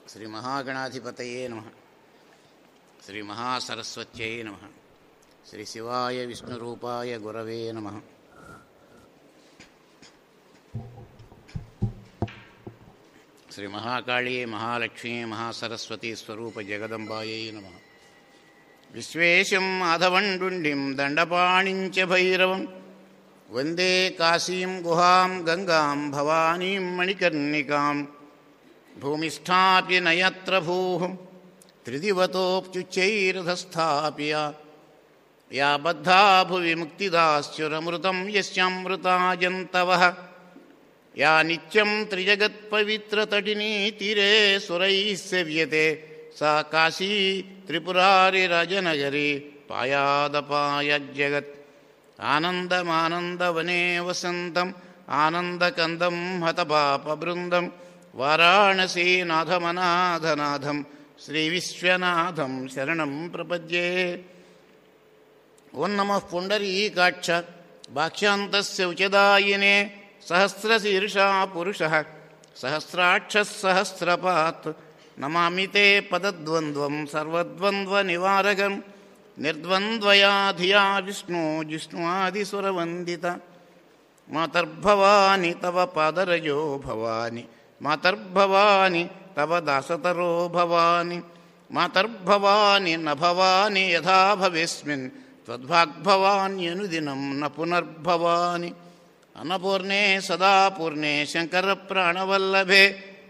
శ్రీ మహాగణాధిపతయే నమ శ్రీ మహాసరస్వత్యై నమ శ్రీ శివాయ విష్ణురూపాయ గురవే నమ శ్రీ మహాకాళీ మహాలక్ష్మీ మహాసరస్వతీ స్వరూప జగదంబాయై నమ విశ్వేశం మాధవండుండిం దండపాణించ భైరవం వందే కాశీం గుహాం గంగాం భవానీం మణికర్ణికాం భూమిష్టాపి నయత్ర భూ త్రిదివతోప్యుచ్చైరధస్థాప్య యా బద్ధా భువి ముక్తిదాశ్చురమృతం యస్యామృతాజంతవ యా నిత్యం త్రిజగత్పవిత్రతటినీ తీరే సురైः సేవ్యతే సా కాశీ త్రిపురారిరజనగరి పాయాదపాయజ్జగత్ ఆనందమానందవనే వసంతం ఆనందకందం హతపాపబృందం వారాణసీనాథమనాథనాథం శ్రీవిశ్వనాథం శరణం ప్రపద్యే ఓం నమ పుండరీకాక్ష భాష్యాంతస్య ఉచదాయినే సహస్రశీర్షా పురుష సహస్రాక్ష సహస్రపాత్ నమామి తే పదద్వంద్వం సర్వద్వంద్వనివారకం నిర్ద్వంద్వయా ధియా విష్ణు జిష్ణువాదిసురవందిత మాతర్భవాని తవ పాదరజో భవాని మాతర్భవాని తవ దాసతరో భవాని మాతర్భవాని న భవాని యథా భవేస్మిన్ త్వద్భాగ్భవాన్యనుదినం న పునర్భవాని అన్నపూర్ణే సదా పూర్ణే శంకరప్రాణవల్లభే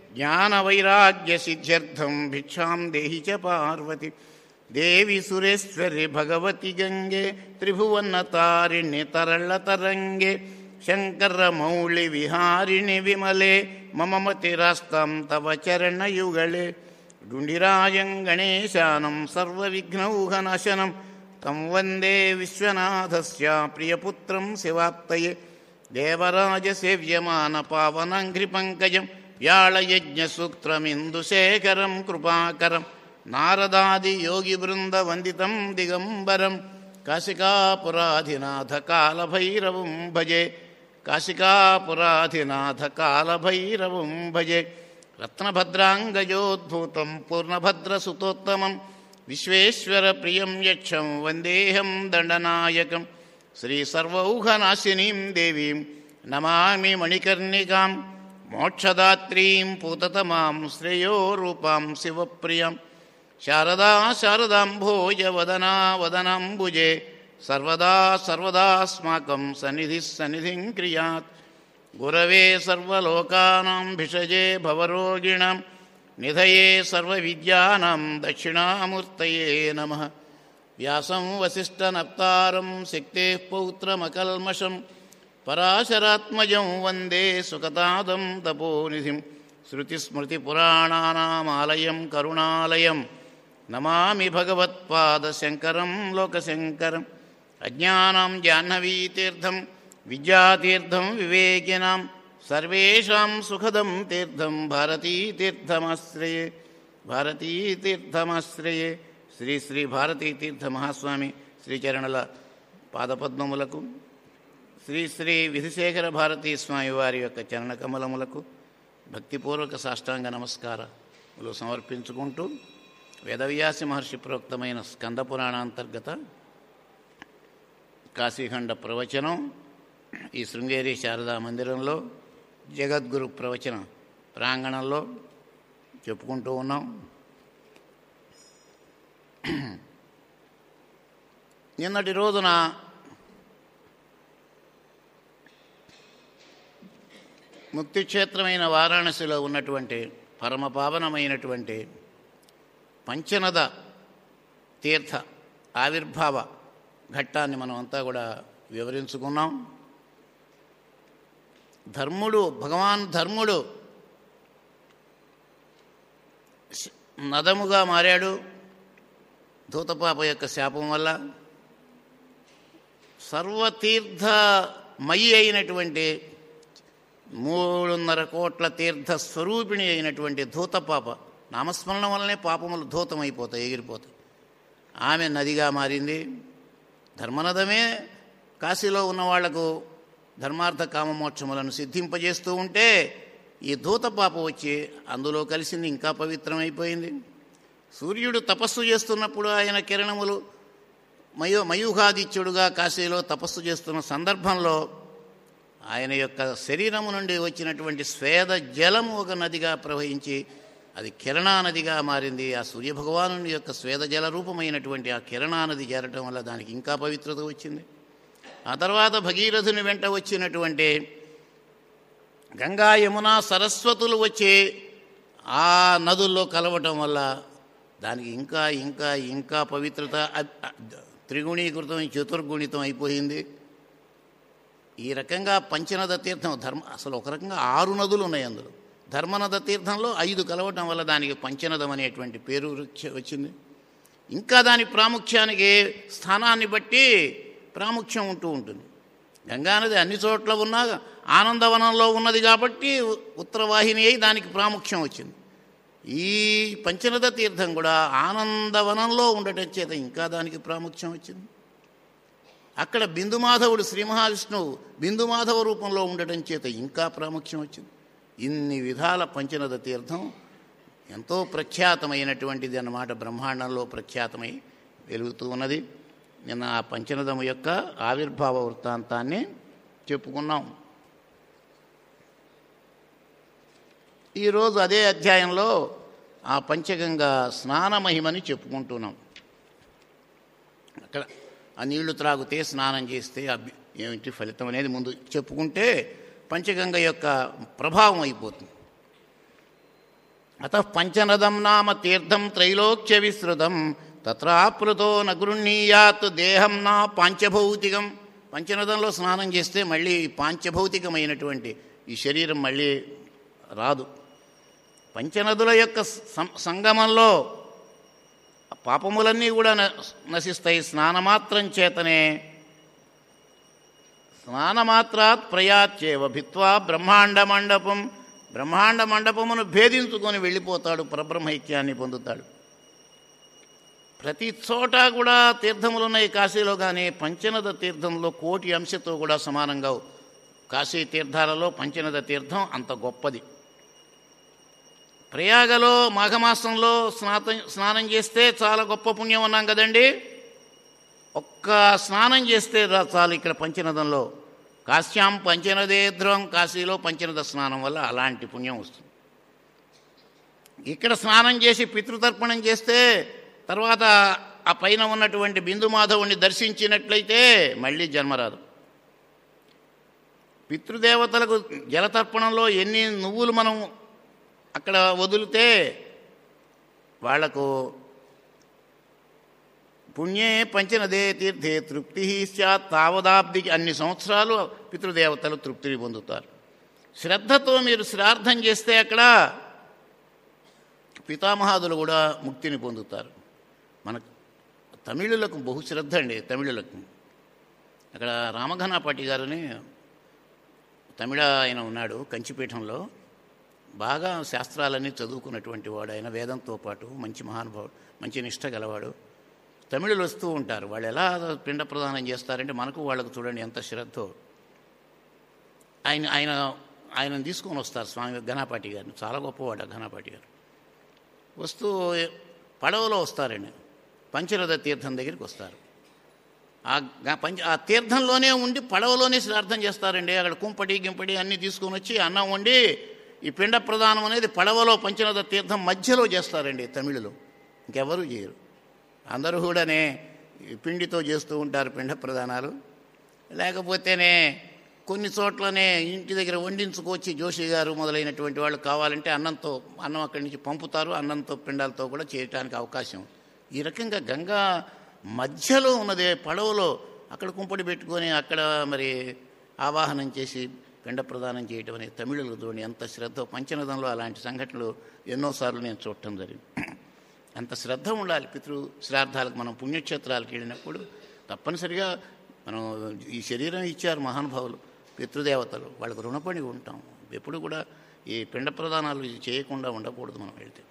జ్ఞానవైరాగ్యసిద్ధ్యర్థం భిక్షాం దేహి చ పార్వతి దేవి సురేశ్వరి భగవతి గంగే త్రిభువన్నతారిణి తరళతరంగే శంకరమౌళి విహారిణి విమలే మమ మతిరాస్తాం తవ చరణయుగళే డుండిరాజం గణేశానం సర్వవిఘ్నౌఘనాశనం తం వందే విశ్వనాథస్య ప్రియపుత్రం శివాప్తయే దేవరాజసేవ్యమాన పావనంఘ్రిపంకజం వ్యాళయజ్ఞసూత్రమిందుశేఖరం కృపాకరం నారదాదియోగిబృందవందితం దిగంబరం కాశికాపురాధినాథ కాలభైరవం భజే కాశికాపురాధినాథ కాలభైరవం భజే రత్నభద్రాంగజోద్భూతం పూర్ణభద్రసుతోత్తమం విశ్వేశ్వరప్రియం యక్షం వందేహం దండనాయకం శ్రీసర్వౌఘనాశినీం దేవీం నమామి మణికర్ణికాం మోక్షదాత్రీం పూతతమాం శ్రేయో రూపాం శివప్రియం శారదా శారదాంభోజ వదనా వదనాంబుజే సర్వదా సర్వదాస్మాకం సన్నిధి సన్నిధిం క్రియాత్ గురవే సర్వలోకానాం భిషజే భవరోగిణాం నిధయే సర్వవిద్యానాం దక్షిణామూర్తయే నమ వ్యాసం వసిష్ఠనప్తారం శక్తేః పౌత్రమకల్మషం పరాశరాత్మజం వందే సుకతాదం తపోనిధిం శృతిస్మృతిపురాణానామాలయం కరుణాలయం నమామి భగవత్పాదశంకరం లోకశంకరం అజ్ఞానాం జాహ్నవీతీర్థం విద్యాతీర్థం వివేకినాం సర్వేషాం సుఖదం తీర్థం భారతీతీర్థమాశ్రయే భారతీతీర్థమాశ్రయే శ్రీ శ్రీ భారతీతీర్థ మహాస్వామి శ్రీచరణల పాదపద్మములకు శ్రీ శ్రీ విధిశేఖర భారతీ స్వామి వారి యొక్క చరణ కమలములకు భక్తిపూర్వక సాష్టాంగ నమస్కారాలు సమర్పించుకుంటూ వేదవ్యాసి మహర్షి ప్రోక్తమైన స్కంద పురాణాంతర్గత కాశీఖండ ప్రవచనం ఈ శృంగేరి శారదా మందిరంలో జగద్గురు ప్రవచన ప్రాంగణంలో చెప్పుకుంటూ ఉన్నాం నిన్నటి రోజున ముక్తిక్షేత్రమైన వారాణసిలో ఉన్నటువంటి పరమపావనమైనటువంటి పంచనద తీర్థ ఆవిర్భావ ఘట్టాన్ని మనం అంతా కూడా వివరించుకున్నాం ధర్ముడు భగవాన్ ధర్ముడు నదముగా మారాడు ధూతపాప యొక్క శాపం వల్ల సర్వతీర్థమయి అయినటువంటి మూడున్నర కోట్ల తీర్థ స్వరూపిణి అయినటువంటి ధూతపాప నామస్మరణ వల్లనే పాపములు ధూతమైపోతాయి ఎగిరిపోతాయి ఆమె నదిగా మారింది ధర్మనదమే కాశీలో ఉన్న వాళ్లకు ధర్మార్థ కామమోక్షములను సిద్ధింపజేస్తూ ఉంటే ఈ ధూత పాప వచ్చి అందులో కలిసింది ఇంకా పవిత్రమైపోయింది సూర్యుడు తపస్సు చేస్తున్నప్పుడు ఆయన కిరణములు మయో మయూహాదిత్యుడుగా కాశీలో తపస్సు చేస్తున్న సందర్భంలో ఆయన యొక్క శరీరము నుండి వచ్చినటువంటి స్వేద జలము ఒక నదిగా ప్రవహించి అది కిరణా నదిగా మారింది ఆ సూర్యభగవాను యొక్క స్వేద జల రూపమైనటువంటి ఆ కిరణా నది చేరటం వల్ల దానికి ఇంకా పవిత్రత వచ్చింది ఆ తర్వాత భగీరథుని వెంట వచ్చినటువంటి గంగా యమున సరస్వతులు వచ్చి ఆ నదుల్లో కలవటం వల్ల దానికి ఇంకా ఇంకా ఇంకా పవిత్రత అ- అ- త్రిగుణీకృతం చతుర్గుణితం అయిపోయింది ఈ రకంగా పంచనద తీర్థం ధర్మ అసలు ఒక రకంగా ఆరు నదులు ఉన్నాయి అందులో ధర్మనద తీర్థంలో ఐదు కలవటం వల్ల దానికి పంచనదం అనేటువంటి పేరు వచ్చి- వచ్చింది ఇంకా దాని ప్రాముఖ్యానికి స్థానాన్ని బట్టి ప్రాముఖ్యం ఉంటూ ఉంటుంది గంగానది అన్ని చోట్ల ఉన్నా ఆనందవనంలో ఉన్నది కాబట్టి ఉ- ఉత్తరవాహిని అయి దానికి ప్రాముఖ్యం వచ్చింది ఈ పంచనద తీర్థం కూడా ఆనందవనంలో ఉండటం చేత ఇంకా దానికి ప్రాముఖ్యం వచ్చింది అక్కడ బిందుమాధవుడు శ్రీ మహావిష్ణువు బిందుమాధవ రూపంలో ఉండటం చేత ఇంకా ప్రాముఖ్యం వచ్చింది ఇన్ని విధాల పంచనద తీర్థం ఎంతో ప్రఖ్యాతమైనటువంటిది అన్నమాట బ్రహ్మాండంలో ప్రఖ్యాతమై వెలుగుతూ ఉన్నది నిన్న ఆ పంచనదము యొక్క ఆవిర్భావ వృత్తాంతాన్ని చెప్పుకున్నాం ఈరోజు అదే అధ్యాయంలో ఆ పంచగంగా స్నాన మహిమని చెప్పుకుంటున్నాం అక్కడ ఆ నీళ్లు త్రాగితే స్నానం చేస్తే అభి ఏమిటి ఫలితం అనేది ముందు చెప్పుకుంటే పంచగంగ యొక్క ప్రభావం అయిపోతుంది అత పంచనదం నామ తీర్థం త్రైలోక్య విస్తృతం తత్రాప్లుతో నగృహీయాత్ దేహం నా పాంచభౌతికం పంచనదంలో స్నానం చేస్తే మళ్ళీ ఈ పాంచభౌతికమైనటువంటి ఈ శరీరం మళ్ళీ రాదు పంచనదుల యొక్క సం- సంగమంలో పాపములన్నీ కూడా న- నశిస్తాయి స్నానమాత్రం చేతనే స్నానమాత్రాత్ ప్రయాచ్యేవ భిత్వా బ్రహ్మాండ మండపం బ్రహ్మాండ మండపమును భేదించుకొని వెళ్ళిపోతాడు పరబ్రహ్మైక్యాన్ని పొందుతాడు ప్రతి చోట కూడా తీర్థములు ఉన్నాయి కాశీలో కానీ పంచనద తీర్థంలో కోటి అంశతో కూడా సమానంగా కాశీ తీర్థాలలో పంచనద తీర్థం అంత గొప్పది ప్రయాగలో మాఘమాసంలో స్నాత స్నానం చేస్తే చాలా గొప్ప పుణ్యం అన్నాం కదండి ఒక్క స్నానం చేస్తే రా చాలు ఇక్కడ పంచనదంలో కాశ్యాం పంచనదే ధ్రువం కాశీలో పంచనద స్నానం వల్ల అలాంటి పుణ్యం వస్తుంది ఇక్కడ స్నానం చేసి పితృతర్పణం చేస్తే తర్వాత ఆ పైన ఉన్నటువంటి బిందు మాధవుణ్ణి దర్శించినట్లయితే మళ్ళీ జన్మరాదు పితృదేవతలకు జలతర్పణంలో ఎన్ని నువ్వులు మనం అక్కడ వదిలితే వాళ్లకు పుణ్యే పంచనదే తీర్థే తృప్తి స్యాత్ తావదాబ్దికి అన్ని సంవత్సరాలు పితృదేవతలు తృప్తిని పొందుతారు శ్రద్ధతో మీరు శ్రార్థం చేస్తే అక్కడ పితామహాదులు కూడా ముక్తిని పొందుతారు మన తమిళులకు బహు శ్రద్ధ అండి తమిళులకు అక్కడ రామఘనాపాటి గారని తమిళ ఆయన ఉన్నాడు కంచిపీఠంలో బాగా శాస్త్రాలన్నీ చదువుకున్నటువంటి వాడు ఆయన వేదంతో పాటు మంచి మహానుభావుడు మంచి నిష్ట గలవాడు తమిళులు వస్తూ ఉంటారు వాళ్ళు ఎలా పిండ ప్రదానం చేస్తారంటే మనకు వాళ్ళకు చూడండి ఎంత శ్రద్ధో ఆయన ఆయన ఆయనను తీసుకొని వస్తారు స్వామి ఘనాపాటి గారిని చాలా గొప్పవాడు ఆ ఘనాపాటి గారు వస్తూ పడవలో వస్తారండి పంచరథ తీర్థం దగ్గరికి వస్తారు ఆ గ- పంచ ఆ తీర్థంలోనే ఉండి పడవలోనే శ్రార్థం చేస్తారండి అక్కడ కుంపటి గింపటి అన్నీ తీసుకొని వచ్చి అన్నం వండి ఈ పిండ ప్రదానం అనేది పడవలో పంచనద తీర్థం మధ్యలో చేస్తారండి తమిళులు ఇంకెవరూ చేయరు అందరూ కూడానే ఈ పిండితో చేస్తూ ఉంటారు పిండ ప్రదానాలు లేకపోతేనే కొన్ని చోట్లనే ఇంటి దగ్గర వండించుకొచ్చి జోషి గారు మొదలైనటువంటి వాళ్ళు కావాలంటే అన్నంతో అన్నం అక్కడి నుంచి పంపుతారు అన్నంతో పిండాలతో కూడా చేయటానికి అవకాశం ఈ రకంగా గంగా మధ్యలో ఉన్నదే పడవలో అక్కడ కుంపడి పెట్టుకొని అక్కడ మరి ఆవాహనం చేసి పిండ ప్రదానం చేయటం అనేది తమిళులు చూడండి ఎంత శ్రద్ధ పంచనదంలో అలాంటి సంఘటనలు ఎన్నోసార్లు నేను చూడటం జరిగింది అంత శ్రద్ధ ఉండాలి పితృ శ్రాద్ధాలకు మనం పుణ్యక్షేత్రాలకు వెళ్ళినప్పుడు తప్పనిసరిగా మనం ఈ శరీరం ఇచ్చారు మహానుభావులు పితృదేవతలు వాళ్ళకు రుణపడి ఉంటాం ఎప్పుడు కూడా ఈ పిండ ప్రదానాలు ఇది చేయకుండా ఉండకూడదు మనం వెళ్తే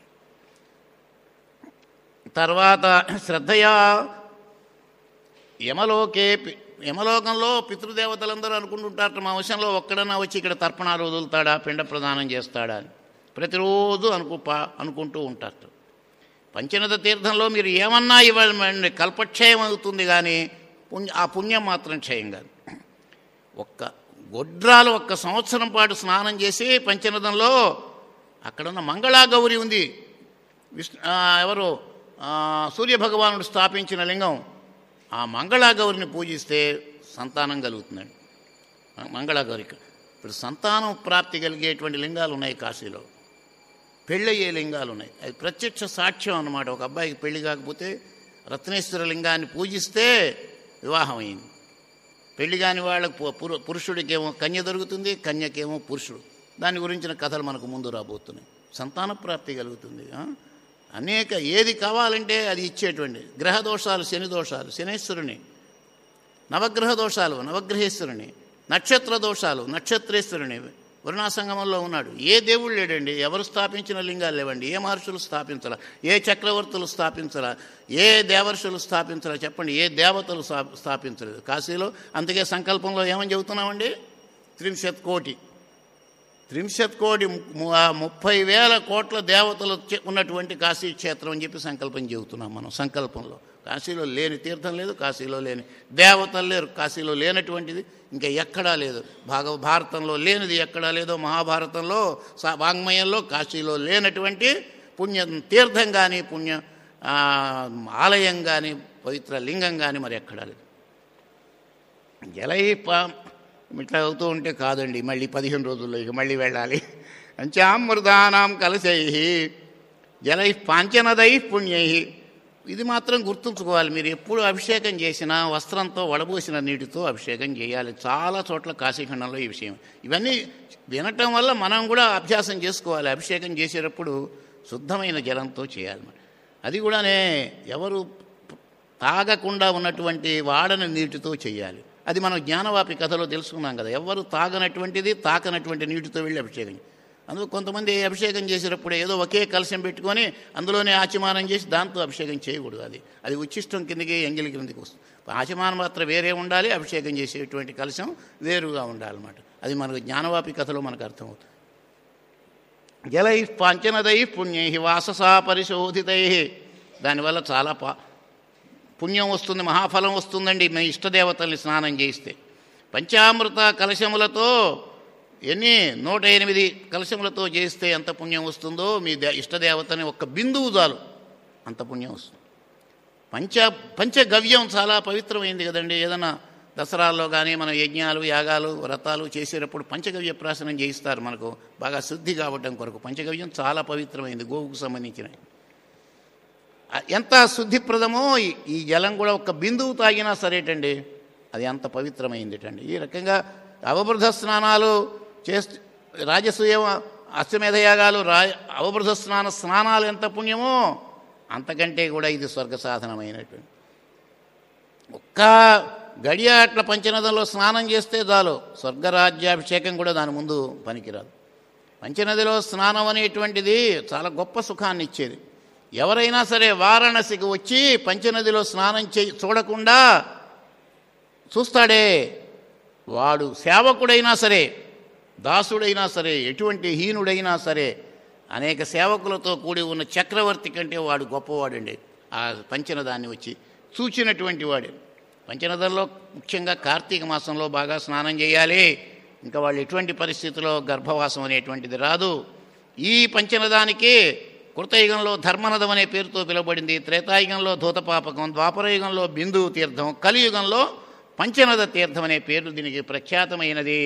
తర్వాత శ్రద్ధయా యమలోకే పి- యమలోకంలో పితృదేవతలందరూ అనుకుంటుంటారట మా వంశంలో ఒక్కడన్నా వచ్చి ఇక్కడ తర్పణాలు వదులుతాడా పిండ ప్రదానం చేస్తాడా అని ప్రతిరోజు అనుకు పా- అనుకుంటూ ఉంటారట పంచనద తీర్థంలో మీరు ఏమన్నా ఇవ్వండి కల్పక్షయం అవుతుంది కానీ పుణ్య ఆ పుణ్యం మాత్రం క్షయం కాదు ఒక్క గొడ్రాలు ఒక్క సంవత్సరం పాటు స్నానం చేసి పంచనదంలో అక్కడున్న మంగళాగౌరి ఉంది విష్ణు ఆ, ఎవరు ఆ, సూర్యభగవానుడు స్థాపించిన లింగం ఆ మంగళాగౌరిని పూజిస్తే సంతానం కలుగుతుందండి మంగళాగౌరికి ఇప్పుడు సంతానం ప్రాప్తి కలిగేటువంటి లింగాలు ఉన్నాయి కాశీలో పెళ్ళయ్యే లింగాలు ఉన్నాయి అది ప్రత్యక్ష సాక్ష్యం అన్నమాట ఒక అబ్బాయికి పెళ్లి కాకపోతే రత్నేశ్వర లింగాన్ని పూజిస్తే వివాహం అయింది పెళ్లి కాని వాళ్ళకు పు- పురు- పురుషుడికేమో కన్య దొరుకుతుంది కన్యకేమో పురుషుడు దాని గురించిన కథలు మనకు ముందు రాబోతున్నాయి సంతాన ప్రాప్తి కలుగుతుంది ఆ? అనేక ఏది కావాలంటే అది ఇచ్చేటువంటి గ్రహ దోషాలు శని దోషాలు శనేశ్వరుని నవగ్రహ దోషాలు నవగ్రహేశ్వరుని నక్షత్ర దోషాలు నక్షత్రేశ్వరుని వరుణాసంగమంలో ఉన్నాడు ఏ దేవుడు లేడండి ఎవరు స్థాపించిన లింగాలు లేవండి ఏ మహర్షులు స్థాపించలా ఏ చక్రవర్తులు స్థాపించలా ఏ దేవర్షులు స్థాపించలా చెప్పండి ఏ దేవతలు స్థా- స్థాపించలేదు కాశీలో అందుకే సంకల్పంలో ఏమని చెబుతున్నామండి త్రింశత్ కోటి త్రింశత్ కోటి ము- ఆ ముప్పై వేల కోట్ల దేవతలు చె- ఉన్నటువంటి కాశీ క్షేత్రం అని చెప్పి సంకల్పం చెబుతున్నాం మనం సంకల్పంలో కాశీలో లేని తీర్థం లేదు కాశీలో లేని దేవతలు లేరు కాశీలో లేనటువంటిది ఇంకా ఎక్కడా లేదు భాగవ భారతంలో లేనిది ఎక్కడా లేదో మహాభారతంలో సా- వాంగ్మయంలో కాశీలో లేనటువంటి పుణ్య తీర్థం కానీ పుణ్య ఆ, ఆలయం కానీ పవిత్ర లింగం కానీ మరి ఎక్కడా లేదు జలై పా ఇట్లా అవుతూ ఉంటే కాదండి మళ్ళీ పదిహేను రోజుల్లో ఇక మళ్ళీ వెళ్ళాలి పంచామృతానాం కలశై జలై పాంచనదై పుణ్యై ఇది మాత్రం గుర్తుంచుకోవాలి మీరు ఎప్పుడు అభిషేకం చేసినా వస్త్రంతో వడబోసిన నీటితో అభిషేకం చేయాలి చాలా చోట్ల కాశీఖండంలో ఈ విషయం ఇవన్నీ వినటం వల్ల మనం కూడా అభ్యాసం చేసుకోవాలి అభిషేకం చేసేటప్పుడు శుద్ధమైన జలంతో చేయాలి అది కూడానే ఎవరు తాగకుండా ఉన్నటువంటి వాడని నీటితో చేయాలి అది మనం జ్ఞానవాపి కథలో తెలుసుకున్నాం కదా ఎవరు తాగనటువంటిది తాకనటువంటి నీటితో వెళ్ళి అభిషేకం చేయాలి. అందులో కొంతమంది అభిషేకం చేసేటప్పుడు ఏదో ఒకే కలశం పెట్టుకొని అందులోనే ఆచమానం చేసి దాంతో అభిషేకం చేయకూడదు అది అది ఉచ్ఛిష్టం కిందకి ఎంగిలి కిందకి వస్తుంది ఆచమానం మాత్రం వేరే ఉండాలి అభిషేకం చేసేటువంటి కలశం వేరుగా ఉండాలన్నమాట అది మనకు జ్ఞానవాపి కథలో మనకు అర్థమవుతుంది జలై పాంచనదై పుణ్యై వాససా పరిశోధితై దానివల్ల చాలా పా పుణ్యం వస్తుంది మహాఫలం వస్తుందండి మీ ఇష్టదేవతల్ని స్నానం చేయిస్తే పంచామృత కలశములతో ఎన్ని నూట ఎనిమిది కలశములతో చేస్తే ఎంత పుణ్యం వస్తుందో మీ దే ఇష్టదేవతని ఒక్క బిందువు చాలు అంత పుణ్యం వస్తుంది పంచ పంచగవ్యం చాలా పవిత్రమైంది కదండి ఏదైనా దసరాల్లో కానీ మనం యజ్ఞాలు యాగాలు వ్రతాలు చేసేటప్పుడు పంచగవ్య ప్రాశనం చేయిస్తారు మనకు బాగా శుద్ధి కావటం కొరకు పంచగవ్యం చాలా పవిత్రమైంది గోవుకు సంబంధించినవి ఆ- ఎంత శుద్ధిప్రదమో ఈ- ఈ జలం కూడా ఒక బిందువు తాగినా సరేటండి అది అంత పవిత్రమైందిటండి ఈ రకంగా అవబృధ స్నానాలు చేస్తూ రాజసూయ అశ్వమేధయాగాలు రా అవబృధ స్నాన స్నానాలు ఎంత పుణ్యమో అంతకంటే కూడా ఇది స్వర్గ సాధనమైనటువంటి ఒక్క గడియ అట్ల పంచనదంలో స్నానం చేస్తే చాలు స్వర్గరాజ్యాభిషేకం కూడా దాని ముందు పనికిరాదు పంచనదిలో స్నానం అనేటువంటిది చాలా గొప్ప సుఖాన్ని ఇచ్చేది ఎవరైనా సరే వారణాసికి వచ్చి పంచనదిలో స్నానం చే చూడకుండా చూస్తాడే వాడు సేవకుడైనా సరే దాసుడైనా సరే ఎటువంటి హీనుడైనా సరే అనేక సేవకులతో కూడి ఉన్న చక్రవర్తి కంటే వాడు గొప్పవాడండి ఆ పంచనదాన్ని వచ్చి చూచినటువంటి వాడే పంచనదంలో ముఖ్యంగా కార్తీక మాసంలో బాగా స్నానం చేయాలి ఇంకా వాళ్ళు ఎటువంటి పరిస్థితిలో గర్భవాసం అనేటువంటిది రాదు ఈ పంచనదానికి కృతయుగంలో ధర్మనదం అనే పేరుతో పిలువబడింది త్రేతాయుగంలో ధూతపాపకం ద్వాపరయుగంలో బిందు తీర్థం కలియుగంలో పంచనద తీర్థం అనే పేరు దీనికి ప్రఖ్యాతమైనది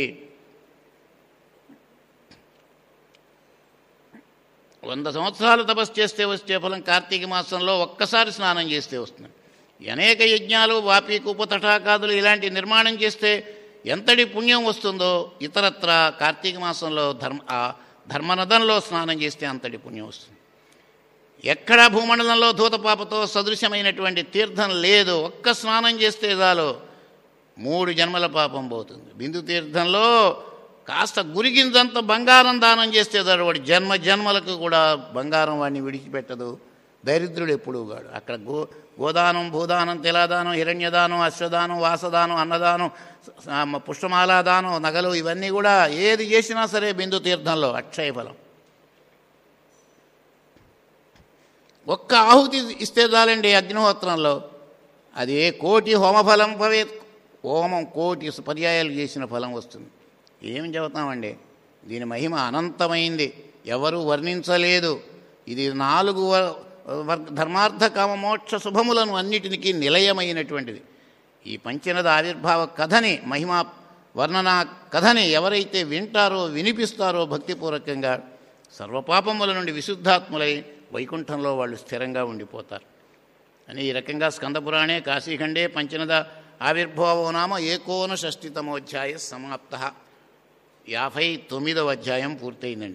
వంద సంవత్సరాలు తపస్సు చేస్తే వచ్చే ఫలం కార్తీక మాసంలో ఒక్కసారి స్నానం చేస్తే వస్తుంది ఈ అనేక యజ్ఞాలు వాపి కుపతటాకాదులు ఇలాంటి నిర్మాణం చేస్తే ఎంతటి పుణ్యం వస్తుందో ఇతరత్ర కార్తీక మాసంలో ధర్మ ఆ ధర్మనదంలో స్నానం చేస్తే అంతటి పుణ్యం వస్తుంది ఎక్కడ భూమండలంలో ధూతపాపతో సదృశమైనటువంటి తీర్థం లేదు ఒక్క స్నానం చేస్తే చాలు మూడు జన్మల పాపం పోతుంది బిందు తీర్థంలో కాస్త గురిగిందంత బంగారం దానం చేస్తే చాలు వాడి జన్మ జన్మలకు కూడా బంగారం వాడిని విడిచిపెట్టదు దరిద్రుడు ఎప్పుడుగాడు అక్కడ గో గోదానం భూదానం తిలాదానం హిరణ్యదానం అశ్వదానం వాసదానం అన్నదానం స- పుష్పమాలాదానం నగలు ఇవన్నీ కూడా ఏది చేసినా సరే బిందు తీర్థంలో అక్షయ ఫలం ఒక్క ఆహుతి ఇస్తే చాలండి అగ్నిహోత్రంలో అది ఏ కోటి హోమఫలం భవే హోమం కోటి పర్యాయాలు చేసిన ఫలం వస్తుంది ఏం చెబుతామండి దీని మహిమ అనంతమైంది ఎవరు వర్ణించలేదు ఇది నాలుగు వ- వర్గ ధర్మార్థ కామ మోక్ష శుభములను అన్నిటికీ నిలయమైనటువంటిది ఈ పంచనద ఆవిర్భావ కథని మహిమ వర్ణన కథని ఎవరైతే వింటారో వినిపిస్తారో భక్తిపూర్వకంగా సర్వపాపముల నుండి విశుద్ధాత్ములై వైకుంఠంలో వాళ్ళు స్థిరంగా ఉండిపోతారు అని ఈ రకంగా స్కందపురాణే కాశీఖండే పంచనద ఆవిర్భావో నామ ఏకోన షష్టితమోధ్యాయ సమాప్త యాభై తొమ్మిదవ అధ్యాయం పూర్తయిందండి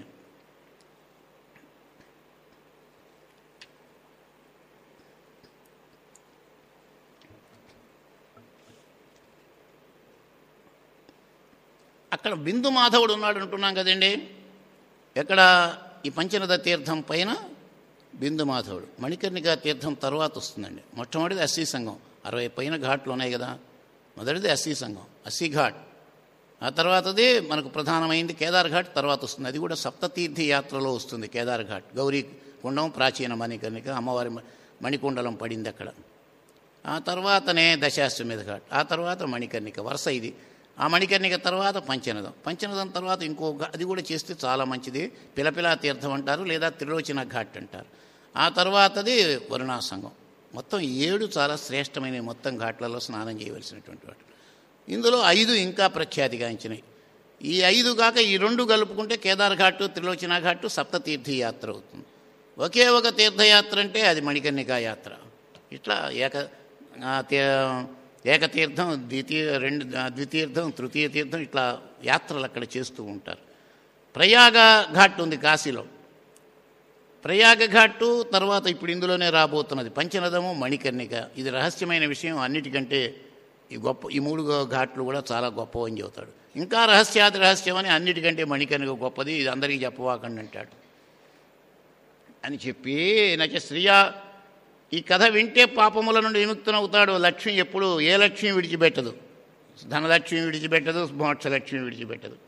అక్కడ బిందు మాధవుడు ఉన్నాడు అంటున్నాం కదండి ఎక్కడ ఈ పంచనద తీర్థం పైన బిందు మాధవుడు మణికర్ణిక తీర్థం తర్వాత వస్తుందండి మొట్టమొదటిది అస్సీ సంఘం అరవై పైన ఘాట్లు ఉన్నాయి కదా మొదటిది అస్సీ సంఘం అస్సీ ఘాట్ ఆ తర్వాతది మనకు ప్రధానమైంది కేదార్ ఘాట్ తర్వాత వస్తుంది అది కూడా సప్తతీర్థి యాత్రలో వస్తుంది కేదార్ ఘాట్ గౌరీ కుండం ప్రాచీన మణికర్ణిక అమ్మవారి మ- మణికుండలం పడింది అక్కడ ఆ తర్వాతనే దశాశ్వమేధ ఘాట్ ఆ తర్వాత మణికర్ణిక వరుస ఇది ఆ మణికర్ణిక తర్వాత పంచనదం పంచనదం తర్వాత ఇంకో ఘా- అది కూడా చేస్తే చాలా మంచిది పిలపిలా తీర్థం అంటారు లేదా త్రిలోచన ఘాట్ అంటారు ఆ తర్వాతది వరుణాసంగం మొత్తం ఏడు చాలా శ్రేష్టమైన మొత్తం ఘాట్లలో స్నానం చేయవలసినటువంటి వాటి ఇందులో ఐదు ఇంకా ప్రఖ్యాతిగాంచినాయి ఈ ఐదు కాక ఈ రెండు కలుపుకుంటే కేదార్ ఘాటు త్రిలోచన ఘాటు సప్తతీర్థి యాత్ర అవుతుంది ఒకే ఒక తీర్థయాత్ర అంటే అది మణికర్ణికా యాత్ర ఇట్లా ఏక ఆ, తే- ఏకతీర్థం ద్వితీయ రెండు ఆ, ద్వితీర్థం తృతీయ తీర్థం ఇట్లా యాత్రలు అక్కడ చేస్తూ ఉంటారు ప్రయాగ ఘాట్ ఉంది కాశీలో ప్రయాగ ఘాటు తర్వాత ఇప్పుడు ఇందులోనే రాబోతున్నది పంచనదము మణికర్ణిక ఇది రహస్యమైన విషయం అన్నిటికంటే ఈ గొప్ప ఈ మూడు ఘాట్లు కూడా చాలా గొప్పవని చెబుతాడు ఇంకా రహస్యాది రహస్యం అని అన్నిటికంటే మణికర్ణిక గొప్పది ఇది అందరికీ చెప్పవాకండి అంటాడు అని చెప్పి నచ శ్రీయా ఈ కథ వింటే పాపముల నుండి విముక్తునవుతాడు లక్ష్మి ఎప్పుడు ఏ లక్ష్మి విడిచిపెట్టదు ధనలక్ష్మి విడిచిపెట్టదు మోక్షలక్ష్మి విడిచిపెట్టదు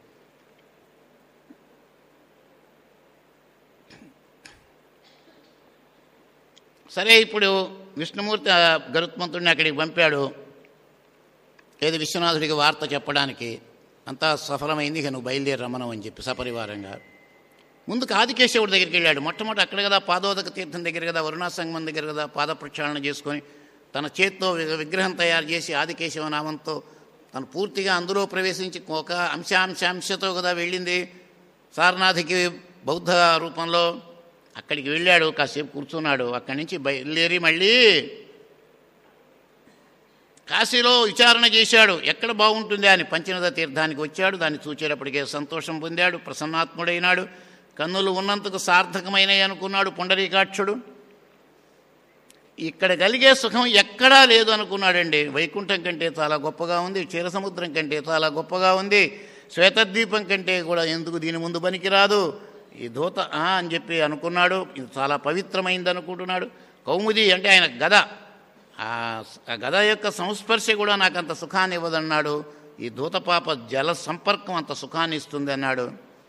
సరే ఇప్పుడు విష్ణుమూర్తి ఆ గరుత్మంతుడిని అక్కడికి పంపాడు ఏది విశ్వనాథుడికి వార్త చెప్పడానికి అంతా సఫలమైంది ఇక నువ్వు బయలుదేరి రమ్మనం అని చెప్పి సపరివారంగా ముందు ఆదికేశవుడి దగ్గరికి వెళ్ళాడు మొట్టమొదటి అక్కడ కదా పాదోదక తీర్థం దగ్గర కదా వరుణాసంగమం దగ్గర కదా పాద ప్రక్షాళన చేసుకొని తన చేత్తో వి- విగ్రహం తయారు చేసి ఆదికేశవ నామంతో తను పూర్తిగా అందులో ప్రవేశించి ఒక అంశాంశాంశతో కదా వెళ్ళింది సారనాథికి బౌద్ధ రూపంలో అక్కడికి వెళ్ళాడు కాసేపు కూర్చున్నాడు అక్కడి నుంచి బయలుదేరి మళ్ళీ కాశీలో విచారణ చేశాడు ఎక్కడ బాగుంటుంది అని పంచనద తీర్థానికి వచ్చాడు దాన్ని చూచేటప్పటికే సంతోషం పొందాడు ప్రసన్నాత్ముడైనాడు కన్నులు ఉన్నందుకు సార్థకమైనవి అనుకున్నాడు పుండరీకాక్షుడు ఇక్కడ కలిగే సుఖం ఎక్కడా లేదు అనుకున్నాడండి వైకుంఠం కంటే చాలా గొప్పగా ఉంది క్షీరసముద్రం కంటే చాలా గొప్పగా ఉంది శ్వేతద్వీపం కంటే కూడా ఎందుకు దీని ముందు పనికిరాదు ఈ దూత ఆ అని చెప్పి అనుకున్నాడు ఇది చాలా పవిత్రమైంది అనుకుంటున్నాడు కౌముది అంటే ఆయన గద ఆ స- ఆ గద యొక్క సంస్పర్శ కూడా నాకు అంత సుఖాన్ని ఇవ్వదన్నాడు ఈ దూతపాప జల సంపర్కం అంత సుఖాన్ని ఇస్తుంది అన్నాడు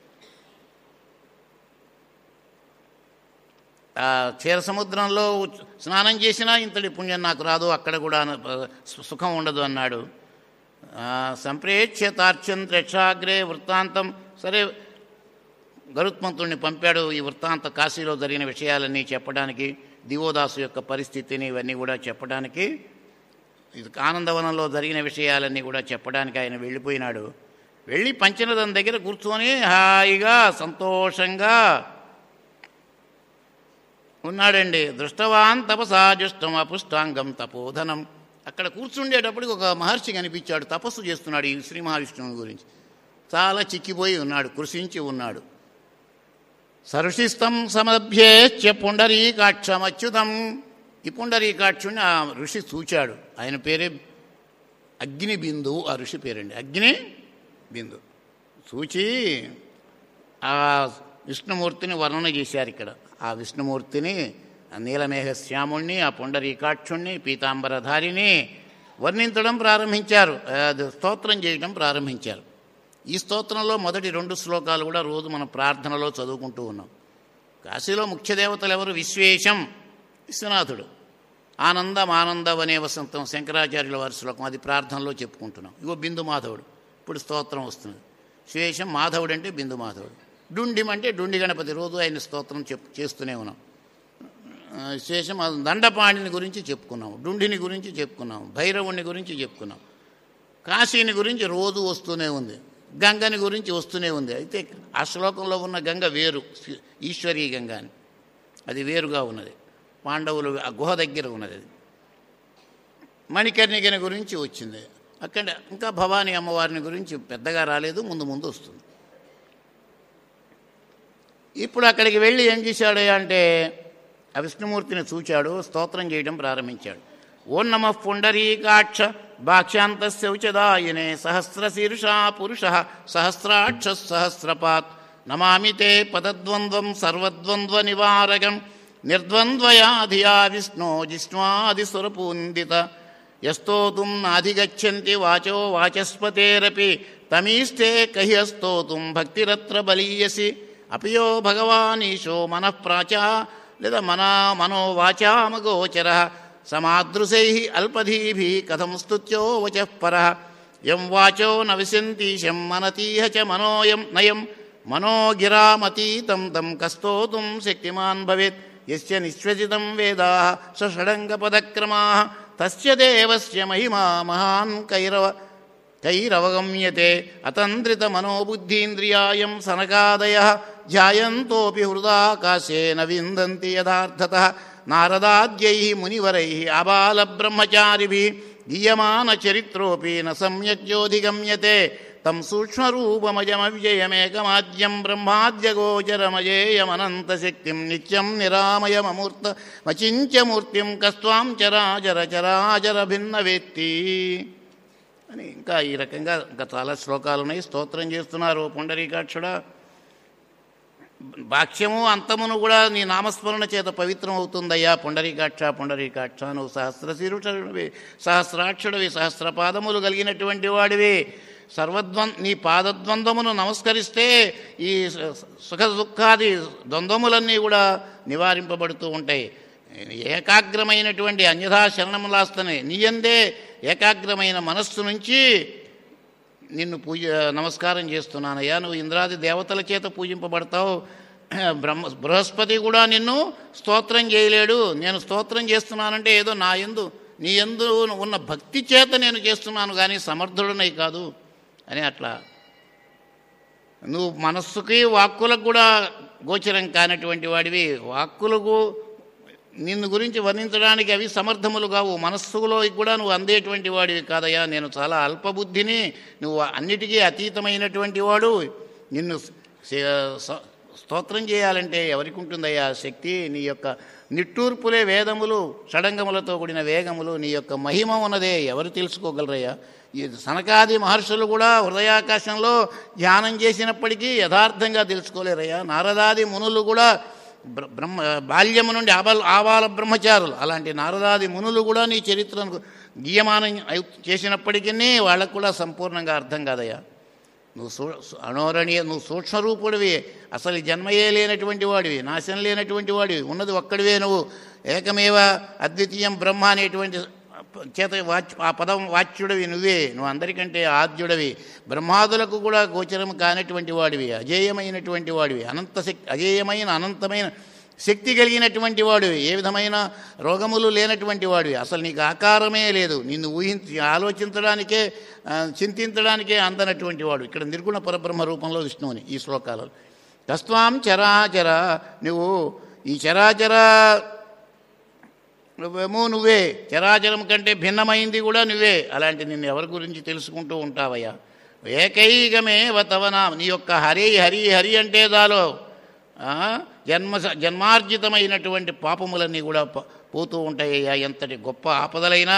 ఆ క్షీర సముద్రంలో ఉచ్- స్నానం చేసినా ఇంతటి పుణ్యం నాకు రాదు అక్కడ కూడా ఆ, సు- సుఖం ఉండదు అన్నాడు ఆ, సంప్రేక్ష్య తార్చం త్రక్షాగ్రే వృత్తాంతం సరే గరుత్మంతుడిని పంపాడు ఈ వృత్తాంత కాశీలో జరిగిన విషయాలన్నీ చెప్పడానికి దివోదాసు యొక్క పరిస్థితిని ఇవన్నీ కూడా చెప్పడానికి ఇది ఆనందవనంలో జరిగిన విషయాలన్నీ కూడా చెప్పడానికి ఆయన వెళ్ళిపోయినాడు వెళ్ళి పంచనదం దగ్గర కూర్చొని హాయిగా సంతోషంగా ఉన్నాడండి దృష్టవాన్ తపసా జుష్టం అపుష్టాంగం తపోధనం అక్కడ కూర్చుండేటప్పటికి ఒక మహర్షి కనిపించాడు తపస్సు చేస్తున్నాడు ఈ శ్రీ మహావిష్ణువు గురించి చాలా చిక్కిపోయి ఉన్నాడు కృషించి ఉన్నాడు సరుషిస్తం సమభ్యేచ్య పుండరీకాక్షమచ్యుతం ఈ పుండరీకాక్షుని ఆ ఋషి చూచాడు ఆయన పేరే అగ్ని బిందు ఆ ఋషి పేరండి అగ్ని బిందు చూచి ఆ విష్ణుమూర్తిని వర్ణన చేశారు ఇక్కడ ఆ విష్ణుమూర్తిని ఆ నీలమేఘ శ్యాముణ్ణి ఆ పుండరీకాక్షుణ్ణి పీతాంబరధారిని వర్ణించడం ప్రారంభించారు అది స్తోత్రం చేయడం ప్రారంభించారు ఈ స్తోత్రంలో మొదటి రెండు శ్లోకాలు కూడా రోజు మనం ప్రార్థనలో చదువుకుంటూ ఉన్నాం కాశీలో ముఖ్య దేవతలు ఎవరు విశ్వేశం విశ్వనాథుడు ఆనందం ఆనందం అనే వసంతం శంకరాచార్యుల వారి శ్లోకం అది ప్రార్థనలో చెప్పుకుంటున్నాం ఇగో బిందు మాధవుడు ఇప్పుడు స్తోత్రం వస్తుంది శేషం మాధవుడు అంటే బిందు మాధవుడు డుండిం అంటే డుండి గణపతి రోజు ఆయన స్తోత్రం చెప్ చేస్తూనే ఉన్నాం ఆ, శేషం ఆ దండపాణిని గురించి చెప్పుకున్నాం డుండిని గురించి చెప్పుకున్నాం భైరవుని గురించి చెప్పుకున్నాం కాశీని గురించి రోజు వస్తూనే ఉంది గంగని గురించి వస్తూనే ఉంది అయితే ఆ శ్లోకంలో ఉన్న గంగ వేరు ఈశ్వరీ గంగ అని అది వేరుగా ఉన్నది పాండవులు ఆ గుహ దగ్గర ఉన్నది అది మణికర్ణికని గురించి వచ్చింది అక్కడ ఇంకా భవానీ అమ్మవారిని గురించి పెద్దగా రాలేదు ముందు ముందు వస్తుంది ఇప్పుడు అక్కడికి వెళ్ళి ఏం చేశాడు అంటే ఆ విష్ణుమూర్తిని చూచాడు స్తోత్రం చేయడం ప్రారంభించాడు ఓం నమ పుండరీకాక్ష భాక్ష్యాంత శౌచదాయనే సహస్రశీర్షా పురుష సహస్రాక్ష సహస్రపాత్ నమామి తే పదద్వంద్వం సర్వద్వంద్వ నివారకం నిర్ద్వంద్వయాధియా విష్ణో జిష్ణ్వాదిసురపూందిత యస్తోతుం నాధిగచ్చంతి వాచో వాచస్పతేరపి తమీష్టే కహ్యస్తోతుం భక్తిరత్ర బలీయసి అపియో భగవానీశో మనః ప్రాచా లేదా మనా మనో వాచామగోచర సమాదృశై అల్పధీభి కథం స్తుత్యో వచః పరః యం వాచో న విశంతీశం మనతీహ చ మనోయం నయం మనోగిరామతీతం తం కస్తోతుం శక్తిమాన్ భవేత్ యస్య నిశ్వసితం వేదా స షడంగపదక్రమా తస్య దేవస్య మహిమా మహాన్ కైరవ కైరవగమ్యతే అతంత్రిత మనోబుద్ధీంద్రియాయం సనకాదయ ధ్యాయంతోపి హృదాకాశేన విందంతి యథార్థత నారదాద్యై మునివరై ఆబాలబ్రహ్మచారిభి గీయమాన చరిత్రోపి న సమ్యక్యోధిగమ్యతే తం సూక్ష్మరూపమజమవ్యయమేకమాద్యం బ్రహ్మాద్యగోచరమజేయమనంతశక్తిం నిత్యం నిరామయమమూర్త మచింత్యమూర్తిం కస్వాం చరాచర చరాచర భిన్న వేత్తి అని ఇంకా ఈ రకంగా ఇంకా చాలా శ్లోకాలు ఉన్నాయి స్తోత్రం చేస్తున్నారు పుండరీకాక్షుడా భాక్ష్యము అంతమును కూడా నీ నామస్మరణ చేత పవిత్రం అవుతుందయ్యా పుండరీకాక్ష పుండరీకాక్ష నువ్వు సహస్రశీరుషుడివి సహస్రాక్షుడివి సహస్రపాదములు కలిగినటువంటి వాడివి సర్వద్వం నీ పాదద్వంద్వమును నమస్కరిస్తే ఈ సుఖ దుఃఖాది ద్వంద్వములన్నీ కూడా నివారింపబడుతూ ఉంటాయి ఏకాగ్రమైనటువంటి అన్యథా శరణములాస్తనే నీయందే ఏకాగ్రమైన మనస్సు నుంచి నిన్ను పూజ నమస్కారం చేస్తున్నానయ్యా నువ్వు ఇంద్రాది దేవతల చేత పూజింపబడతావు బ్రహ్మ బృహస్పతి కూడా నిన్ను స్తోత్రం చేయలేడు నేను స్తోత్రం చేస్తున్నానంటే ఏదో నా ఎందు నీ ఎందు ఉన్న భక్తి చేత నేను చేస్తున్నాను కానీ సమర్థుడనై కాదు అని అట్లా నువ్వు మనస్సుకి వాక్కులకు కూడా గోచరం కానటువంటి వాడివి వాక్కులకు నిన్ను గురించి వర్ణించడానికి అవి సమర్థములు కావు మనస్సులో కూడా నువ్వు అందేటువంటి వాడివి కాదయ్యా నేను చాలా అల్పబుద్ధిని నువ్వు అన్నిటికీ అతీతమైనటువంటి వాడు నిన్ను స- స- స్తోత్రం చేయాలంటే ఎవరికి ఉంటుందయ్యా శక్తి నీ యొక్క నిట్టూర్పులే వేదములు షడంగములతో కూడిన వేగములు నీ యొక్క మహిమ ఉన్నదే ఎవరు తెలుసుకోగలరయ్యా ఈ సనకాది మహర్షులు కూడా హృదయాకాశంలో ధ్యానం చేసినప్పటికీ యథార్థంగా తెలుసుకోలేరయ్యా నారదాది మునులు కూడా బ్ర- బ్రహ్మ బాల్యము నుండి ఆబాల ఆబాల బ్రహ్మచారులు అలాంటి నారదాది మునులు కూడా నీ చరిత్రను గీయమానం అయి- చేసినప్పటికీ వాళ్ళకు కూడా సంపూర్ణంగా అర్థం కాదయ్యా నువ్వు సూ అనోరణీయ నువ్వు సూక్ష్మరూపుడివి అసలు జన్మయే లేనటువంటి వాడివి నాశనం లేనటువంటి వాడివి ఉన్నది ఒక్కడివే నువ్వు ఏకమేవ అద్వితీయం బ్రహ్మ అనేటువంటి చేత వాచ్ ఆ పదం వాచ్యుడవి నువ్వే నువ్వు అందరికంటే ఆద్యుడవి బ్రహ్మాదులకు కూడా గోచరం కానటువంటి వాడివి అజేయమైనటువంటి వాడివి అనంత శక్తి అజేయమైన అనంతమైన శక్తి కలిగినటువంటి వాడివి ఏ విధమైన రోగములు లేనటువంటి వాడివి అసలు నీకు ఆకారమే లేదు నిన్ను ఊహించి ఆలోచించడానికే ఆ, చింతించడానికే అందనటువంటి వాడు ఇక్కడ నిర్గుణ పరబ్రహ్మ రూపంలో విష్ణువుని ఈ శ్లోకాలలో కస్వాం చరాచర నువ్వు ఈ చరాచర నువ్వేమో నువ్వే చరాచరం కంటే భిన్నమైంది కూడా నువ్వే అలాంటి నిన్ను ఎవరి గురించి తెలుసుకుంటూ ఉంటావయ్యా ఏకైకమే వతవనా నీ యొక్క హరి హరి హరి అంటే దాలో ఆ, జన్మ జన్మార్జితమైనటువంటి పాపములన్నీ కూడా ప- పోతూ ఉంటాయ్యా ఎంతటి గొప్ప ఆపదలైనా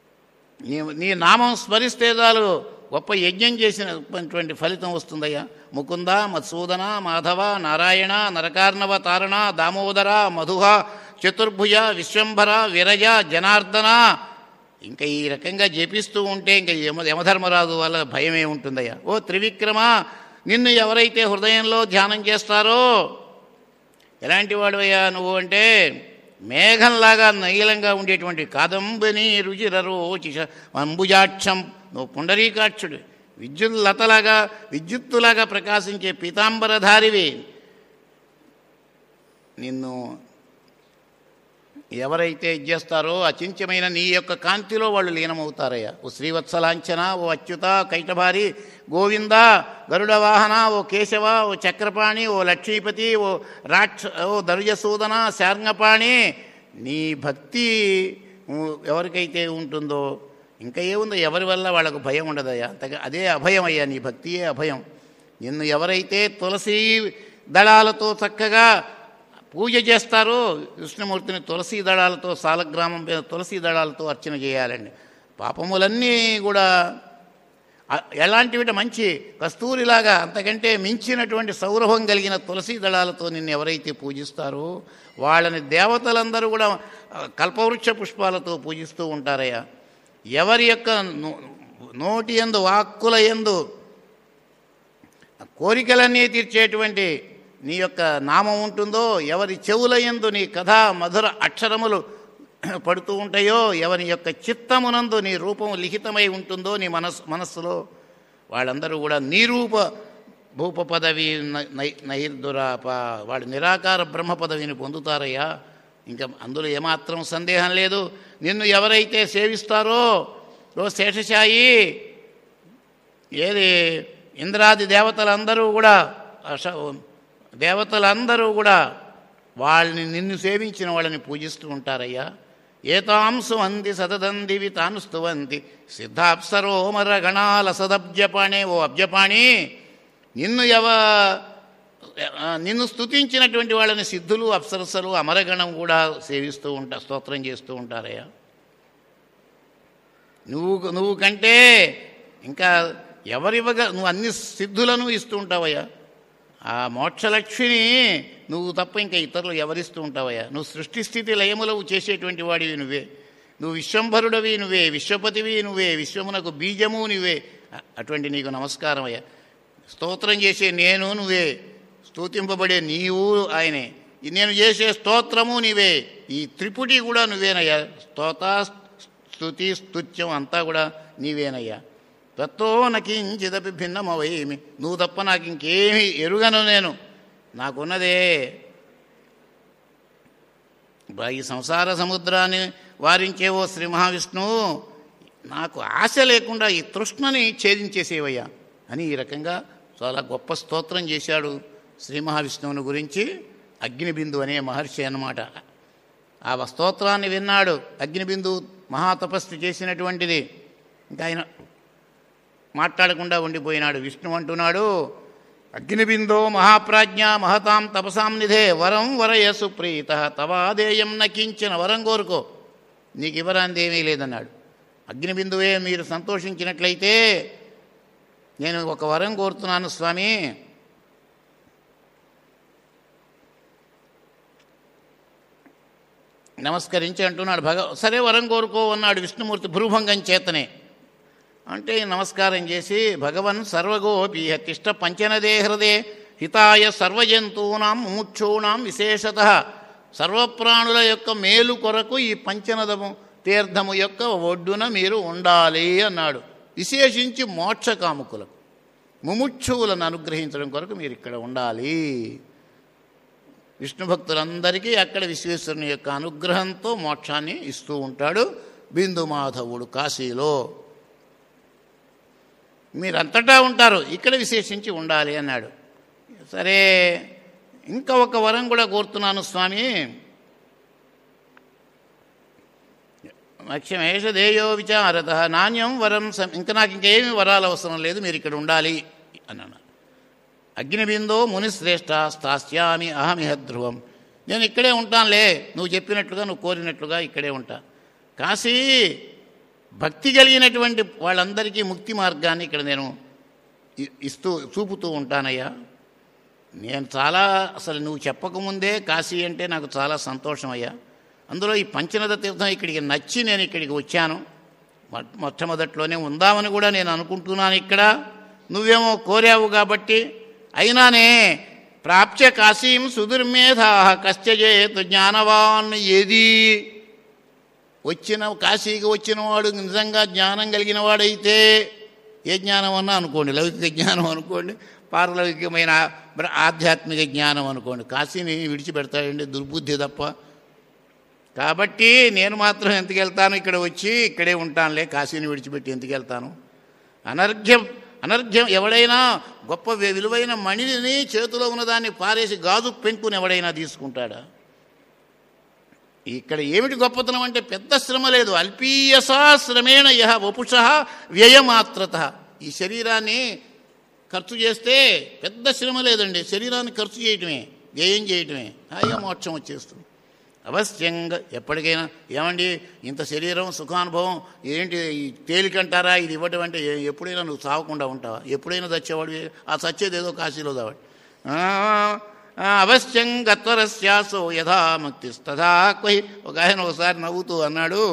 నీ నీ నామం స్మరిస్తే చాలు గొప్ప యజ్ఞం చేసినటువంటి ఫలితం వస్తుందయ్యా ముకుంద మత్సూదన మాధవ నారాయణ నరకార్ణవ తారణ దామోదర మధుహ చతుర్భుజ విశ్వంభర విరజ జనార్దన ఇంకా ఈ రకంగా జపిస్తూ ఉంటే ఇంకా యమ యమధర్మరాజు వల్ల భయమే ఉంటుందయ్యా ఓ త్రివిక్రమ నిన్ను ఎవరైతే హృదయంలో ధ్యానం చేస్తారో ఎలాంటి వాడువయ్యా నువ్వు అంటే మేఘంలాగా నైలంగా ఉండేటువంటి కాదంబని రుచిరరో చిష అంబుజాక్షం నువ్వు పుండరీకాక్షుడు విద్యుత్ లతలాగా విద్యుత్తులాగా ప్రకాశించే పీతాంబరధారివి నిన్ను ఎవరైతే ఇది చేస్తారో అచించమైన నీ యొక్క కాంతిలో వాళ్ళు లీనమవుతారయ్యా ఓ శ్రీవత్సలాంఛన ఓ అచ్యుత కైటభారి గోవింద గరుడ వాహన ఓ కేశవ ఓ చక్రపాణి ఓ లక్ష్మీపతి ఓ రాక్ష ఓ దరుజసూదన శార్ంగపాణి నీ భక్తి ఉ- ఎవరికైతే ఉంటుందో ఇంకా ఏముందో ఎవరి వల్ల వాళ్ళకు భయం ఉండదయ్యా అంతగా అదే అభయం అయ్యా నీ భక్తియే అభయం నిన్ను ఎవరైతే తులసి దళాలతో చక్కగా పూజ చేస్తారో విష్ణుమూర్తిని తులసి దళాలతో సాలగ్రామం మీద తులసి దళాలతో అర్చన చేయాలండి పాపములన్నీ కూడా ఆ- ఎలాంటివిట మంచి కస్తూరిలాగా అంతకంటే మించినటువంటి సౌరభం కలిగిన తులసి దళాలతో నిన్ను ఎవరైతే పూజిస్తారో వాళ్ళని దేవతలందరూ కూడా ఆ, కల్పవృక్ష పుష్పాలతో పూజిస్తూ ఉంటారయ్యా ఎవరి యొక్క నో- నోటి ఎందు వాక్కుల ఎందు ఆ కోరికలన్నీ తీర్చేటువంటి నీ యొక్క నామం ఉంటుందో ఎవరి చెవుల యందు నీ కథ మధుర అక్షరములు పడుతూ ఉంటాయో ఎవరి యొక్క చిత్తమునందు నీ రూపం లిఖితమై ఉంటుందో నీ మనస్సు మనస్సులో వాళ్ళందరూ కూడా నీరూప భూప పదవి న- నై- నైర్దురాప వాళ్ళు నిరాకార బ్రహ్మ పదవిని పొందుతారయ్యా ఇంకా అందులో ఏమాత్రం సందేహం లేదు నిన్ను ఎవరైతే సేవిస్తారో ఓ శేషశాయి ఏది ఇంద్రాది దేవతలందరూ కూడా అస- దేవతలందరూ కూడా వాళ్ళని నిన్ను సేవించిన వాళ్ళని పూజిస్తూ ఉంటారయ్యా ఏతాంసు అంది సతదందివి తాను స్తువంతి సిద్ధాప్సరో మరగణాల సదబ్జపాణే ఓ అబ్జపాణి నిన్ను ఎవ ఆ, నిన్ను స్తుతించినటువంటి వాళ్ళని సిద్ధులు అప్సరసలు అమరగణం కూడా సేవిస్తూ ఉంటా స్తోత్రం చేస్తూ ఉంటారయ్యా నువ్వు నువ్వు కంటే ఇంకా ఎవరివ్వగ నువ్వు అన్ని సిద్ధులను ఇస్తూ ఉంటావయ్యా ఆ మోక్షలక్ష్మిని నువ్వు తప్ప ఇంకా ఇతరులు ఎవరిస్తూ ఉంటావయ్యా నువ్వు సృష్టి స్థితి లయములవు చేసేటువంటి వాడివి నువ్వే నువ్వు విశ్వంభరుడవి నువ్వే విశ్వపతివి నువ్వే విశ్వమునకు బీజము నువ్వే అ- అటువంటి నీకు నమస్కారం అయ్యా స్తోత్రం చేసే నేను నువ్వే స్తోతింపబడే నీవు ఆయనే ఈ నేను చేసే స్తోత్రము నీవే ఈ త్రిపుటి కూడా నువ్వేనయ్యా స్తోత స్తుతి స్తుత్యం అంతా కూడా నీవేనయ్యా తత్తో నకించిదపి భిన్నమవేమి నువ్వు తప్ప నాకు ఇంకేమి ఎరుగను నేను నాకున్నదే బా ఈ సంసార సముద్రాన్ని వారించేవో శ్రీ మహావిష్ణువు నాకు ఆశ లేకుండా ఈ తృష్ణని ఛేదించేసేవయ్యా అని ఈ రకంగా చాలా గొప్ప స్తోత్రం చేశాడు శ్రీ మహావిష్ణువుని గురించి అగ్నిబిందు అనే మహర్షి అన్నమాట ఆ స్తోత్రాన్ని విన్నాడు అగ్నిబిందు మహాతపస్సు చేసినటువంటిది ఇంకా ఆయన మాట్లాడకుండా ఉండిపోయినాడు విష్ణు అంటున్నాడు అగ్నిబిందో మహాప్రాజ్ఞ మహతాం తపసాం నిధే వరం వరయసు ప్రీత తవాదేయం నకించిన వరం కోరుకో నీకు ఇవ్వరాంది ఏమీ లేదన్నాడు అగ్నిబిందువే మీరు సంతోషించినట్లయితే నేను ఒక వరం కోరుతున్నాను స్వామి నమస్కరించి అంటున్నాడు భగ సరే వరం కోరుకో అన్నాడు విష్ణుమూర్తి భ్రూభంగం చేతనే అంటే నమస్కారం చేసి భగవన్ సర్వగోపి తిష్ట పంచనదే హృదే హితాయ సర్వజంతూనాం ముముక్షూణాం విశేషత సర్వప్రాణుల యొక్క మేలు కొరకు ఈ పంచనదము తీర్థము యొక్క ఒడ్డున మీరు ఉండాలి అన్నాడు విశేషించి మోక్షకాముకులకు ముముక్షువులను అనుగ్రహించడం కొరకు మీరు ఇక్కడ ఉండాలి విష్ణు భక్తులందరికీ అక్కడ విశ్వేశ్వరుని యొక్క అనుగ్రహంతో మోక్షాన్ని ఇస్తూ ఉంటాడు బిందు మాధవుడు కాశీలో మీరంతటా ఉంటారు ఇక్కడ విశేషించి ఉండాలి అన్నాడు సరే ఇంకా ఒక వరం కూడా కోరుతున్నాను స్వామి లక్ష్యమేష దేయో విచారత నాణ్యం వరం సం- ఇంకా నాకు ఇంకేమీ వరాలు అవసరం లేదు మీరు ఇక్కడ ఉండాలి అని అన్నాడు అగ్నిబిందో మునిశ్రేష్ఠ స్థాస్యామి అహమిహ ధ్రువం నేను ఇక్కడే ఉంటానులే నువ్వు చెప్పినట్లుగా నువ్వు కోరినట్లుగా ఇక్కడే ఉంటా కాశీ భక్తి కలిగినటువంటి వాళ్ళందరికీ ముక్తి మార్గాన్ని ఇక్కడ నేను ఇ- ఇస్తూ చూపుతూ ఉంటానయ్యా నేను చాలా అసలు నువ్వు చెప్పకముందే కాశీ అంటే నాకు చాలా సంతోషం అయ్యా అందులో ఈ పంచనద తీర్థం ఇక్కడికి నచ్చి నేను ఇక్కడికి వచ్చాను మొ- మొట్టమొదట్లోనే ఉందామని కూడా నేను అనుకుంటున్నాను ఇక్కడ నువ్వేమో కోరావు కాబట్టి అయినానే ప్రాప్య కాశీం సుదుర్మేధ కశ్చజేత్ జ్ఞానవాన్ ఏది వచ్చిన కాశీకి వచ్చిన వాడు నిజంగా జ్ఞానం కలిగిన వాడైతే ఏ జ్ఞానం అన్నా అనుకోండి లౌకిక జ్ఞానం అనుకోండి పారలౌకికమైన బ్ర- ఆధ్యాత్మిక జ్ఞానం అనుకోండి కాశీని విడిచిపెడతాడండి దుర్బుద్ధి తప్ప కాబట్టి నేను మాత్రం ఎందుకు వెళ్తాను ఇక్కడ వచ్చి ఇక్కడే ఉంటానులే కాశీని విడిచిపెట్టి ఎందుకు వెళ్తాను అనర్ఘ్యం అనర్ఘ్యం ఎవడైనా గొప్ప వి- విలువైన మణిని చేతిలో ఉన్నదాన్ని పారేసి గాజు పెంకుని ఎవడైనా తీసుకుంటాడా ఇక్కడ ఏమిటి గొప్పతనం అంటే పెద్ద శ్రమ లేదు అల్పీయసా శ్రమేణ యహ వపుష వ్యయమాత్రత ఈ శరీరాన్ని ఖర్చు చేస్తే పెద్ద శ్రమ లేదండి శరీరాన్ని ఖర్చు చేయటమే వ్యయం చేయటమే హాయిగా మోక్షం వచ్చేస్తుంది అవశ్యంగా ఎప్పటికైనా ఏమండి ఇంత శరీరం సుఖానుభవం ఏంటి ఈ తేలికంటారా ఇది ఇవ్వటం అంటే ఏ- ఎప్పుడైనా నువ్వు సావకుండా ఉంటావా ఎప్పుడైనా చచ్చేవాడు ఆ చచ్చేది ఏదో కాశీలో దావాడు అవశ్యం గత్వరస్యాసో యథా ముక్తిస్తథా క్వై ఒక ఆయన ఒకసారి నవ్వుతూ అన్నాడు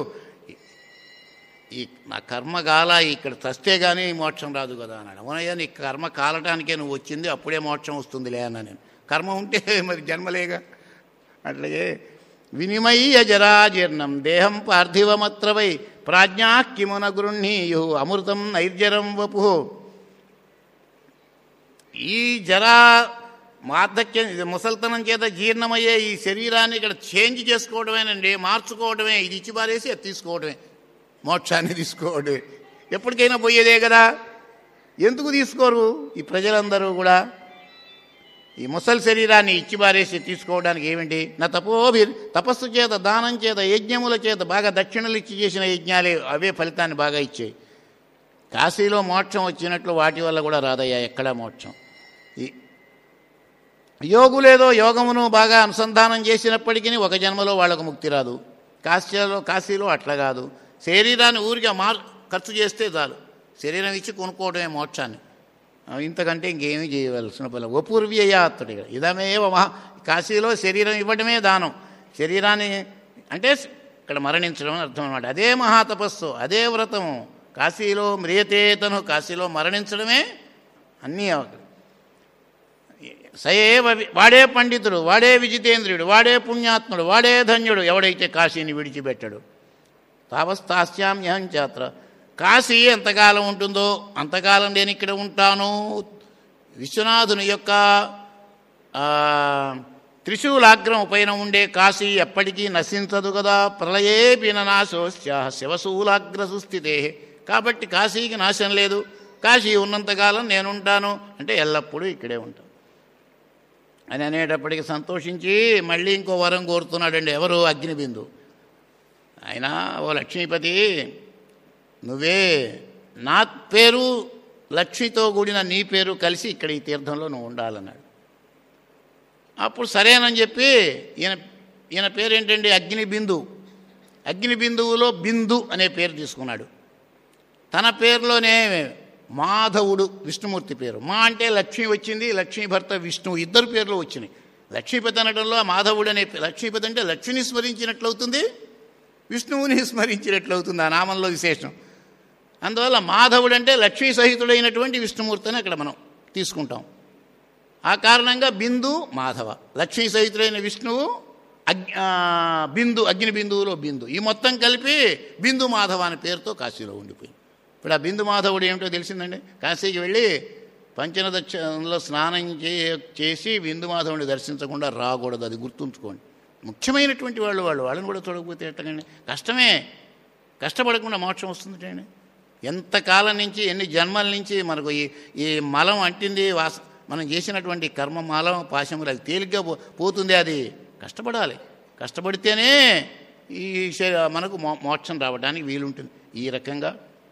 ఈ నా కర్మ కాల ఇక్కడ చస్తే కానీ మోక్షం రాదు కదా అన్నాడు అవునయ్యా నీ కర్మ కాలటానికే నువ్వు వచ్చింది అప్పుడే మోక్షం వస్తుందిలే అన్నా నేను కర్మ ఉంటే మరి జన్మలేగా అట్లాగే వినిమయ్య జరాజీర్ణం దేహం పార్థివమత్రవై ప్రాజ్ఞా కిమున గృహ్ణీయు అమృతం నైర్జరం వపు ఈ జరా వార్ధక్యం ఇది ముసల్తనం చేత జీర్ణమయ్యే ఈ శరీరాన్ని ఇక్కడ చేంజ్ చేసుకోవడమేనండి మార్చుకోవడమే ఇది ఇచ్చి పారేసి అది తీసుకోవడమే మోక్షాన్ని తీసుకోవడమే ఎప్పటికైనా పోయేదే కదా ఎందుకు తీసుకోరు ఈ ప్రజలందరూ కూడా ఈ ముసలి శరీరాన్ని ఇచ్చి పారేసి తీసుకోవడానికి ఏమిటి నా తపోభి తపస్సు చేత దానం చేత యజ్ఞముల చేత బాగా దక్షిణలు ఇచ్చి చేసిన యజ్ఞాలే అవే ఫలితాన్ని బాగా ఇచ్చాయి కాశీలో మోక్షం వచ్చినట్లు వాటి వల్ల కూడా రాదయ్యా ఎక్కడా మోక్షం ఈ యోగులేదో యోగమును బాగా అనుసంధానం చేసినప్పటికీ ఒక జన్మలో వాళ్ళకు ముక్తి రాదు కాశీలో కాశీలో అట్లా కాదు శరీరాన్ని ఊరిగా మార్ ఖర్చు చేస్తే చాలు శరీరం ఇచ్చి కొనుక్కోవడమే మోక్షాన్ని ఆ, ఇంతకంటే ఇంకేమీ చేయవలసిన పని వపూర్వ్యయాత్తుడి ఇదమేవ మహా కాశీలో శరీరం ఇవ్వడమే దానం శరీరాన్ని అంటే ఇక్కడ మరణించడం అని అర్థం అనమాట అదే మహాతపస్సు అదే వ్రతము కాశీలో మ్రియతేతను కాశీలో మరణించడమే అన్నీ అవక- సయేవ వి- వాడే పండితుడు వాడే విజితేంద్రియుడు వాడే పుణ్యాత్ముడు వాడే ధన్యుడు ఎవడైతే కాశీని విడిచిపెట్టడు తావస్తాస్యామ్యహం చాత్ర కాశీ ఎంతకాలం ఉంటుందో అంతకాలం నేను ఇక్కడ ఉంటాను విశ్వనాథుని యొక్క ఆ, త్రిశూలాగ్రం పైన ఉండే కాశీ ఎప్పటికీ నశించదు కదా ప్రళయే పిననాశోశ్చ శివశూలాగ్ర సుస్థితే కాబట్టి కాశీకి నాశనం లేదు కాశీ ఉన్నంతకాలం నేనుంటాను అంటే ఎల్లప్పుడూ ఇక్కడే ఉంటాను అని అనేటప్పటికి సంతోషించి మళ్ళీ ఇంకో వరం కోరుతున్నాడండి ఎవరు అగ్నిబిందు ఆయన ఓ లక్ష్మీపతి నువ్వే నా పేరు లక్ష్మితో కూడిన నీ పేరు కలిసి ఇక్కడ ఈ తీర్థంలో నువ్వు ఉండాలన్నాడు అప్పుడు సరేనని చెప్పి ఈయన ఈయన పేరు ఏంటండి అగ్ని బిందు అగ్ని బిందువులో బిందు అనే పేరు తీసుకున్నాడు తన పేరులోనే మాధవుడు విష్ణుమూర్తి పేరు మా అంటే లక్ష్మి వచ్చింది లక్ష్మీ భర్త విష్ణువు ఇద్దరు పేర్లు వచ్చినాయి లక్ష్మీపతి అనడంలో ఆ మాధవుడు అనే పే- లక్ష్మీపతి అంటే లక్ష్మిని స్మరించినట్లవుతుంది విష్ణువుని స్మరించినట్లవుతుంది ఆ నామంలో విశేషం అందువల్ల మాధవుడు అంటే లక్ష్మీ సహితుడైనటువంటి విష్ణుమూర్తిని అక్కడ మనం తీసుకుంటాం ఆ కారణంగా బిందు మాధవ లక్ష్మీ సహితుడైన విష్ణువు అగ్ ఆ, బిందు అగ్ని బిందువులో బిందు ఈ మొత్తం కలిపి బిందు మాధవ అనే పేరుతో కాశీలో ఉండిపోయింది ఇప్పుడు ఆ బిందు మాధవుడు ఏమిటో తెలిసిందండి కాశీకి వెళ్ళి పంచనదక్షలో స్నానం చే చేసి బిందు మాధవుని దర్శించకుండా రాకూడదు అది గుర్తుంచుకోండి ముఖ్యమైనటువంటి వాళ్ళు వాళ్ళు వాళ్ళని కూడా చూడకపోతే ఎట్టకండి కష్టమే కష్టపడకుండా మోక్షం వస్తుంది ఎంతకాలం నుంచి ఎన్ని జన్మల నుంచి మనకు ఈ ఈ మలం అంటింది వాస మనం చేసినటువంటి కర్మ మలం పాశములు అది తేలిగ్గా పో- పోతుంది అది కష్టపడాలి కష్టపడితేనే ఈ శరీ- మనకు మో మోక్షం రావడానికి వీలుంటుంది ఈ రకంగా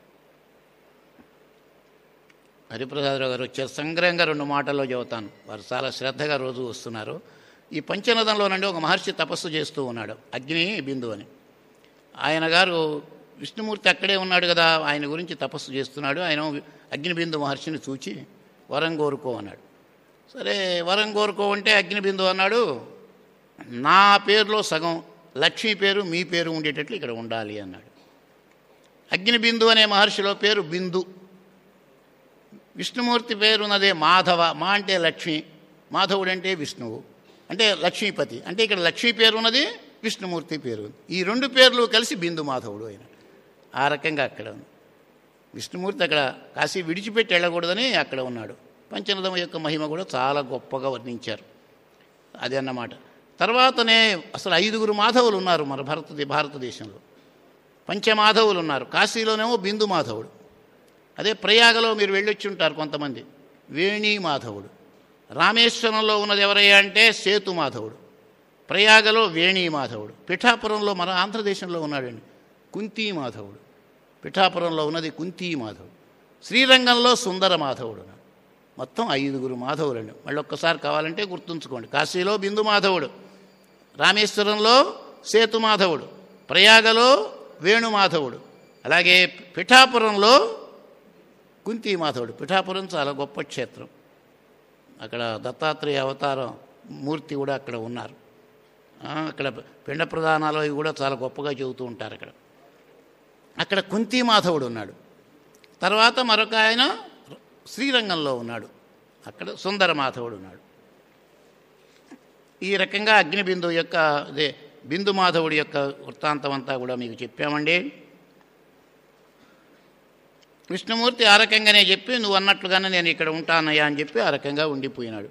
హరిప్రసాదరావు గారు వచ్చారు సంగ్రహంగా రెండు మాటల్లో చెబుతాను వారు చాలా శ్రద్ధగా రోజు వస్తున్నారు ఈ పంచనదంలో నుండి ఒక మహర్షి తపస్సు చేస్తూ ఉన్నాడు అగ్ని బిందు అని ఆయన గారు విష్ణుమూర్తి అక్కడే ఉన్నాడు కదా ఆయన గురించి తపస్సు చేస్తున్నాడు ఆయన అగ్నిబిందు మహర్షిని చూచి వరం కోరుకో అన్నాడు సరే వరం కోరుకో అంటే అగ్నిబిందు అన్నాడు నా పేరులో సగం లక్ష్మి పేరు మీ పేరు ఉండేటట్లు ఇక్కడ ఉండాలి అన్నాడు అగ్నిబిందు అనే మహర్షిలో పేరు బిందు విష్ణుమూర్తి పేరున్నదే మాధవ మా అంటే లక్ష్మి మాధవుడు అంటే విష్ణువు అంటే లక్ష్మీపతి అంటే ఇక్కడ లక్ష్మీ పేరు ఉన్నది విష్ణుమూర్తి పేరు ఉంది ఈ రెండు పేర్లు కలిసి బిందు మాధవుడు అయినాడు ఆ రకంగా అక్కడ ఉంది విష్ణుమూర్తి అక్కడ కాశీ విడిచిపెట్టి వెళ్ళకూడదని అక్కడ ఉన్నాడు పంచనదం యొక్క మహిమ కూడా చాలా గొప్పగా వర్ణించారు అది అన్నమాట తర్వాతనే అసలు ఐదుగురు మాధవులు ఉన్నారు మన భారత భారతదేశంలో పంచమాధవులు ఉన్నారు కాశీలోనేమో బిందు మాధవుడు అదే ప్రయాగలో మీరు వెళ్ళొచ్చి ఉంటారు కొంతమంది వేణి మాధవుడు రామేశ్వరంలో ఉన్నది ఎవరయ్యా అంటే సేతు మాధవుడు ప్రయాగలో వేణి మాధవుడు పిఠాపురంలో మన ఆంధ్రదేశంలో ఉన్నాడండి కుంతీ మాధవుడు పిఠాపురంలో ఉన్నది కుంతీ మాధవుడు శ్రీరంగంలో సుందర మాధవుడు ఉన్నాడు. మొత్తం ఐదుగురు మాధవులండి మళ్ళీ ఒక్కసారి కావాలంటే గుర్తుంచుకోండి కాశీలో బిందు మాధవుడు రామేశ్వరంలో సేతు మాధవుడు ప్రయాగలో వేణు మాధవుడు అలాగే పిఠాపురంలో కుంతీ మాధవుడు పిఠాపురం చాలా గొప్ప క్షేత్రం అక్కడ దత్తాత్రేయ అవతారం మూర్తి కూడా అక్కడ ఉన్నారు ఆ, అక్కడ పిండ ప్రధానాలు అవి కూడా చాలా గొప్పగా చెబుతూ ఉంటారు అక్కడ అక్కడ కుంతీ మాధవుడు ఉన్నాడు తర్వాత మరొక ఆయన శ్రీరంగంలో ఉన్నాడు అక్కడ సుందర మాధవుడు ఉన్నాడు ఈ రకంగా అగ్నిబిందు యొక్క అదే బిందు మాధవుడి యొక్క వృత్తాంతం అంతా కూడా మీకు చెప్పామండి విష్ణుమూర్తి ఆ రకంగానే చెప్పి నువ్వు అన్నట్లుగానే నేను ఇక్కడ ఉంటానయ్యా అని చెప్పి ఆ రకంగా ఉండిపోయినాడు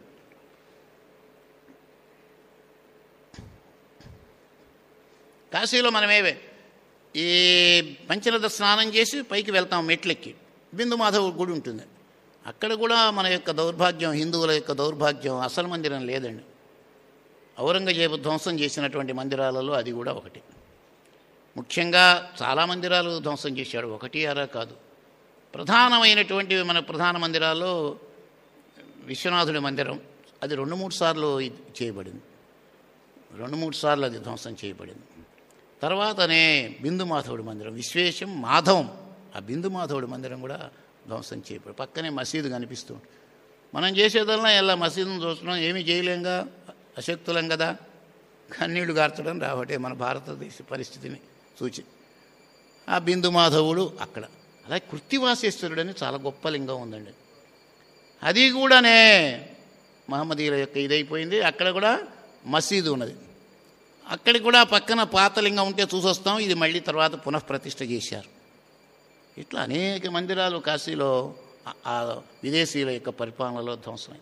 కాశీలో మనమేవే ఈ పంచనద స్నానం చేసి పైకి వెళ్తాం మెట్లెక్కి బిందు మాధవ్ గుడి ఉంటుంది అక్కడ కూడా మన యొక్క దౌర్భాగ్యం హిందువుల యొక్క దౌర్భాగ్యం అసలు మందిరం లేదండి ఔరంగజేబు ధ్వంసం చేసినటువంటి మందిరాలలో అది కూడా ఒకటి ముఖ్యంగా చాలా మందిరాలు ధ్వంసం చేశాడు ఒకటి అరా కాదు ప్రధానమైనటువంటి మన ప్రధాన మందిరాల్లో విశ్వనాథుడి మందిరం అది రెండు మూడు సార్లు ఇది చేయబడింది రెండు మూడు సార్లు అది ధ్వంసం చేయబడింది తర్వాతనే బిందు మాధవుడి మందిరం విశ్వేశం మాధవం ఆ బిందు మాధవుడి మందిరం కూడా ధ్వంసం చేయబడి పక్కనే మసీదు కనిపిస్తూ ఉంటుంది. మనం చేసేదల్లా ఎలా మసీదును చూస్తున్నాం ఏమీ చేయలేంగా అశక్తులం కదా కన్నీళ్లు గార్చడం రావటే మన భారతదేశ పరిస్థితిని సూచి ఆ బిందు మాధవుడు అక్కడ అలాగే కృత్తివాసేశ్వరుడు అని చాలా గొప్ప లింగం ఉందండి అది కూడానే మహమ్మదీయుల యొక్క ఇదైపోయింది అక్కడ కూడా మసీదు ఉన్నది అక్కడికి కూడా పక్కన పాత లింగం ఉంటే చూసొస్తాం ఇది మళ్ళీ తర్వాత పునఃప్రతిష్ఠ చేశారు ఇట్లా అనేక మందిరాలు కాశీలో ఆ- ఆ విదేశీయుల యొక్క పరిపాలనలో ధ్వంసమై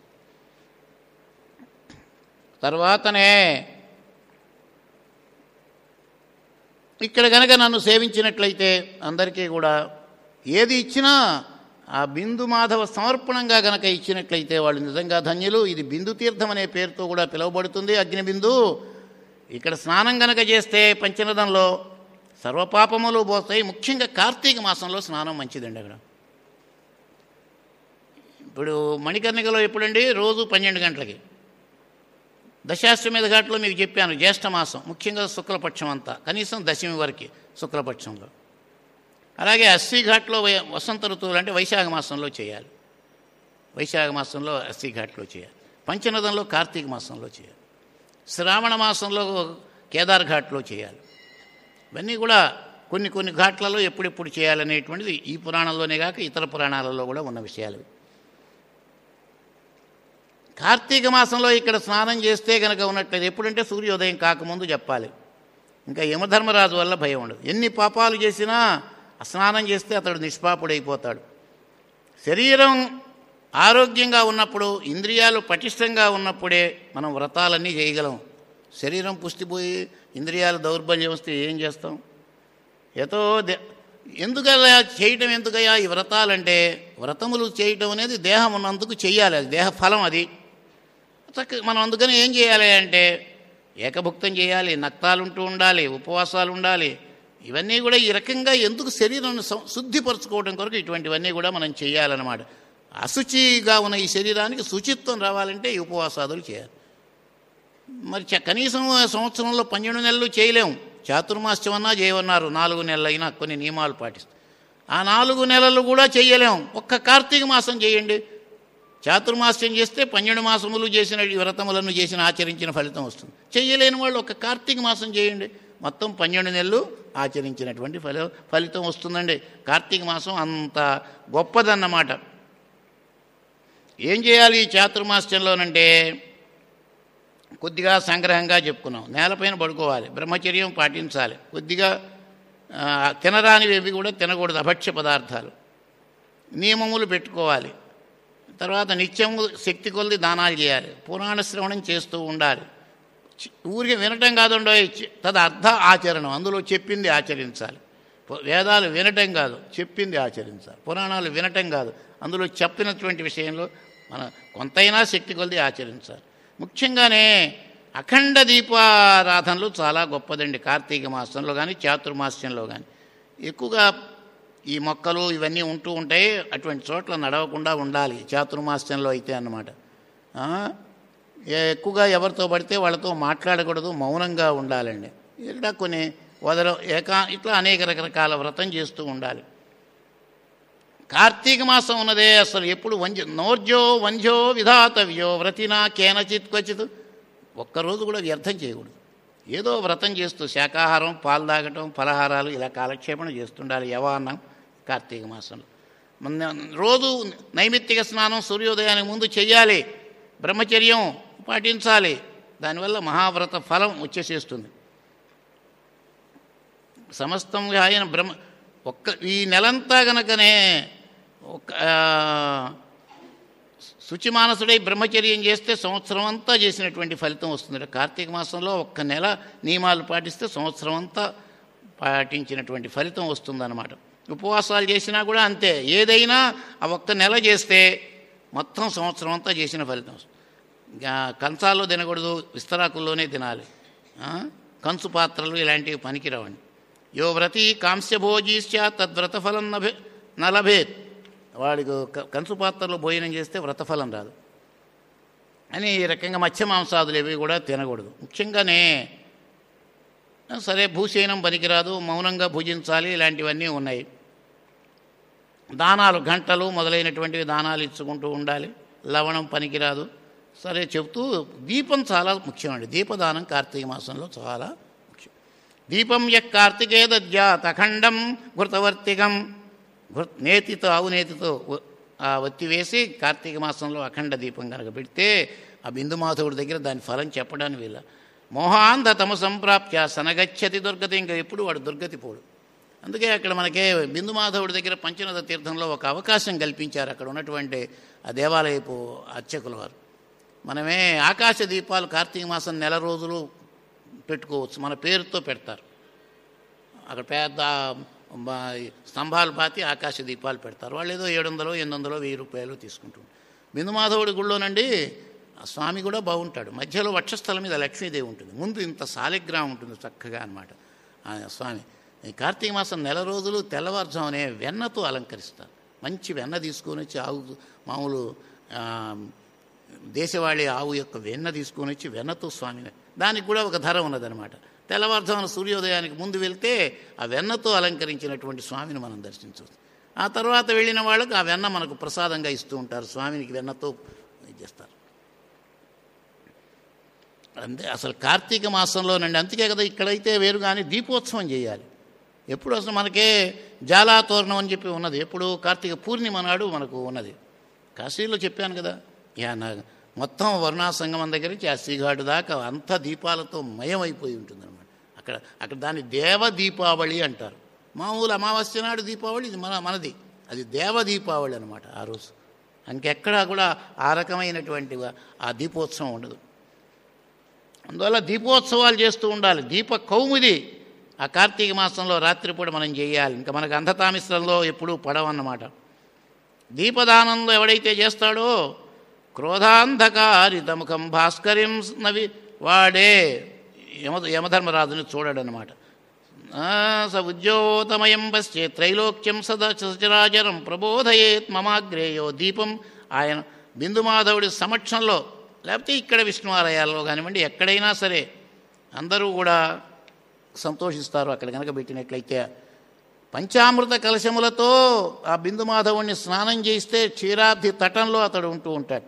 తర్వాతనే ఇక్కడ కనుక నన్ను సేవించినట్లయితే అందరికీ కూడా ఏది ఇచ్చినా ఆ బిందు మాధవ సమర్పణంగా గనక ఇచ్చినట్లయితే వాళ్ళు నిజంగా ధన్యులు ఇది బిందు తీర్థం అనే పేరుతో కూడా పిలువబడుతుంది అగ్నిబిందు ఇక్కడ స్నానం గనక చేస్తే పంచనదంలో సర్వపాపములు పోతాయి ముఖ్యంగా కార్తీక మాసంలో స్నానం మంచిదండి అక్కడ ఇప్పుడు మణికర్ణికలో ఎప్పుడండి రోజు పన్నెండు గంటలకి దశాశ్వమేధ ఘాట్లో మీకు చెప్పాను జ్యేష్ఠ మాసం ముఖ్యంగా శుక్లపక్షం అంతా కనీసం దశమి వరకు శుక్లపక్షంలో అలాగే అస్సీ ఘాట్లో వయ- వసంత ఋతువులు అంటే వైశాఖ మాసంలో చేయాలి వైశాఖ మాసంలో అస్సీ ఘాట్లో చేయాలి పంచనదంలో కార్తీక మాసంలో చేయాలి శ్రావణ మాసంలో కేదార్ ఘాట్లో చేయాలి ఇవన్నీ కూడా కొన్ని కొన్ని ఘాట్లలో ఎప్పుడెప్పుడు చేయాలనేటువంటిది ఈ పురాణంలోనే కాక ఇతర పురాణాలలో కూడా ఉన్న విషయాలు ఇవి. కార్తీక మాసంలో ఇక్కడ స్నానం చేస్తే కనుక ఉన్నట్లయితే ఎప్పుడంటే సూర్యోదయం కాకముందు చెప్పాలి ఇంకా యమధర్మరాజు వల్ల భయం ఉండదు ఎన్ని పాపాలు చేసినా ఆ స్నానం చేస్తే అతడు నిష్పాపుడైపోతాడు శరీరం ఆరోగ్యంగా ఉన్నప్పుడు ఇంద్రియాలు పటిష్టంగా ఉన్నప్పుడే మనం వ్రతాలన్నీ చేయగలం శరీరం పుష్టిపోయి ఇంద్రియాలు దౌర్బల్యం వస్తే ఏం చేస్తాం ఎతో దే- ఎందుకలా చేయటం ఎందుకయ్యా ఈ వ్రతాలంటే వ్రతములు చేయటం అనేది దేహం ఉన్నందుకు చెయ్యాలి అది దేహ ఫలం అది చక్క మనం అందుకని ఏం చేయాలి అంటే ఏకభుక్తం చేయాలి నక్తాలుంటూ ఉండాలి ఉపవాసాలు ఉండాలి ఇవన్నీ కూడా ఈ రకంగా ఎందుకు శరీరాన్ని సం- శుద్ధిపరచుకోవడం కొరకు ఇటువంటివన్నీ కూడా మనం చేయాలన్నమాట అశుచిగా ఉన్న ఈ శరీరానికి శుచిత్వం రావాలంటే ఈ ఉపవాసాదులు చేయాలి మరి చ- కనీసం సంవత్సరంలో పన్నెండు నెలలు చేయలేము చాతుర్మాస్యం అన్నా చేయమన్నారు నాలుగు నెలలైనా కొన్ని నియమాలు పాటిస్తాం ఆ నాలుగు నెలలు కూడా చేయలేము ఒక్క కార్తీక మాసం చేయండి చాతుర్మాస్యం చేస్తే పన్నెండు మాసములు చేసిన ఈ వ్రతములను చేసిన ఆచరించిన ఫలితం వస్తుంది చెయ్యలేని వాళ్ళు ఒక కార్తీక మాసం చేయండి మొత్తం పన్నెండు నెలలు ఆచరించినటువంటి ఫలి ఫలితం వస్తుందండి కార్తీక మాసం అంత గొప్పదన్నమాట ఏం చేయాలి ఈ చాతుర్మాస్యంలోనంటే కొద్దిగా సంగ్రహంగా చెప్పుకున్నాం నేలపైన పడుకోవాలి బ్రహ్మచర్యం పాటించాలి కొద్దిగా ఆ, తినరానివి ఏవి కూడా తినకూడదు అభక్ష్య పదార్థాలు నియమములు పెట్టుకోవాలి తర్వాత నిత్యము శక్తి కొలది దానాలు చేయాలి పురాణ శ్రవణం చేస్తూ ఉండాలి చి- ఊరికి వినటం కాదుండో తద అర్థ ఆచరణం అందులో చెప్పింది ఆచరించాలి పు- వేదాలు వినటం కాదు చెప్పింది ఆచరించాలి పురాణాలు వినటం కాదు అందులో చెప్పినటువంటి విషయంలో మన కొంతైనా శక్తి కొలది ఆచరించాలి ముఖ్యంగానే అఖండ దీపారాధనలు చాలా గొప్పదండి కార్తీక మాసంలో కానీ చాతుర్మాస్యంలో కానీ ఎక్కువగా ఈ మొక్కలు ఇవన్నీ ఉంటూ ఉంటాయి అటువంటి చోట్ల నడవకుండా ఉండాలి చాతుర్మాస్యంలో అయితే అన్నమాట ఆ? ఏ- ఎక్కువగా ఎవరితో పడితే వాళ్ళతో మాట్లాడకూడదు మౌనంగా ఉండాలండి ఇక్కడ కొన్ని వదల ఏకా ఇట్లా అనేక రకరకాల వ్రతం చేస్తూ ఉండాలి కార్తీక మాసం ఉన్నదే అసలు ఎప్పుడు వంజ నోర్జో వంజో విధాతవ్యో వ్రతినా కేనచిత్ క్వచిత్ ఒక్కరోజు కూడా వ్యర్థం చేయకూడదు ఏదో వ్రతం చేస్తూ శాకాహారం పాలు తాగటం ఫలహారాలు ఇలా కాలక్షేపణ చేస్తుండాలి యవాన్నం కార్తీక మాసంలో మన రోజు నైమిత్తిక స్నానం సూర్యోదయానికి ముందు చెయ్యాలి బ్రహ్మచర్యం పాటించాలి దానివల్ల మహావ్రత ఫలం వచ్చేసేస్తుంది సమస్తం ఆయన బ్రహ్మ ఒక్క ఈ నెలంతా గనకనే ఒక్క ఆ, శుచిమానసుడై బ్రహ్మచర్యం చేస్తే సంవత్సరం అంతా చేసినటువంటి ఫలితం వస్తుంది కార్తీక మాసంలో ఒక్క నెల నియమాలు పాటిస్తే సంవత్సరం అంతా పాటించినటువంటి ఫలితం వస్తుందన్నమాట ఉపవాసాలు చేసినా కూడా అంతే ఏదైనా ఆ ఒక్క నెల చేస్తే మొత్తం సంవత్సరం అంతా చేసిన ఫలితం వస్తుంది ఇంకా కంచాల్లో తినకూడదు విస్తరాకుల్లోనే తినాలి ఆ? కంచు పాత్రలు ఇలాంటివి పనికిరావండి యో వ్రతి కాంస్యభోజీశ్చ తద్వ్రతఫలం నభే నలభేత్ వాడికి క- కంచు పాత్రలో భోజనం చేస్తే వ్రతఫలం రాదు అని ఈ రకంగా మత్స్య మాంసాదులు ఏవి కూడా తినకూడదు ముఖ్యంగానే సరే భూసేనం పనికిరాదు మౌనంగా భుజించాలి ఇలాంటివన్నీ ఉన్నాయి దానాలు గంటలు మొదలైనటువంటివి దానాలు ఇచ్చుకుంటూ ఉండాలి లవణం పనికిరాదు సరే చెప్తూ దీపం చాలా ముఖ్యమండి దీపదానం కార్తీక మాసంలో చాలా ముఖ్యం దీపం యక్ కార్తికే దద్యాత్ అఖండం ఘృతవర్తికం ఘృ నేతితో ఆవు నేతితో వ- ఆ ఒత్తి వేసి కార్తీక మాసంలో అఖండ దీపం కనుక పెడితే ఆ బిందు మాధవుడి దగ్గర దాని ఫలం చెప్పడానికి వీళ్ళ మోహాంధ తమ సంప్రాప్య సనగచ్చతి దుర్గతి ఇంకా ఎప్పుడు వాడు దుర్గతి పోడు అందుకే అక్కడ మనకే బిందు మాధవుడి దగ్గర పంచనద తీర్థంలో ఒక అవకాశం కల్పించారు అక్కడ ఉన్నటువంటి ఆ దేవాలయపు అర్చకుల వారు మనమే ఆకాశ దీపాలు కార్తీక మాసం నెల రోజులు పెట్టుకోవచ్చు మన పేరుతో పెడతారు అక్కడ పెద్ద మా స్తంభాలు పాతి ఆకాశ దీపాలు పెడతారు వాళ్ళు ఏదో ఏడు వందలు ఎనిమిది వందలు వెయ్యి రూపాయలు తీసుకుంటారు బిందుమాధవుడి గుళ్ళోనండి ఆ స్వామి కూడా బాగుంటాడు మధ్యలో వక్షస్థలం మీద లక్ష్మీదేవి ఉంటుంది ముందు ఇంత సాలిగ్రామం ఉంటుంది చక్కగా అనమాట ఆ స్వామి ఈ కార్తీక మాసం నెల రోజులు తెల్లవారుజామునే వెన్నతో అలంకరిస్తారు మంచి వెన్న తీసుకొని వచ్చి ఆవు మామూలు ఆ, దేశవాళీ ఆవు యొక్క వెన్న తీసుకొని వచ్చి వెన్నతో స్వామిని దానికి కూడా ఒక ధర ఉన్నదనమాట తెల్లవారుజామున సూర్యోదయానికి ముందు వెళ్తే ఆ వెన్నతో అలంకరించినటువంటి స్వామిని మనం దర్శించవచ్చు ఆ తర్వాత వెళ్ళిన వాళ్ళకు ఆ వెన్న మనకు ప్రసాదంగా ఇస్తూ ఉంటారు స్వామినికి వెన్నతో ఇది చేస్తారు అంతే అసలు కార్తీక మాసంలోనండి అందుకే కదా ఇక్కడైతే వేరు కానీ దీపోత్సవం చేయాలి ఎప్పుడు అసలు మనకే జాలాతోరణం అని చెప్పి ఉన్నది ఎప్పుడు కార్తీక పూర్ణిమ నాడు మనకు ఉన్నది కాశీలో చెప్పాను కదా యా నా మొత్తం వరుణా సంగమం దగ్గర నుంచి ఆ శ్రీఘాటు దాకా అంతా దీపాలతో మయమైపోయి ఉంటుందన్నమాట అక్కడ అక్కడ దాన్ని దేవ దీపావళి అంటారు మామూలు అమావాస్య నాడు దీపావళి ఇది మన మనది అది దేవ దీపావళి అనమాట ఆ రోజు ఇంకెక్కడా కూడా ఆ రకమైనటువంటి ఆ దీపోత్సవం ఉండదు అందువల్ల దీపోత్సవాలు చేస్తూ ఉండాలి దీప కౌముది ఆ కార్తీక మాసంలో రాత్రిపూట మనం చేయాలి ఇంకా మనకు అంధతామిశ్రంలో ఎప్పుడూ పడవన్నమాట దీపదానంలో ఎవడైతే చేస్తాడో క్రోధాంధకారితముఖం భాస్కర్యం నవి వాడే యమ యమధర్మరాజుని చూడడనమాట ఆ, స ఉద్యోతమయం పశ్చే త్రైలోక్యం సదా సచరాచరం ప్రబోధయేత్ మమాగ్రేయో దీపం ఆయన బిందుమాధవుడి సమక్షంలో లేకపోతే ఇక్కడ విష్ణువాలయాల్లో కానివ్వండి ఎక్కడైనా సరే అందరూ కూడా సంతోషిస్తారు అక్కడ కనుక పెట్టినట్లయితే పంచామృత కలశములతో ఆ బిందు మాధవుణ్ణి స్నానం చేయిస్తే క్షీరాబ్ది తటంలో అతడు ఉంటూ ఉంటాడట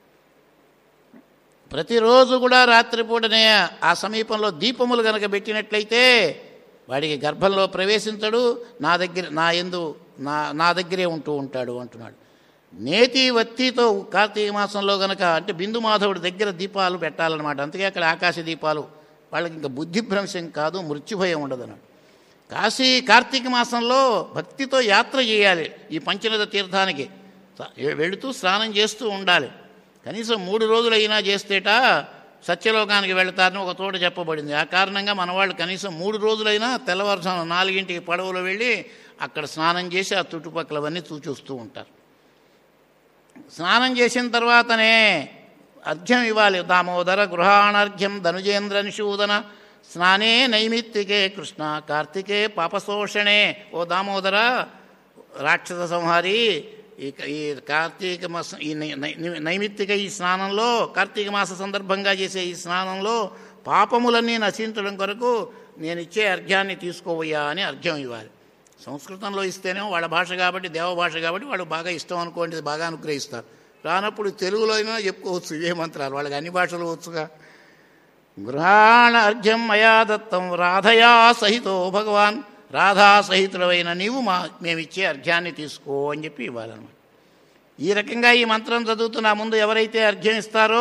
ప్రతిరోజు కూడా రాత్రిపూటనే ఆ సమీపంలో దీపములు గనక పెట్టినట్లయితే వాడికి గర్భంలో ప్రవేశించడు నా దగ్గర నా ఎందు నా నా దగ్గరే ఉంటూ ఉంటాడు అంటున్నాడు నేతి వత్తితో కార్తీక మాసంలో గనక అంటే బిందు మాధవుడి దగ్గర దీపాలు పెట్టాలన్నమాట అందుకే అక్కడ ఆకాశ దీపాలు వాళ్ళకి ఇంకా బుద్ధిభ్రంశం కాదు మృత్యుభయం ఉండదన్నాడు కాశీ కార్తీక మాసంలో భక్తితో యాత్ర చేయాలి ఈ పంచనద తీర్థానికి వెళుతూ స్నానం చేస్తూ ఉండాలి కనీసం మూడు రోజులైనా చేస్తేట సత్యలోకానికి వెళతారని ఒక తోట చెప్పబడింది ఆ కారణంగా మన వాళ్ళు కనీసం మూడు రోజులైనా తెల్లవారుజామున నాలుగింటికి పడవలో వెళ్ళి అక్కడ స్నానం చేసి ఆ చుట్టుపక్కలవన్నీ చూచూస్తూ ఉంటారు స్నానం చేసిన తర్వాతనే అర్ఘ్యం ఇవ్వాలి దామోదర గృహాణార్ఘ్యం ధనుజేంద్ర నిషూదన స్నానే నైమిత్తికే కృష్ణ కార్తికే పాపశోషణే ఓ దామోదర రాక్షస సంహారి ఈ ఈ కార్తీక మాస ఈ నై- నై- నైమిత్తిక ఈ స్నానంలో కార్తీక మాస సందర్భంగా చేసే ఈ స్నానంలో పాపములన్నీ నశించడం కొరకు నేను ఇచ్చే అర్ఘ్యాన్ని తీసుకోవయ్యా అని అర్ఘ్యం ఇవ్వాలి సంస్కృతంలో ఇస్తేనేమో వాళ్ళ భాష కాబట్టి దేవ భాష కాబట్టి వాళ్ళు బాగా ఇష్టం అనుకోండి బాగా అనుగ్రహిస్తారు రానప్పుడు తెలుగులో అయినా చెప్పుకోవచ్చు ఇవే మంత్రాలు వాళ్ళకి అన్ని భాషలు వచ్చుగా గృహాణ అర్ఘ్యం మయా దత్తం రాధయా సహితో భగవాన్ రాధా సహితుడవైన నీవు మా మేమిచ్చే అర్ఘ్యాన్ని తీసుకో అని చెప్పి ఇవ్వాలన్నమాట ఈ రకంగా ఈ మంత్రం చదువుతున్న ముందు ఎవరైతే అర్ఘ్యం ఇస్తారో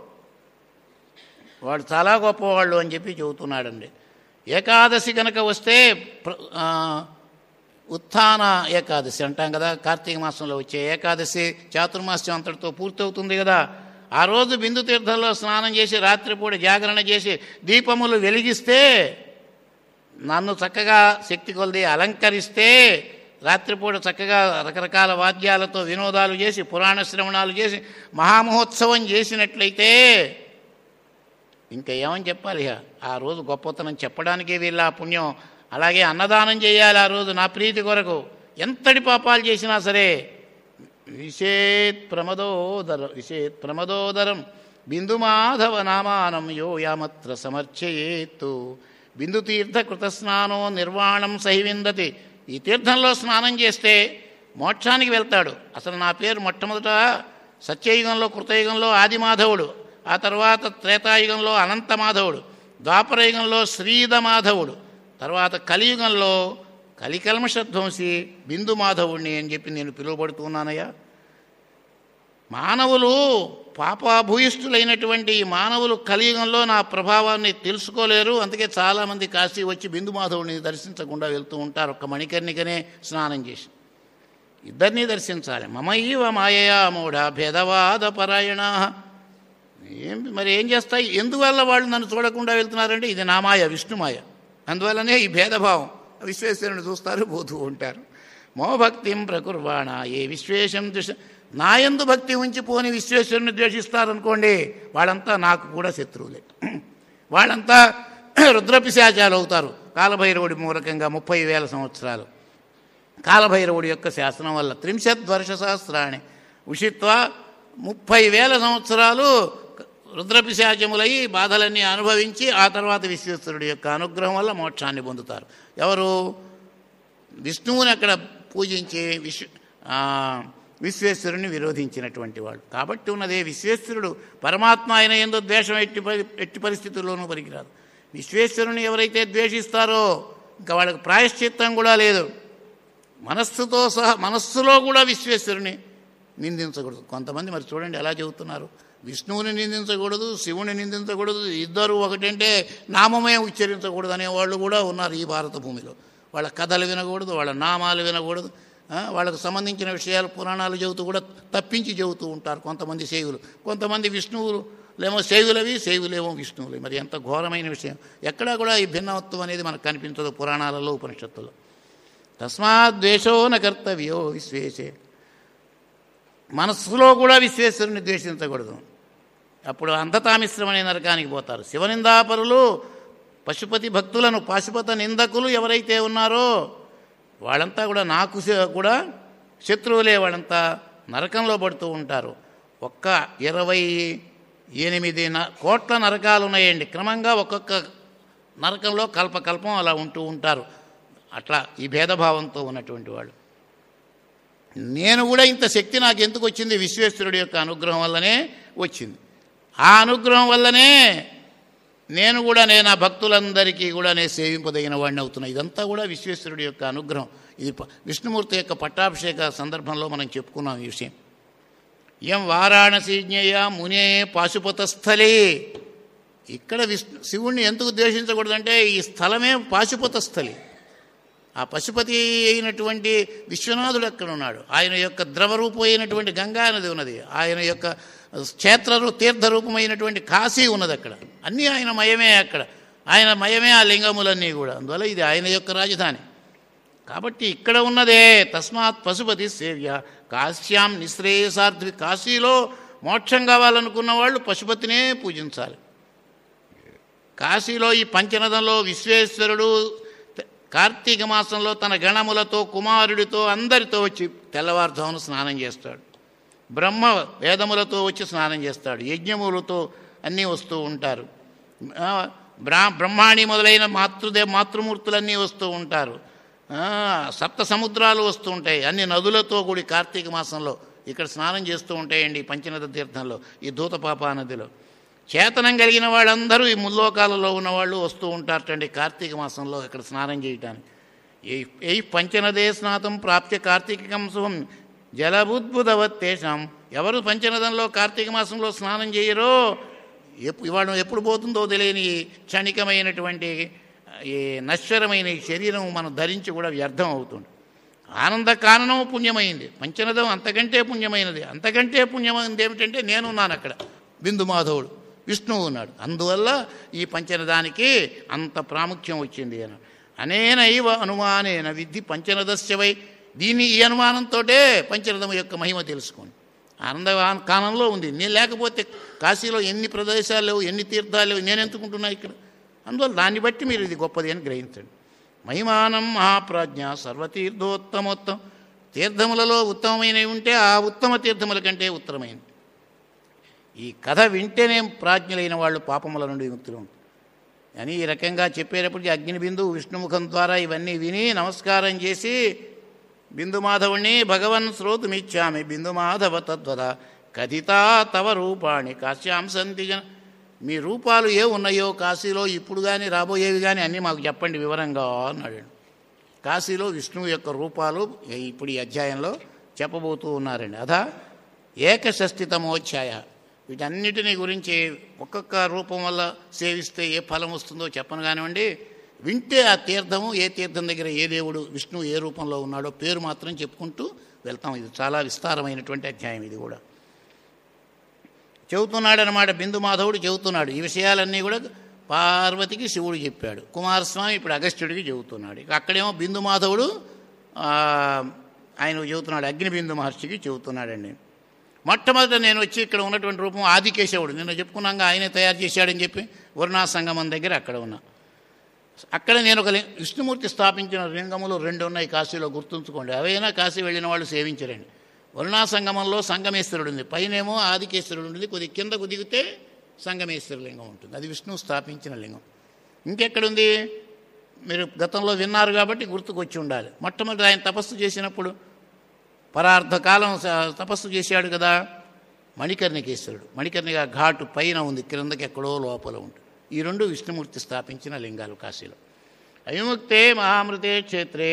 వాడు చాలా గొప్పవాళ్ళు అని చెప్పి చెబుతున్నాడండి ఏకాదశి కనుక వస్తే ప్ర- ఆ, ఉత్థాన ఏకాదశి అంటాం కదా కార్తీక మాసంలో వచ్చే ఏకాదశి చాతుర్మాస్యం అంతటితో పూర్తవుతుంది కదా ఆ రోజు బిందు తీర్థంలో స్నానం చేసి రాత్రిపూట జాగరణ చేసి దీపములు వెలిగిస్తే నన్ను చక్కగా శక్తి కొలది అలంకరిస్తే రాత్రిపూట చక్కగా రకరకాల వాద్యాలతో వినోదాలు చేసి పురాణ శ్రవణాలు చేసి మహామహోత్సవం చేసినట్లయితే ఇంకా ఏమని చెప్పాలి ఇక ఆ రోజు గొప్పతనం చెప్పడానికే వీళ్ళ ఆ పుణ్యం అలాగే అన్నదానం చేయాలి ఆ రోజు నా ప్రీతి కొరకు ఎంతటి పాపాలు చేసినా సరే విషేత్ ప్రమదోదర విషేత్ ప్రమదోదరం బిందుమాధవ నామానం యో యామత్ర సమర్చయేత్తు బిందు తీర్థ కృతస్నానో నిర్వాణం సహివిందతి ఈ తీర్థంలో స్నానం చేస్తే మోక్షానికి వెళ్తాడు అసలు నా పేరు మొట్టమొదట సత్యయుగంలో కృతయుగంలో ఆదిమాధవుడు ఆ తర్వాత త్రేతాయుగంలో అనంతమాధవుడు ద్వాపరయుగంలో శ్రీధ మాధవుడు తర్వాత కలియుగంలో కలికల్మషధ్వంసి బిందు మాధవుణ్ణి అని చెప్పి నేను పిలువబడుతున్నానయ్యా మానవులు పాపాభూయిష్ఠులైనటువంటి ఈ మానవులు కలియుగంలో నా ప్రభావాన్ని తెలుసుకోలేరు అందుకే చాలామంది కాశీ వచ్చి బిందు మాధవుడిని దర్శించకుండా వెళ్తూ ఉంటారు ఒక్క మణికర్ణికనే స్నానం చేసి ఇద్దరినీ దర్శించాలి మమైవ మాయయా మూఢ భేదవాద పరాయణ ఏం మరి ఏం చేస్తాయి ఎందువల్ల వాళ్ళు నన్ను చూడకుండా వెళ్తున్నారంటే ఇది నా మాయ విష్ణుమాయ అందువల్లనే ఈ భేదభావం విశ్వేశ్వరుని చూస్తారు పోతూ ఉంటారు మోభక్తిం ప్రకుర్వాణ ఏ విశ్వేశం దుష నాయందు భక్తి ఉంచి పోని విశ్వేశ్వరుని ద్వేషిస్తారనుకోండి వాళ్ళంతా నాకు కూడా శత్రువులే వాళ్ళంతా రుద్రపిశాచాలు అవుతారు కాలభైరవుడి మూలకంగా ముప్పై వేల సంవత్సరాలు కాలభైరవుడి యొక్క శాసనం వల్ల త్రింశత్ వర్ష సహస్రాణి ఉషిత్వ ముప్పై వేల సంవత్సరాలు రుద్రపిశాచములై బాధలన్నీ అనుభవించి ఆ తర్వాత విశ్వేశ్వరుడి యొక్క అనుగ్రహం వల్ల మోక్షాన్ని పొందుతారు ఎవరు విష్ణువుని అక్కడ పూజించి విశ్వ ఆ, విశ్వేశ్వరుని విరోధించినటువంటి వాడు కాబట్టి ఉన్నదే విశ్వేశ్వరుడు పరమాత్మ అయిన ఎందు ద్వేషం ఎట్టి పరి ఎట్టి పరిస్థితుల్లోనూ పనికిరాదు విశ్వేశ్వరుని ఎవరైతే ద్వేషిస్తారో ఇంకా వాళ్ళకి ప్రాయశ్చిత్తం కూడా లేదు మనస్సుతో సహా మనస్సులో కూడా విశ్వేశ్వరుని నిందించకూడదు కొంతమంది మరి చూడండి ఎలా చెబుతున్నారు విష్ణువుని నిందించకూడదు శివుని నిందించకూడదు ఇద్దరు ఒకటంటే నామమే ఉచ్చరించకూడదు అనేవాళ్ళు కూడా ఉన్నారు ఈ భారత భూమిలో వాళ్ళ కథలు వినకూడదు వాళ్ళ నామాలు వినకూడదు ఆ, వాళ్ళకు సంబంధించిన విషయాలు పురాణాలు చెబుతూ కూడా తప్పించి చెబుతూ ఉంటారు కొంతమంది సేవులు కొంతమంది విష్ణువులు లేమో సేవులవి సేవులేమో విష్ణువులు మరి ఎంత ఘోరమైన విషయం ఎక్కడా కూడా ఈ భిన్నత్వం అనేది మనకు కనిపించదు పురాణాలలో ఉపనిషత్తుల్లో తస్మాత్ ద్వేషో న కర్తవ్యో విశ్వేశే మనస్సులో కూడా విశ్వేశ్వరుని ద్వేషించకూడదు అప్పుడు అంధతామిశ్రమనే నరకానికి పోతారు శివనిందాపరులు పశుపతి భక్తులను పాశుపత నిందకులు ఎవరైతే ఉన్నారో వాళ్ళంతా కూడా నాకు శ- కూడా శత్రువులే వాళ్ళంతా నరకంలో పడుతూ ఉంటారు ఒక్క ఇరవై ఎనిమిది న కోట్ల నరకాలు ఉన్నాయండి క్రమంగా ఒక్కొక్క నరకంలో కల్పకల్పం అలా ఉంటూ ఉంటారు అట్లా ఈ భేదభావంతో ఉన్నటువంటి వాళ్ళు నేను కూడా ఇంత శక్తి నాకు ఎందుకు వచ్చింది విశ్వేశ్వరుడి యొక్క అనుగ్రహం వల్లనే వచ్చింది ఆ అనుగ్రహం వల్లనే నేను కూడా నేను ఆ భక్తులందరికీ కూడా నేను సేవింపదగిన వాడిని అవుతున్నా ఇదంతా కూడా విశ్వేశ్వరుడి యొక్క అనుగ్రహం ఇది ప- విష్ణుమూర్తి యొక్క పట్టాభిషేక సందర్భంలో మనం చెప్పుకున్నాం ఈ విషయం ఎం వారాణసీజ్ఞయ మునే పాశుపతస్థలే ఇక్కడ విష్ణు శివుణ్ణి ఎందుకు ద్వేషించకూడదంటే ఈ స్థలమే పాశుపత స్థలి ఆ పశుపతి అయినటువంటి విశ్వనాథుడు అక్కడ ఉన్నాడు ఆయన యొక్క ద్రవరూపం అయినటువంటి గంగా నది ఉన్నది ఆయన యొక్క క్షేత్ర తీర్థ రూపమైనటువంటి కాశీ ఉన్నది అక్కడ అన్నీ ఆయన మయమే అక్కడ ఆయన మయమే ఆ లింగములన్నీ కూడా అందువల్ల ఇది ఆయన యొక్క రాజధాని కాబట్టి ఇక్కడ ఉన్నదే తస్మాత్ పశుపతి సేవ్య కాశ్యాం నిశ్రేయసార్థి కాశీలో మోక్షం కావాలనుకున్న వాళ్ళు పశుపతినే పూజించాలి కాశీలో ఈ పంచనదంలో విశ్వేశ్వరుడు త- కార్తీక మాసంలో తన గణములతో కుమారుడితో అందరితో వచ్చి తెల్లవారుజామున స్నానం చేస్తాడు బ్రహ్మ వేదములతో వచ్చి స్నానం చేస్తాడు యజ్ఞములతో అన్నీ వస్తూ ఉంటారు ఆ, బ్రా బ్రహ్మాణి మొదలైన మాతృదే మాతృమూర్తులన్నీ వస్తూ ఉంటారు ఆ, సప్త సముద్రాలు వస్తూ ఉంటాయి అన్ని నదులతో కూడి కార్తీక మాసంలో ఇక్కడ స్నానం చేస్తూ ఉంటాయండి ఈ పంచనద తీర్థంలో ఈ దూతపాప నదిలో చేతనం కలిగిన వాళ్ళందరూ ఈ ముల్లోకాలలో ఉన్నవాళ్ళు వస్తూ ఉంటారటండి కార్తీక మాసంలో ఇక్కడ స్నానం చేయటానికి ఏ ఏ పంచనదే స్నాతం ప్రాప్య కార్తీకం శుభం జలబుద్భుతవత్తేషాం ఎవరు పంచనదంలో కార్తీక మాసంలో స్నానం చేయరో ఎప్పుడు ఇవాళ ఎప్పుడు పోతుందో తెలియని ఈ క్షణికమైనటువంటి ఈ నశ్వరమైన ఈ శరీరం మనం ధరించి కూడా వ్యర్థం అవుతుంది ఆనంద కారణం పుణ్యమైంది పంచనదం అంతకంటే పుణ్యమైనది అంతకంటే పుణ్యమైనది ఏమిటంటే నేనున్నాను అక్కడ బిందు మాధవుడు విష్ణువు ఉన్నాడు అందువల్ల ఈ పంచనదానికి అంత ప్రాముఖ్యం వచ్చింది అని అనేనైవ అనుమానేన విద్ధి పంచనదస్యవై దీని ఈ అనుమానంతో పంచనదం యొక్క మహిమ తెలుసుకోండి ఆనంద కాలంలో ఉంది నేను లేకపోతే కాశీలో ఎన్ని ప్రదేశాలు లేవు ఎన్ని తీర్థాలు లేవు నేను ఎంచుకుంటున్నా ఇక్కడ అందువల్ల దాన్ని బట్టి మీరు ఇది గొప్పది అని గ్రహించండి మహిమానం మహాప్రాజ్ఞ సర్వతీర్థోత్తమోత్తం తీర్థములలో ఉత్తమమైనవి ఉంటే ఆ ఉత్తమ తీర్థముల కంటే ఉత్తరమైనది ఈ కథ వింటేనే ప్రాజ్ఞులైన వాళ్ళు పాపముల నుండి విముక్తులు ఉంటారు అని ఈ రకంగా చెప్పేటప్పటికి అగ్ని బిందు విష్ణుముఖం ద్వారా ఇవన్నీ విని నమస్కారం చేసి బిందు మాధవుణ్ణి భగవన్ శ్రోతుమిచ్చామి బిందు మాధవ తద్వద కథితా తవ రూపాణి కాశ్యాం సంతి జన మీ రూపాలు ఏ ఉన్నాయో కాశీలో ఇప్పుడు కానీ రాబోయేవి కానీ అన్నీ మాకు చెప్పండి వివరంగా అన్నాడు కాశీలో విష్ణువు యొక్క రూపాలు ఇప్పుడు ఈ అధ్యాయంలో చెప్పబోతూ ఉన్నారండి అదా ఏకషష్ఠితమోధ్యాయ వీటన్నిటిని గురించి ఒక్కొక్క రూపం వల్ల సేవిస్తే ఏ ఫలం వస్తుందో చెప్పను కానివ్వండి వింటే ఆ తీర్థము ఏ తీర్థం దగ్గర ఏ దేవుడు విష్ణువు ఏ రూపంలో ఉన్నాడో పేరు మాత్రం చెప్పుకుంటూ వెళ్తాం ఇది చాలా విస్తారమైనటువంటి అధ్యాయం ఇది కూడా చెబుతున్నాడు అనమాట బిందు మాధవుడు చెబుతున్నాడు ఈ విషయాలన్నీ కూడా పార్వతికి శివుడు చెప్పాడు కుమారస్వామి ఇప్పుడు అగస్త్యుడికి చెబుతున్నాడు ఇక అక్కడేమో బిందు మాధవుడు ఆ, ఆయన చెబుతున్నాడు అగ్ని బిందు మహర్షికి చెబుతున్నాడండి మొట్టమొదట నేను వచ్చి ఇక్కడ ఉన్నటువంటి రూపం ఆదికేశవుడు నిన్న చెప్పుకున్నాక ఆయనే తయారు చేశాడని చెప్పి వరుణా సంగమం దగ్గర అక్కడ ఉన్నా అక్కడ నేను ఒక లి- విష్ణుమూర్తి స్థాపించిన లింగములు రెండు ఉన్నాయి కాశీలో గుర్తుంచుకోండి అవైనా కాశీ వెళ్ళిన వాళ్ళు సేవించరండి వరుణా సంగమంలో సంగమేశ్వరుడు ఉంది పైనేమో ఆదికేశ్వరుడు ఉంది కొద్ది కిందకు దిగితే సంగమేశ్వర లింగం ఉంటుంది అది విష్ణువు స్థాపించిన లింగం ఇంకెక్కడుంది మీరు గతంలో విన్నారు కాబట్టి గుర్తుకొచ్చి ఉండాలి మొట్టమొదటి ఆయన తపస్సు చేసినప్పుడు పరార్ధకాలం స- తపస్సు చేశాడు కదా మణికర్ణికేశ్వరుడు మణికర్ణిక ఘాటు పైన ఉంది క్రిందకి ఎక్కడో లోపల ఉంటుంది ఈ రెండు విష్ణుమూర్తి స్థాపించిన లింగాలు కాశీలో అవిముక్తే మహామృతే క్షేత్రే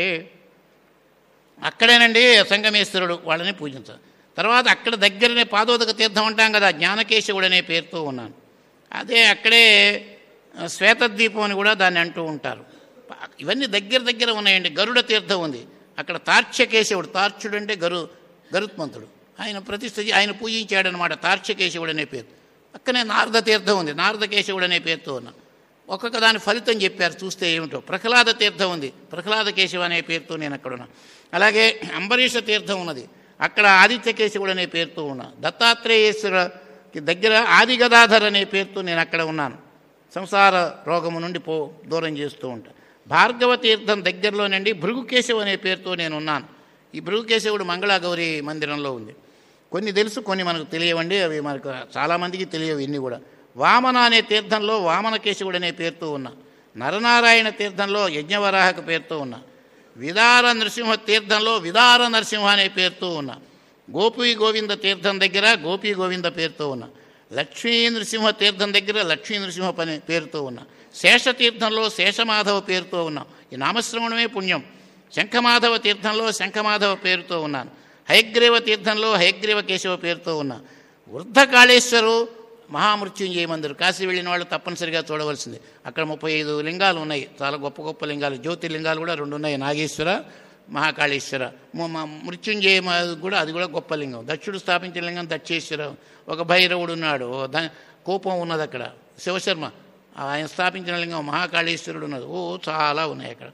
అక్కడేనండి సంగమేశ్వరుడు వాళ్ళని పూజించాలి తర్వాత అక్కడ దగ్గరనే పాదోదక తీర్థం అంటాం కదా జ్ఞానకేశవుడు అనే పేరుతో ఉన్నాను అదే అక్కడే ఆ, శ్వేతద్వీపం అని కూడా దాన్ని అంటూ ఉంటారు ప- ఇవన్నీ దగ్గర దగ్గర ఉన్నాయండి గరుడ తీర్థం ఉంది అక్కడ తార్క్ష్యకేశవుడు తార్క్షుడు అంటే గరు గరుత్మంతుడు ఆయన ప్రతిష్ఠ చే- ఆయన పూజించాడనమాట తార్క్ష్యకేశవుడు అనే పేరు పక్కనే నారద తీర్థం ఉంది నారదకేశవుడు అనే పేరుతో ఉన్నా ఒక్కొక్క దాని ఫలితం చెప్పారు చూస్తే ఏమిటో ప్రహ్లాద తీర్థం ఉంది ప్రహ్లాద కేశవ అనే పేరుతో నేను అక్కడ ఉన్నా అలాగే అంబరీష తీర్థం ఉన్నది అక్కడ ఆదిత్య కేశవుడు అనే పేరుతో ఉన్నా దత్తాత్రేయేశ్వరకి దగ్గర ఆది గదాధర్ అనే పేరుతో నేను అక్కడ ఉన్నాను సంసార రోగము నుండి పో దూరం చేస్తూ ఉంటా భార్గవ తీర్థం దగ్గరలోనండి భృగుకేశవ్ అనే పేరుతో నేను ఉన్నాను ఈ భృగుకేశవుడు మంగళాగౌరి మందిరంలో ఉంది కొన్ని తెలుసు కొన్ని మనకు తెలియవండి అవి మనకు చాలామందికి తెలియవు ఇన్ని కూడా వామన అనే తీర్థంలో వామన కేశవుడు అనే పేరుతో ఉన్నా నరనారాయణ తీర్థంలో యజ్ఞవరాహక పేరుతో ఉన్నా విదార నరసింహ తీర్థంలో విదార నరసింహ అనే పేరుతో ఉన్నా గోపి గోవింద తీర్థం దగ్గర గోపి గోవింద పేరుతో ఉన్నా లక్ష్మీ నృసింహ తీర్థం దగ్గర లక్ష్మీ నృసింహ పని పేరుతో ఉన్నా శేషతీర్థంలో శేషమాధవ పేరుతో ఉన్నాం ఈ నామశ్రవణమే పుణ్యం శంఖమాధవ తీర్థంలో శంఖమాధవ పేరుతో ఉన్నాను హయగ్రీవ తీర్థంలో హయగ్రీవ కేశవ పేరుతో ఉన్నా వృద్ధకాళేశ్వరు మహామృత్యుంజయ మందిర్ కాశీ వెళ్ళిన వాళ్ళు తప్పనిసరిగా చూడవలసింది అక్కడ ముప్పై ఐదు లింగాలు ఉన్నాయి చాలా గొప్ప గొప్ప లింగాలు జ్యోతిర్లింగాలు కూడా రెండు ఉన్నాయి నాగేశ్వర మహాకాళేశ్వర ము- మ- మృత్యుంజయ మ- కూడా అది కూడా గొప్ప లింగం దక్షుడు స్థాపించిన లింగం దక్షేశ్వర ఒక భైరవుడు ఉన్నాడు ఓ ద కోపం ఉన్నది అక్కడ శివశర్మ ఆయన స్థాపించిన లింగం మహాకాళేశ్వరుడు ఉన్నది ఓ చాలా ఉన్నాయి అక్కడ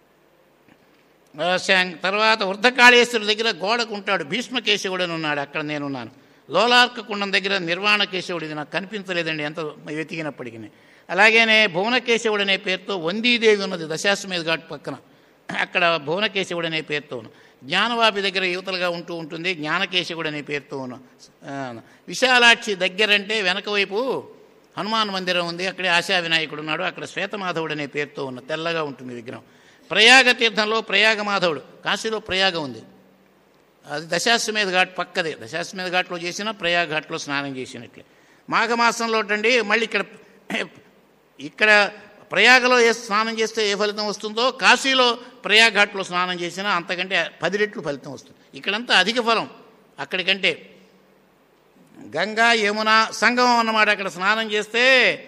ఆ, శం- తర్వాత వృద్ధకాళేశ్వరుడి దగ్గర గోడకు ఉంటాడు భీష్మకేశవుడు అని ఉన్నాడు అక్కడ నేనున్నాను లోలార్క కుండం దగ్గర నిర్వాణ కేశవుడు ఇది నాకు కనిపించలేదండి ఎంత వెతికినప్పటికీ అలాగేనే భువనకేశవుడు అనే పేరుతో వందీదేవి ఉన్నది దశాశ్వమేధ ఘాట్ పక్కన అక్కడ భువనకేశవుడు అనే పేరుతో ఉన్న జ్ఞానవాపి దగ్గర యువతలుగా ఉంటూ ఉంటుంది జ్ఞానకేశవుడు అనే పేరుతో ఉన్న ఆ, విశాలాక్షి దగ్గరంటే వెనక వైపు హనుమాన్ మందిరం ఉంది అక్కడే ఆశా వినాయకుడు ఉన్నాడు అక్కడ శ్వేతమాధవుడు అనే పేరుతో ఉన్న తెల్లగా ఉంటుంది విగ్రహం ప్రయాగ తీర్థంలో ప్రయాగ మాధవుడు కాశీలో ప్రయాగ ఉంది అది దశాశ్వమేధ ఘాట్ పక్కదే దశాశ్వమేధ ఘాట్లో చేసిన ప్రయాగ ఘాట్లో స్నానం చేసినట్లే మాఘమాసంలో అండి మళ్ళీ ఇక్కడ ఇక్కడ ప్రయాగలో ఏ స్నానం చేస్తే ఏ ఫలితం వస్తుందో కాశీలో ప్రయాగ ఘాట్లో స్నానం చేసినా అంతకంటే పది రెట్లు ఫలితం వస్తుంది ఇక్కడంతా అధిక ఫలం అక్కడికంటే గంగా యమున సంగమం అన్నమాట అక్కడ స్నానం చేస్తే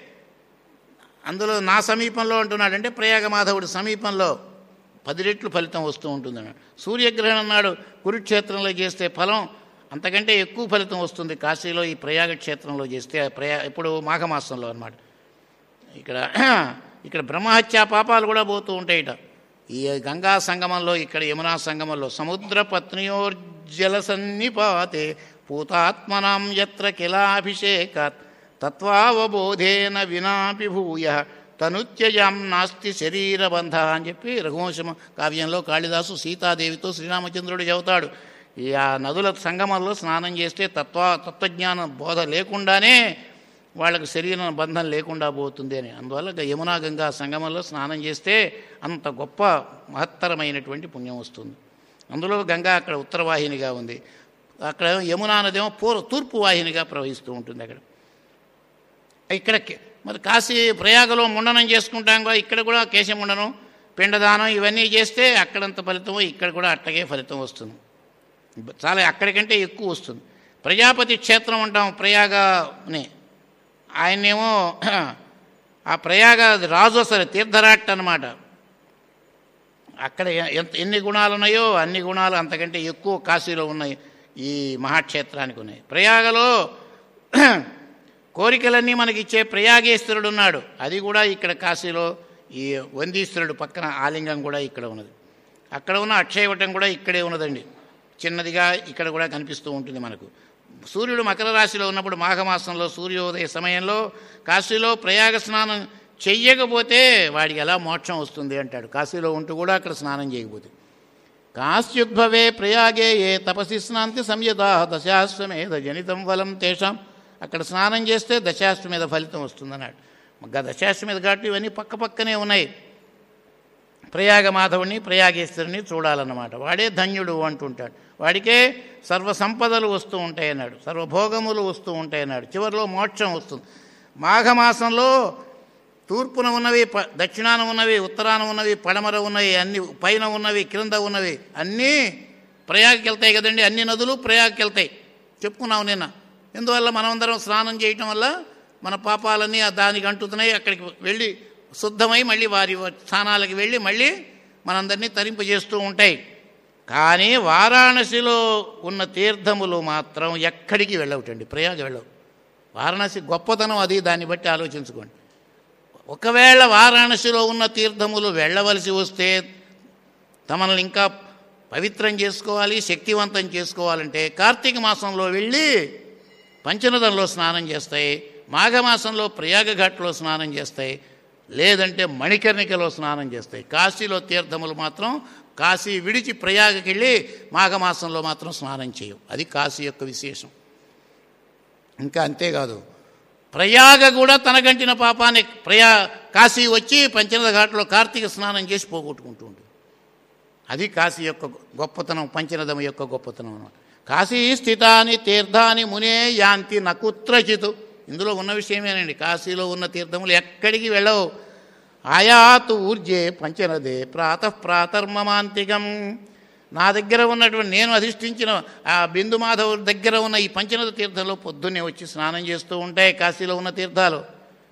అందులో నా సమీపంలో అంటున్నాడు అంటే ప్రయాగ మాధవుడి సమీపంలో పది రెట్లు ఫలితం వస్తూ ఉంటుంది అన్నాడు సూర్యగ్రహణం నాడు కురుక్షేత్రంలో చేస్తే ఫలం అంతకంటే ఎక్కువ ఫలితం వస్తుంది కాశీలో ఈ ప్రయాగ క్షేత్రంలో చేస్తే ఆ ప్రయా ఇప్పుడు మాఘమాసంలో అన్నమాట ఇక్కడ ఇక్కడ బ్రహ్మహత్యా పాపాలు కూడా పోతూ ఉంటాయిట ఈ గంగా సంగమంలో ఇక్కడ యమునా సంగమంలో సముద్ర పత్నియోర్జల సన్నిపాతే పూతాత్మనాం యత్ర కిలాభిషేకాత్ తత్వావబోధేన వినాపి భూయ తనుత్యజాం నాస్తి శరీరబంధ అని చెప్పి రఘువంశం కావ్యంలో కాళిదాసు సీతాదేవితో శ్రీరామచంద్రుడు చెబుతాడు ఈ ఆ నదుల సంగమంలో స్నానం చేస్తే తత్వ తత్వజ్ఞాన బోధ లేకుండానే వాళ్ళకు శరీరం బంధం లేకుండా పోతుంది అని అందువల్ల గ- యమునా గంగా సంగమంలో స్నానం చేస్తే అంత గొప్ప మహత్తరమైనటువంటి పుణ్యం వస్తుంది అందులో గంగా అక్కడ ఉత్తరవాహినిగా ఉంది అక్కడ యమునా నదేమో పూర్వ తూర్పు వాహినిగా ప్రవహిస్తూ ఉంటుంది అక్కడ ఇక్కడ కే- మరి కాశీ ప్రయాగలో ముండనం చేసుకుంటాం కూడా ఇక్కడ కూడా కేశముండనం పిండదానం ఇవన్నీ చేస్తే అక్కడంత ఫలితం ఇక్కడ కూడా అట్టగే ఫలితం వస్తుంది చాలా అక్కడికంటే ఎక్కువ వస్తుంది ప్రజాపతి క్షేత్రం అంటాం ప్రయాగని ఆయనేమో ఆ ప్రయాగ రాజు అసలు తీర్థరాట్ అన్నమాట అక్కడ ఎ- ఎంత ఎన్ని గుణాలు ఉన్నాయో అన్ని గుణాలు అంతకంటే ఎక్కువ కాశీలో ఉన్నాయి ఈ మహాక్షేత్రానికి ఉన్నాయి ప్రయాగలో కోరికలన్నీ మనకి ఇచ్చే ప్రయాగేశ్వరుడు ఉన్నాడు అది కూడా ఇక్కడ కాశీలో ఈ వందీశ్వరుడు పక్కన ఆలింగం కూడా ఇక్కడ ఉన్నది అక్కడ ఉన్న అక్షయవటం కూడా ఇక్కడే ఉన్నదండి చిన్నదిగా ఇక్కడ కూడా కనిపిస్తూ ఉంటుంది మనకు సూర్యుడు మకర రాశిలో ఉన్నప్పుడు మాఘమాసంలో సూర్యోదయ సమయంలో కాశీలో ప్రయాగ స్నానం చెయ్యకపోతే వాడికి ఎలా మోక్షం వస్తుంది అంటాడు కాశీలో ఉంటూ కూడా అక్కడ స్నానం చేయకపోతే కాశ్యుద్భవే ప్రయాగే ఏ తపసి స్నాంతి సంయత దశాశ్వమేధ జనితం ఫలం తేషాం అక్కడ స్నానం చేస్తే దశాశ్వమేధ ఫలితం వస్తుందన్నాడు ఇంకా దశాశ్వమేధ ఘాట్లు ఇవన్నీ పక్క పక్కనే ఉన్నాయి ప్రయాగ మాధవుని ప్రయాగేశ్వరుని చూడాలన్నమాట వాడే ధన్యుడు అంటుంటాడు వాడికే సర్వ సంపదలు వస్తూ ఉంటాయన్నాడు సర్వభోగములు వస్తూ ఉంటాయన్నాడు చివరిలో మోక్షం వస్తుంది మాఘమాసంలో తూర్పున ఉన్నవి ప దక్షిణాన ఉన్నవి ఉత్తరాన ఉన్నవి పడమర ఉన్నవి అన్ని పైన ఉన్నవి క్రింద ఉన్నవి అన్నీ ప్రయాగకి వెళ్తాయి కదండి అన్ని నదులు ప్రయాగకి వెళ్తాయి చెప్పుకున్నాం నిన్న ఎందువల్ల మనమందరం స్నానం చేయటం వల్ల మన పాపాలన్నీ ఆ దానికి అంటుతున్నాయి అక్కడికి వెళ్ళి శుద్ధమై మళ్ళీ వారి స్థానాలకు వెళ్ళి మళ్ళీ మనందరినీ తరింపజేస్తూ ఉంటాయి కానీ వారాణసిలో ఉన్న తీర్థములు మాత్రం ఎక్కడికి వెళ్ళవటండి ప్రయాగ వెళ్ళవు వారాణసి గొప్పతనం అది దాన్ని బట్టి ఆలోచించుకోండి ఒకవేళ వారాణసిలో ఉన్న తీర్థములు వెళ్ళవలసి వస్తే తమల్ని ఇంకా పవిత్రం చేసుకోవాలి శక్తివంతం చేసుకోవాలంటే కార్తీక మాసంలో వెళ్ళి పంచనదంలో స్నానం చేస్తాయి మాఘమాసంలో ప్రయాగ ఘాట్లో స్నానం చేస్తాయి లేదంటే మణికర్ణికలో స్నానం చేస్తాయి కాశీలో తీర్థములు మాత్రం కాశీ విడిచి ప్రయాగకి వెళ్ళి మాఘమాసంలో మాత్రం స్నానం చేయవు అది కాశీ యొక్క విశేషం ఇంకా అంతేకాదు ప్రయాగ కూడా తనగంటిన పాపాన్ని ప్రయా కాశీ వచ్చి పంచనద ఘాట్లో కార్తీక స్నానం చేసి పోగొట్టుకుంటూ ఉంటుంది అది కాశీ యొక్క గొప్పతనం పంచనదం యొక్క గొప్పతనం అన్నమాట కాశీ స్థితాని తీర్థాని మునే యాంతి నకుత్రచితు ఇందులో ఉన్న విషయమేనండి కాశీలో ఉన్న తీర్థములు ఎక్కడికి వెళ్ళవు ఆయాతు ఊర్జే పంచనదే ప్రాతః ప్రాతర్మమాంతికం నా దగ్గర ఉన్నటువంటి నేను అధిష్ఠించిన ఆ బిందు మాధవ్ దగ్గర ఉన్న ఈ పంచనద తీర్థంలో పొద్దున్నే వచ్చి స్నానం చేస్తూ ఉంటాయి కాశీలో ఉన్న తీర్థాలు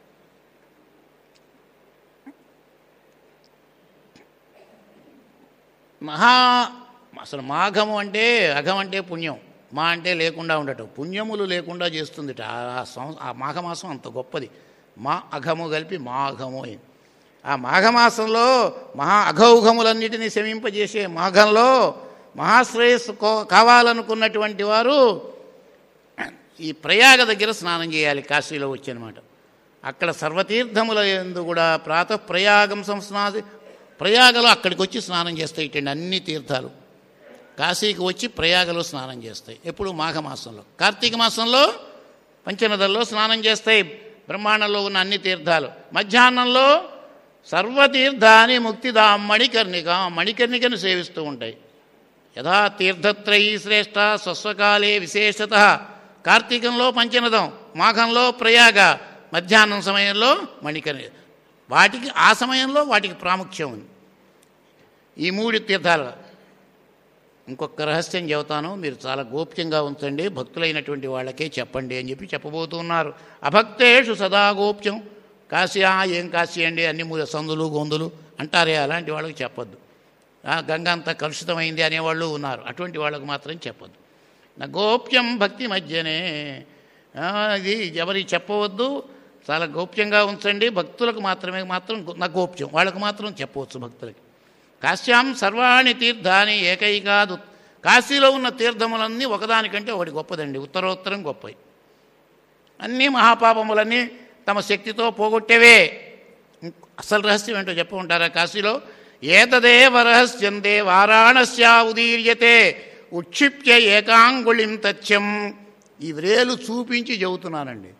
మహా అసలు మాఘము అంటే అఘం అంటే పుణ్యం మా అంటే లేకుండా ఉండటం పుణ్యములు లేకుండా చేస్తుంది ఆ సం ఆ మాఘమాసం అంత గొప్పది మా అఘము కలిపి మాఘము అయింది ఆ మాఘమాసంలో మహా అఘౌఘములన్నిటినీ శమింపజేసే మాఘంలో మహాశ్రేయస్సు కో- కావాలనుకున్నటువంటి వారు ఈ ప్రయాగ దగ్గర స్నానం చేయాలి కాశీలో వచ్చనమాట అక్కడ సర్వతీర్థముల ఎందు కూడా ప్రాతః ప్రయాగం సంస్నాసి ప్రయాగలో అక్కడికి వచ్చి స్నానం చేస్తాయి ఇటండి అన్ని తీర్థాలు కాశీకి వచ్చి ప్రయాగలో స్నానం చేస్తాయి ఎప్పుడు మాఘమాసంలో కార్తీక మాసంలో పంచనదల్లో స్నానం చేస్తాయి బ్రహ్మాండంలో ఉన్న అన్ని తీర్థాలు మధ్యాహ్నంలో సర్వతీర్థాన్ని ముక్తిదా మణికర్ణిక మణికర్ణికను సేవిస్తూ ఉంటాయి యథా తీర్థత్రయీ శ్రేష్ట స్వస్వకాలే విశేషత కార్తీకంలో పంచనదం మాఘంలో ప్రయాగ మధ్యాహ్నం సమయంలో మణికర్ణి వాటికి ఆ సమయంలో వాటికి ప్రాముఖ్యం ఉంది ఈ మూడు తీర్థాలు ఇంకొక రహస్యం చెబుతాను మీరు చాలా గోప్యంగా ఉంచండి భక్తులైనటువంటి వాళ్ళకే చెప్పండి అని చెప్పి చెప్పబోతున్నారు అభక్తేషు సదా గోప్యం కాశీ ఆ, ఏం కాశీ అండి అన్ని మూల సందులు గొంతులు అంటారే అలాంటి వాళ్ళకి చెప్పొద్దు ఆ, గంగ అంతా కలుషితమైంది అనేవాళ్ళు ఉన్నారు అటువంటి వాళ్ళకు మాత్రం చెప్పొద్దు నా గోప్యం భక్తి మధ్యనే ఆ, ఇది ఎవరికి చెప్పవద్దు చాలా గోప్యంగా ఉంచండి భక్తులకు మాత్రమే మాత్రం నా గోప్యం వాళ్ళకు మాత్రం చెప్పవచ్చు భక్తులకి కాశ్యాం సర్వాణి తీర్థాని ఏకైకాదు కాశీలో ఉన్న తీర్థములన్నీ ఒకదానికంటే ఒకటి గొప్పదండి ఉత్తరోత్తరం గొప్పవి అన్నీ మహాపాపములన్నీ తమ శక్తితో పోగొట్టేవే అసలు రహస్యం ఏంటో చెప్పుకుంటారా కాశీలో ఏతదేవ రహస్యంతే వారాణస్యా ఉదీర్యతే ఉక్షిప్య ఏకాంగుళిం తథ్యం ఈ వ్రేలు చూపించి చెబుతున్నానండి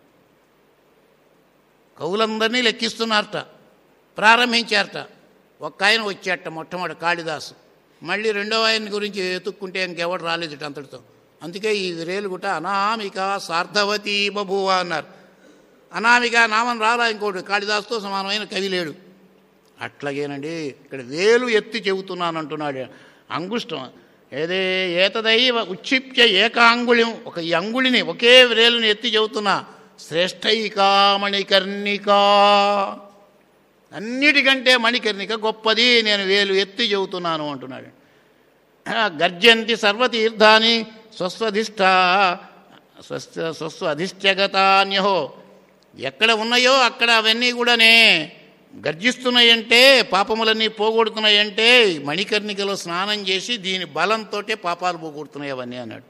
కవులందరినీ లెక్కిస్తున్నారట ప్రారంభించారట ఒక్క ఆయన వచ్చాట మొట్టమొదటి కాళిదాసు మళ్ళీ రెండో ఆయన గురించి ఎత్తుక్కుంటే ఇంకెవడు రాలేదు అంతటితో అందుకే ఈ రేలుగుట అనామిక సార్థవతి బభువ అన్నారు అనామిక నామం రాలా ఇంకోటి కాళిదాసుతో సమానమైన కవి లేడు అట్లాగేనండి ఇక్కడ వేలు ఎత్తి చెబుతున్నాను అంటున్నాడు అంగుష్టం ఏదే ఏతదైవ ఉక్షిప్య ఏకాంగుళం ఒక ఈ అంగుళిని ఒకే వేలుని ఎత్తి చెబుతున్నా శ్రేష్టైకా మణికర్ణికా అన్నిటికంటే మణికర్ణిక గొప్పది నేను వేలు ఎత్తి చెబుతున్నాను అంటున్నాడు గర్జంతి సర్వతీర్థాని స్వస్వధిష్ట స్వస్థ స్వస్వధిష్ఠగతాన్యహో ఎక్కడ ఉన్నాయో అక్కడ అవన్నీ కూడానే గర్జిస్తున్నాయంటే పాపములన్నీ పోగొడుతున్నాయంటే మణికర్ణికలో స్నానం చేసి దీని బలంతో పాపాలు పోగొడుతున్నాయి అవన్నీ అన్నాడు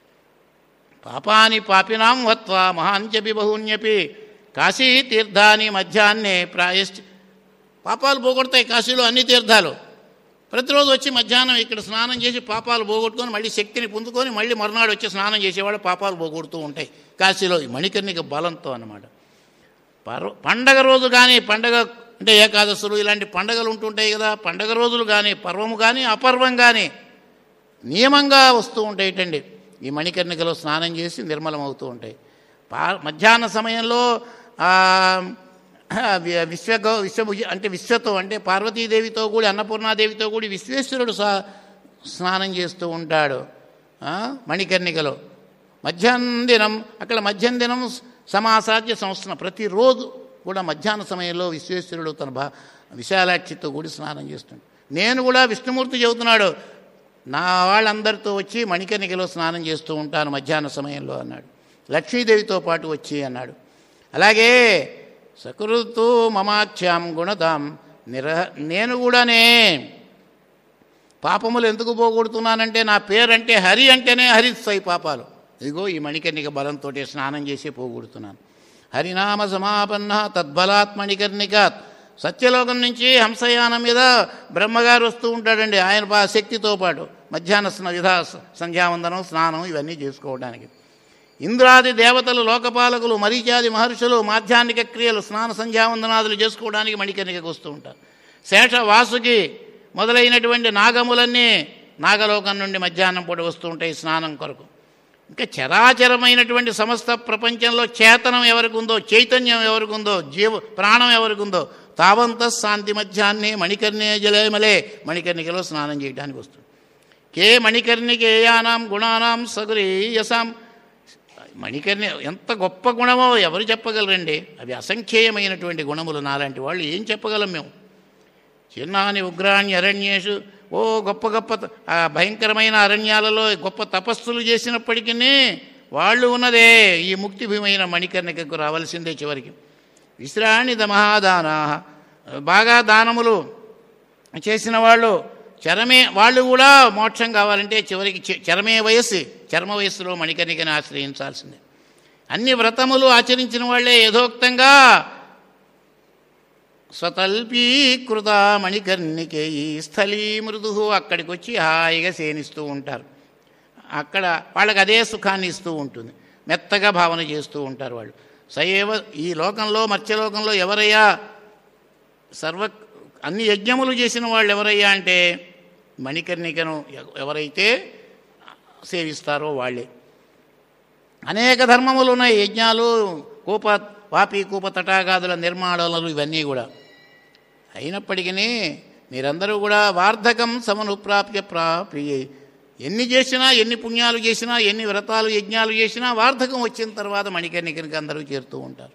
పాపాని పాపినాం వత్వా మహాంచపి బహూన్యపి కాశీ తీర్థాని మధ్యాహ్నే ప్రాయశ్చ పాపాలు పోగొడతాయి కాశీలో అన్ని తీర్థాలు ప్రతిరోజు వచ్చి మధ్యాహ్నం ఇక్కడ స్నానం చేసి పాపాలు పోగొట్టుకొని మళ్ళీ శక్తిని పొందుకొని మళ్ళీ మరునాడు వచ్చి స్నానం చేసేవాళ్ళు పాపాలు పోగొడుతూ ఉంటాయి కాశీలో ఈ మణికర్ణిక బలంతో అన్నమాట పర్వ పండగ రోజు కానీ పండగ అంటే ఏకాదశులు ఇలాంటి పండగలు ఉంటుంటాయి కదా పండగ రోజులు కానీ పర్వము కానీ అపర్వం కానీ నియమంగా వస్తూ ఉంటాయిటండి ఈ మణికర్ణికలో స్నానం చేసి నిర్మలం అవుతూ ఉంటాయి పా మధ్యాహ్న సమయంలో ఆ, వి- విశ్వగౌ విశ్వభుజ అంటే విశ్వతో అంటే పార్వతీదేవితో కూడి అన్నపూర్ణాదేవితో కూడి విశ్వేశ్వరుడు సా స్నానం చేస్తూ ఉంటాడు ఆ, మణికర్ణికలో మధ్యాహ్నం దినం అక్కడ మధ్యాహ్న దినం సమాసాధ్య సంస్థన ప్రతిరోజు కూడా మధ్యాహ్న సమయంలో విశ్వేశ్వరుడు తన భా విశాలాక్షితో కూడి స్నానం చేస్తుంటాడు నేను కూడా విష్ణుమూర్తి చెబుతున్నాడు నా వాళ్ళందరితో వచ్చి మణికర్ణికలో స్నానం చేస్తూ ఉంటాను మధ్యాహ్న సమయంలో అన్నాడు లక్ష్మీదేవితో పాటు వచ్చి అన్నాడు అలాగే సకృతు మమాఖ్యాం గుణదాం నిర నేను కూడానే పాపములు ఎందుకు పోగొడుతున్నానంటే నా పేరంటే హరి అంటేనే హరిస్తాయి పాపాలు ఇదిగో ఈ మణికర్ణిక బలంతో స్నానం చేసి పోగొడుతున్నాను హరినామ సమాపన్న తద్బలాత్ మణికర్ణికాత్ సత్యలోకం నుంచి హంసయానం మీద బ్రహ్మగారు వస్తూ ఉంటాడండి ఆయన పా శక్తితో పాటు మధ్యాహ్న స్న విధా సంధ్యావందనం స్నానం ఇవన్నీ చేసుకోవడానికి ఇంద్రాది దేవతలు లోకపాలకులు మరీచాది మహర్షులు మాధ్యాహ్నిక క్రియలు స్నాన సంధ్యావందనాదులు చేసుకోవడానికి మణికర్ణికకు వస్తూ ఉంటారు శేష వాసుకి మొదలైనటువంటి నాగములన్నీ నాగలోకం నుండి మధ్యాహ్నం పూట వస్తూ ఉంటాయి స్నానం కొరకు ఇంకా చరాచరమైనటువంటి సమస్త ప్రపంచంలో చేతనం ఎవరికి ఉందో చైతన్యం ఎవరికి ఉందో జీవ ప్రాణం ఎవరికి ఉందో తావంత శాంతి మధ్యాహ్నే మణికర్ణే జలేమలే మణికర్ణికలో స్నానం చేయడానికి వస్తుంది కే మణికర్ణికేయానాం గుణానాం సగురీయసాం మణికర్ణి ఎంత గొప్ప గుణమో ఎవరు చెప్పగలరండి అవి అసంఖ్యేయమైనటువంటి గుణములు నాలాంటి వాళ్ళు ఏం చెప్పగలం మేము చిన్నాని ఉగ్రాణి అరణ్యేషు ఓ గొప్ప గొప్ప త- ఆ భయంకరమైన అరణ్యాలలో గొప్ప తపస్సులు చేసినప్పటికీ వాళ్ళు ఉన్నదే ఈ ముక్తిభూమైన మణికర్ణికకు రావాల్సిందే చివరికి విశ్రాణిత మహాదానా బాగా దానములు చేసిన వాళ్ళు చరమే వాళ్ళు కూడా మోక్షం కావాలంటే చివరికి చె- చరమే వయస్సు చర్మ వయస్సులో మణికర్ణికని ఆశ్రయించాల్సిందే అన్ని వ్రతములు ఆచరించిన వాళ్ళే యథోక్తంగా స్వతల్పీకృత మణికర్ణికేయి స్థలీ మృదు అక్కడికి వచ్చి హాయిగా సేనిస్తూ ఉంటారు అక్కడ వాళ్ళకి అదే సుఖాన్ని ఇస్తూ ఉంటుంది మెత్తగా భావన చేస్తూ ఉంటారు వాళ్ళు సయేవ ఈ లోకంలో మత్స్యలోకంలో ఎవరయ్యా సర్వ అన్ని యజ్ఞములు చేసిన వాళ్ళు ఎవరయ్యా అంటే మణికర్ణికను ఎవ- ఎవరైతే సేవిస్తారో వాళ్ళే అనేక ధర్మములు ఉన్నాయి యజ్ఞాలు కూప వాపి కూప తటాగాదుల నిర్మాణాలు ఇవన్నీ కూడా అయినప్పటికీ మీరందరూ కూడా వార్ధకం సమను ప్రాప్య ప్రాప్య ఎన్ని చేసినా ఎన్ని పుణ్యాలు చేసినా ఎన్ని వ్రతాలు యజ్ఞాలు చేసినా వార్ధకం వచ్చిన తర్వాత మణికర్ణికనికి అందరూ చేరుతూ ఉంటారు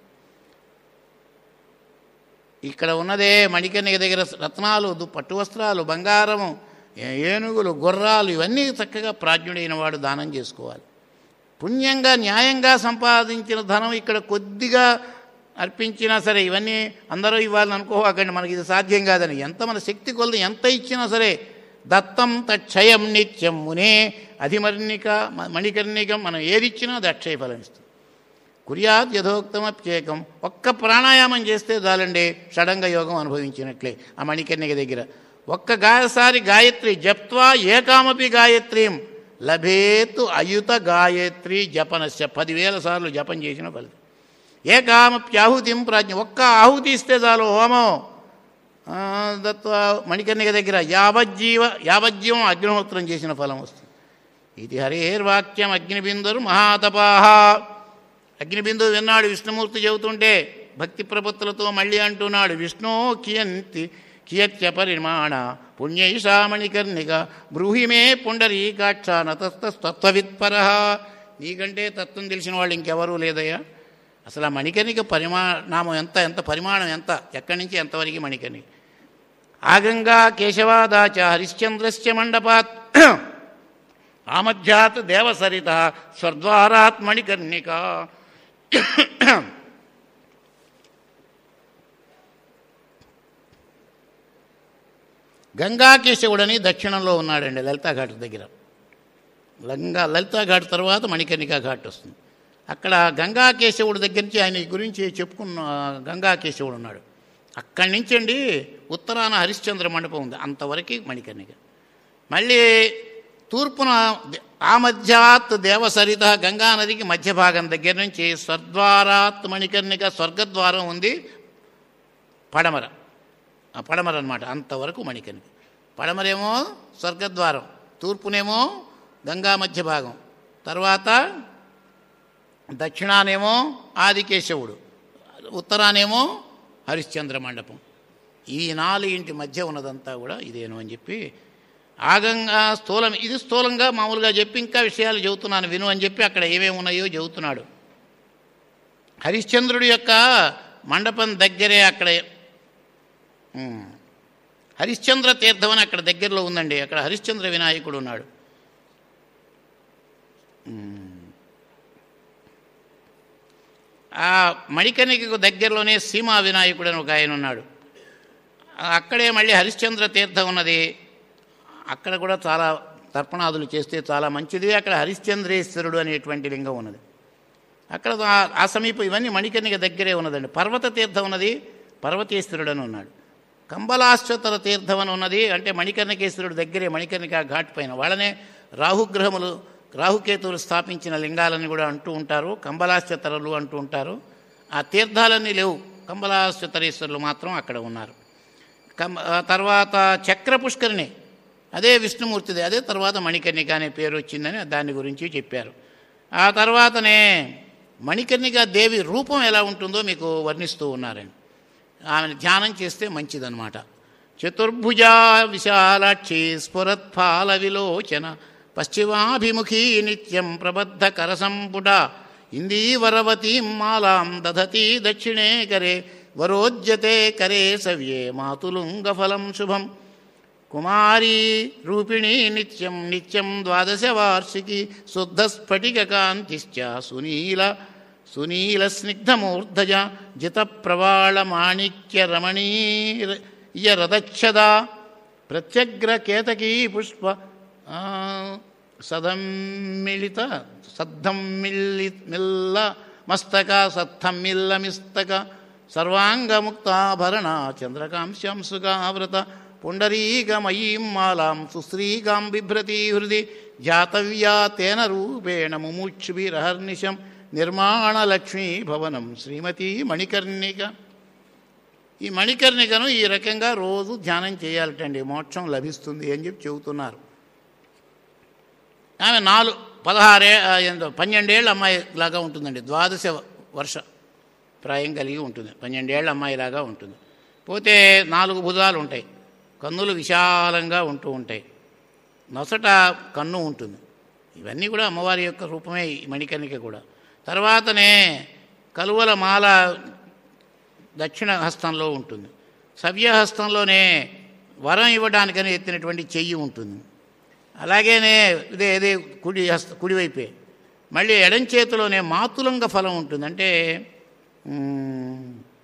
ఇక్కడ ఉన్నదే మణికర్ణిక దగ్గర రత్నాలు దు- పట్టు వస్త్రాలు బంగారము ఏ- ఏనుగులు గుర్రాలు ఇవన్నీ చక్కగా ప్రాజ్ఞుడైన వాడు దానం చేసుకోవాలి పుణ్యంగా న్యాయంగా సంపాదించిన ధనం ఇక్కడ కొద్దిగా అర్పించినా సరే ఇవన్నీ అందరూ ఇవ్వాలని అనుకోవాకండి మనకి ఇది సాధ్యం కాదని ఎంత మన శక్తి కొలది ఎంత ఇచ్చినా సరే దత్తం తక్షయం నిత్యం మునే అధిమర్ణిక మ- మణికర్ణికం మనం ఏది ఇచ్చినా అది అక్షయ ఫలం ఇస్తుంది కుర్యాత్ యథోక్తమప్యేకం ఒక్క ప్రాణాయామం చేస్తే చాలండి షడంగ యోగం అనుభవించినట్లే ఆ మణికర్ణిక దగ్గర ఒక్క గాయసారి గాయత్రి జప్త్వా ఏకామపి గాయత్రీం లభేతు అయుత గాయత్రి జపనస్య పదివేల సార్లు జపం చేసిన ఫలితం ఏకామప్యాహుతిం ప్రాజ్ఞ ఒక్క ఆహుతి ఇస్తే చాలు హోమం ఆ, దత్వా మణికర్ణిక దగ్గర యావజ్జీవ యావజ్జీవం అగ్నిహోత్రం చేసిన ఫలం వస్తుంది ఇది హరేర్వాక్యం అగ్నిబిందురు మహాతపాహ అగ్నిబిందువు విన్నాడు విష్ణుమూర్తి చెబుతుంటే భక్తి ప్రపత్తులతో మళ్ళీ అంటున్నాడు విష్ణు కియంతి కియత్య పరిమాణ పుణ్యైషామణికర్ణిక బ్రూహిమే పుండరీకాక్ష నతస్తత్వవిత్పర నీకంటే తత్వం తెలిసిన వాళ్ళు ఇంకెవరూ లేదయ్యా అసలు ఆ మణికర్ణిక పరిమాణం ఎంత ఎంత పరిమాణం ఎంత ఎక్కడి నుంచి ఎంతవరకు మణికర్ణిక ఆగంగా కేశవాదాచ హరిశ్చంద్రస్య మండపాత్ ఆమధ్యాత్ దేవసరిత స్వర్ద్వారాత్ మణికర్ణిక గంగాకేశవుడని దక్షిణంలో ఉన్నాడండి లలితాఘాట్ దగ్గర లంగా లలితాఘాట్ తర్వాత మణికర్ణికా ఘాట్ వస్తుంది అక్కడ గంగాకేశవుడి దగ్గర నుంచి ఆయన గురించి చెప్పుకున్న గంగాకేశవుడు ఉన్నాడు అక్కడి నుంచి అండి ఉత్తరాన హరిశ్చంద్ర మండపం ఉంది అంతవరకు మణికర్ణిక మళ్ళీ తూర్పున దే- ఆ మధ్యాత్ దేవసరిత గంగా నదికి మధ్య భాగం దగ్గర నుంచి స్వర్ద్వారాత్ మణికర్ణిక స్వర్గద్వారం ఉంది పడమర ఆ పడమర అనమాట అంతవరకు మణికర్ణిక పడమరేమో స్వర్గద్వారం తూర్పునేమో గంగా మధ్య భాగం తర్వాత దక్షిణానేమో ఆదికేశవుడు ఉత్తరానేమో హరిశ్చంద్ర మండపం ఈ నాలుగింటి మధ్య ఉన్నదంతా కూడా ఇదేను అని చెప్పి ఆగంగా స్థూలం ఇది స్థూలంగా మామూలుగా చెప్పి ఇంకా విషయాలు చెబుతున్నాను విను అని చెప్పి అక్కడ ఏమేమి ఉన్నాయో చెబుతున్నాడు హరిశ్చంద్రుడి యొక్క మండపం దగ్గరే అక్కడ ఉమ్, హరిశ్చంద్ర తీర్థం అని అక్కడ దగ్గరలో ఉందండి అక్కడ హరిశ్చంద్ర వినాయకుడు ఉన్నాడు ఆ మణికణికకు దగ్గరలోనే సీమా వినాయకుడు అని ఒక ఆయన ఉన్నాడు అక్కడే మళ్ళీ హరిశ్చంద్ర తీర్థం ఉన్నది అక్కడ కూడా చాలా తర్పణాదులు చేస్తే చాలా మంచిది అక్కడ హరిశ్చంద్రేశ్వరుడు అనేటువంటి లింగం ఉన్నది అక్కడ ఆ- ఆ సమీపం ఇవన్నీ మణికర్ణిక దగ్గరే ఉన్నదండి పర్వత తీర్థం ఉన్నది పర్వతేశ్వరుడు అని ఉన్నాడు కంబలాశ్వతర తీర్థం అని ఉన్నది అంటే మణికర్ణికేశ్వరుడు దగ్గరే మణికర్ణిక ఘాట్ పైన వాళ్ళనే రాహుగ్రహములు రాహుకేతువులు స్థాపించిన లింగాలని కూడా అంటూ ఉంటారు కంబలాశ్వతరలు అంటూ ఉంటారు ఆ తీర్థాలన్నీ లేవు కంబలాశ్వతరేశ్వరులు మాత్రం అక్కడ ఉన్నారు కమ్- ఆ తర్వాత చక్ర పుష్కరిణి అదే విష్ణుమూర్తిది అదే తర్వాత మణికర్ణిక అనే పేరు వచ్చిందని దాని గురించి చెప్పారు ఆ తర్వాతనే మణికర్ణిక దేవి రూపం ఎలా ఉంటుందో మీకు వర్ణిస్తూ ఉన్నారండి ఆమెను ధ్యానం చేస్తే మంచిదన్నమాట చతుర్భుజా విశాలాక్షి స్ఫురత్ఫాల విలోచన పశ్చిమాభిముఖీ నిత్యం ప్రబద్ధ కరసంపుట ఇందీవరవతీం మాలాం దధతి దక్షిణే కరే వరోజ్యతే కరే సవ్యే మాతులుంగఫలం శుభం కుమారీ రూపిణీ నిత్యం నిత్యం ద్వాదశ వార్షికి శుద్ధ స్ఫటిక కాంతిశ్చ సునీల సునీల స్నిగ్ధమూర్ధజ జిత ప్రవాళ మాణిక్య రమణీయ రథచ్చదా ప్రత్యగ్ర కేతకీ పుష్ప ఆ, సదమ్మిళిత సద్ధం మిల్లి మిల్ల మస్తక సద్ధం మిల్ల మిస్తక సర్వాంగముక్తాభరణ చంద్రకాంశంసుగావృత పుండరీకమయీం మాలాం సుశ్రీకాం బిభ్రతి హృది జాతవ్యా తేన రూపేణ ముముక్షుభిరహర్నిశం నిర్మాణలక్ష్మీ భవనం శ్రీమతి మణికర్ణిక ఈ మణికర్ణికను ఈ రకంగా రోజు ధ్యానం చేయాలటండి మోక్షం లభిస్తుంది అని చెప్పి చెబుతున్నారు ఆమె నాలుగు పదహారే ఆ, ఎంతో పన్నెండేళ్ళ అమ్మాయి లాగా ఉంటుందండి ద్వాదశ వర్ష ప్రాయం కలిగి ఉంటుంది పన్నెండేళ్ల అమ్మాయిలాగా ఉంటుంది పోతే నాలుగు భుజాలు ఉంటాయి కన్నులు విశాలంగా ఉంటూ ఉంటాయి నొసట కన్ను ఉంటుంది ఇవన్నీ కూడా అమ్మవారి యొక్క రూపమే ఈ మణికర్ణిక కూడా తర్వాతనే కలువల మాల దక్షిణ హస్తంలో ఉంటుంది సవ్యహస్తంలోనే వరం ఇవ్వడానికని ఎత్తినటువంటి చెయ్యి ఉంటుంది అలాగేనే ఇదే ఇదే కుడి హస్త కుడివైపే మళ్ళీ ఎడం చేతిలోనే మాతులంగ ఫలం ఉంటుంది అంటే మ్,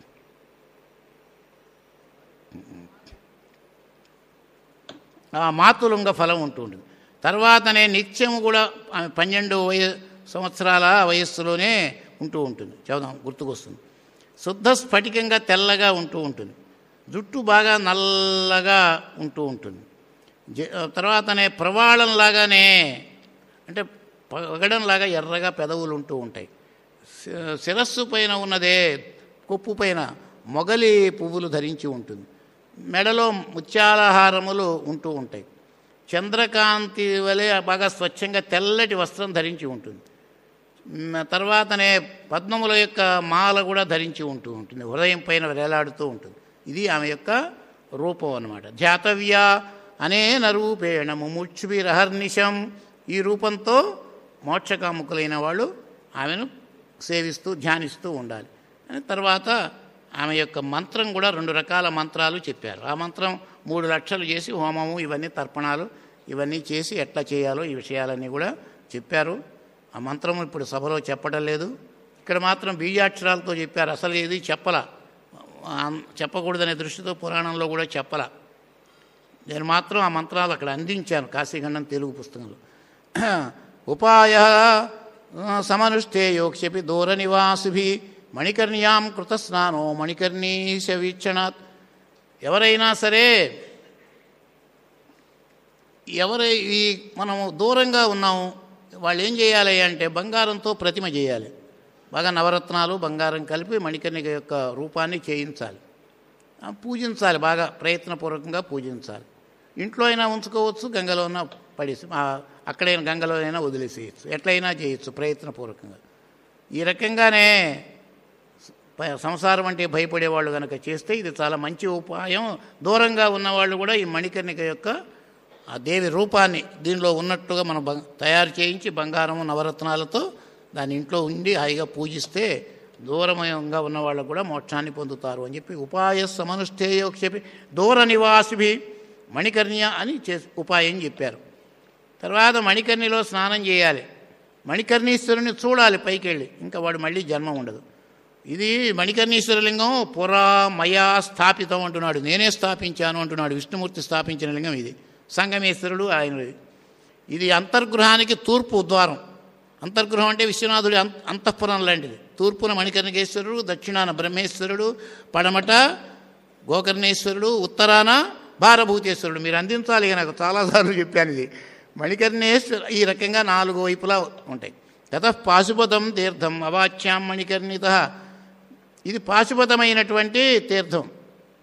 ఆ మాతులుంగ ఫలం ఉంటుంటుంది తర్వాతనే నిత్యము కూడా ఆమె పన్నెండు వయ సంవత్సరాల వయస్సులోనే ఉంటూ ఉంటుంది చదుదాం గుర్తుకొస్తుంది శుద్ధ స్ఫటికంగా తెల్లగా ఉంటూ ఉంటుంది జుట్టు బాగా నల్లగా ఉంటూ ఉంటుంది జ- తర్వాతనే ప్రవాళంలాగానే అంటే పగడంలాగా ఎర్రగా పెదవులు ఉంటూ ఉంటాయి శి- శిరస్సు పైన ఉన్నదే కొప్పు పైన మొగలి పువ్వులు ధరించి ఉంటుంది మెడలో ముత్యాలహారములు ఉంటూ ఉంటాయి చంద్రకాంతి వలె బాగా స్వచ్ఛంగా తెల్లటి వస్త్రం ధరించి ఉంటుంది మ్, తర్వాతనే పద్మముల యొక్క మాల కూడా ధరించి ఉంటూ ఉంటుంది హృదయం పైన వేలాడుతూ ఉంటుంది ఇది ఆమె యొక్క రూపం అన్నమాట ధ్యాతవ్య అనేన రూపేణ ముముక్షుభిరహర్నిశం ఈ రూపంతో మోక్షకాముకులైన వాళ్ళు ఆమెను సేవిస్తూ ధ్యానిస్తూ ఉండాలి అని తర్వాత ఆమె యొక్క మంత్రం కూడా రెండు రకాల మంత్రాలు చెప్పారు ఆ మంత్రం మూడు లక్షలు చేసి హోమము ఇవన్నీ తర్పణాలు ఇవన్నీ చేసి ఎట్లా చేయాలో ఈ విషయాలన్నీ కూడా చెప్పారు ఆ మంత్రం ఇప్పుడు సభలో చెప్పడం లేదు ఇక్కడ మాత్రం బీజాక్షరాలతో చెప్పారు అసలు ఇది చెప్పల చెప్పకూడదనే దృష్టితో పురాణంలో కూడా చెప్పల నేను మాత్రం ఆ మంత్రాలు అక్కడ అందించాను కాశీఖండం తెలుగు పుస్తకంలో ఉపాయ సమనుష్ఠేయోక్షపి దూర నివాసిభి మణికర్ణ్యాం కృతస్నానో మణికర్ణీశ వీక్షణాత్ ఎవరైనా సరే ఎవరు ఈ మనము దూరంగా ఉన్నాము వాళ్ళు ఏం చేయాలి అంటే బంగారంతో ప్రతిమ చేయాలి బాగా నవరత్నాలు బంగారం కలిపి మణికర్ణిక యొక్క రూపాన్ని చేయించాలి ఆ, పూజించాలి బాగా ప్రయత్నపూర్వకంగా పూజించాలి ఇంట్లో అయినా ఉంచుకోవచ్చు గంగలో అయినా పడేసి ఆ, అక్కడైనా గంగలో అయినా వదిలేసేయచ్చు ఎట్లయినా చేయొచ్చు ప్రయత్నపూర్వకంగా ఈ రకంగానే ప- సంసారం అంటే భయపడేవాళ్ళు కనుక చేస్తే ఇది చాలా మంచి ఉపాయం దూరంగా ఉన్నవాళ్ళు కూడా ఈ మణికర్ణిక యొక్క ఆ దేవి రూపాన్ని దీనిలో ఉన్నట్టుగా మనం బం- తయారు చేయించి బంగారము నవరత్నాలతో దాని ఇంట్లో ఉండి హాయిగా పూజిస్తే దూరంగా ఉన్న వాళ్ళు కూడా మోక్షాన్ని పొందుతారు అని చెప్పి ఉపాయ సమనుష్ఠేయో చెప్పి దూర నివాసిభి మణికర్ణ్య అని చే ఉపాయం చెప్పారు తర్వాత మణికర్ణిలో స్నానం చేయాలి మణికర్ణీశ్వరుని చూడాలి పైకి వెళ్ళి ఇంకా వాడు మళ్ళీ జన్మ ఉండదు ఇది మణికర్ణీశ్వరలింగం పురా మయా స్థాపితం అంటున్నాడు నేనే స్థాపించాను అంటున్నాడు విష్ణుమూర్తి స్థాపించిన లింగం ఇది సంగమేశ్వరుడు ఆయనది ఇది అంతర్గృహానికి తూర్పు ద్వారం అంతర్గృహం అంటే విశ్వనాథుడి అంత అంతఃపురం లాంటిది తూర్పున మణికర్ణికేశ్వరుడు దక్షిణాన బ్రహ్మేశ్వరుడు పడమట గోకర్ణేశ్వరుడు ఉత్తరాన భారభూతేశ్వరుడు మీరు అందించాలి ఇక నాకు చాలాసార్లు చెప్పాను ఇది మణికర్ణేశ్వర ఈ రకంగా నాలుగు వైపులా ఉంటాయి తత పాశుపతం తీర్థం అవాచ్యాం మణికర్ణిత ఇది పాశుపతమైనటువంటి తీర్థం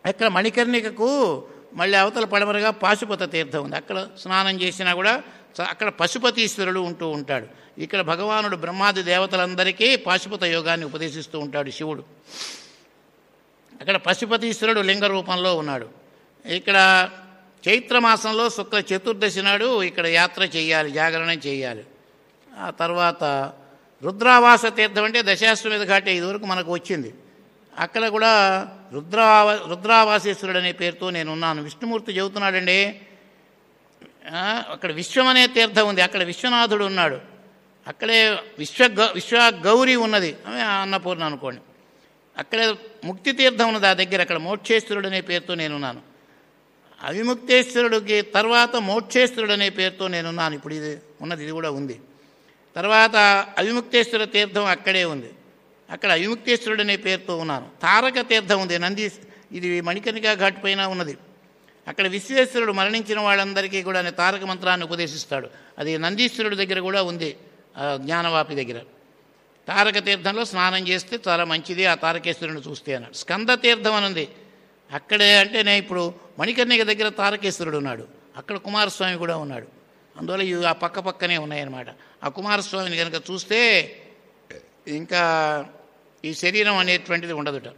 అక్కడ మణికర్ణికకు మళ్ళీ అవతల పడమరగా పాశుపత తీర్థం ఉంది అక్కడ స్నానం చేసినా కూడా స- అక్కడ పశుపతీశ్వరుడు ఉంటూ ఉంటాడు ఇక్కడ భగవానుడు బ్రహ్మాది దేవతలందరికీ పాశుపత యోగాన్ని ఉపదేశిస్తూ ఉంటాడు శివుడు అక్కడ పశుపతీశ్వరుడు లింగ రూపంలో ఉన్నాడు ఇక్కడ చైత్రమాసంలో శుక్ల చతుర్దశి నాడు ఇక్కడ యాత్ర చేయాలి జాగరణం చేయాలి ఆ తర్వాత రుద్రావాస తీర్థం అంటే దశాశ్వమేధ ఘాటే ఇదివరకు మనకు వచ్చింది అక్కడ కూడా రుద్రావ రుద్రావాసేశ్వరుడు అనే పేరుతో నేను ఉన్నాను విష్ణుమూర్తి చెబుతున్నాడండి ఆ, అక్కడ విశ్వం అనే తీర్థం ఉంది అక్కడ విశ్వనాథుడు ఉన్నాడు అక్కడే విశ్వ గౌ- విశ్వ గౌరి ఉన్నది ఆమె అన్నపూర్ణ అనుకోండి అక్కడే ముక్తి తీర్థం ఉన్నది ఆ దగ్గర అక్కడ మోక్షేశ్వరుడు అనే పేరుతో నేనున్నాను అవిముక్తేశ్వరుడికి తర్వాత మోక్షేశ్వరుడు అనే పేరుతో నేనున్నాను ఇప్పుడు ఇది ఉన్నది ఇది కూడా ఉంది తర్వాత అవిముక్తేశ్వర తీర్థం అక్కడే ఉంది అక్కడ అవిముక్తేశ్వరుడు అనే పేరుతో ఉన్నాను తారక తీర్థం ఉంది నంది ఇది మణికర్ణికా ఘాట్ పైన ఉన్నది అక్కడ విశ్వేశ్వరుడు మరణించిన వాళ్ళందరికీ కూడా ఆయన తారక మంత్రాన్ని ఉపదేశిస్తాడు అది నందీశ్వరుడి దగ్గర కూడా ఉంది ఆ జ్ఞానవాపి దగ్గర తారక తీర్థంలో స్నానం చేస్తే చాలా మంచిది ఆ తారకేశ్వరుని చూస్తే అన్నాడు స్కంద తీర్థం అని ఉంది అక్కడే అంటే నేను ఇప్పుడు మణికర్ణిక దగ్గర తారకేశ్వరుడు ఉన్నాడు అక్కడ కుమారస్వామి కూడా ఉన్నాడు అందువల్ల ఇవి ఆ పక్క పక్కనే ఉన్నాయన్నమాట ఆ కుమారస్వామిని కనుక చూస్తే ఇంకా ఈ శరీరం అనేటువంటిది ఉండదుట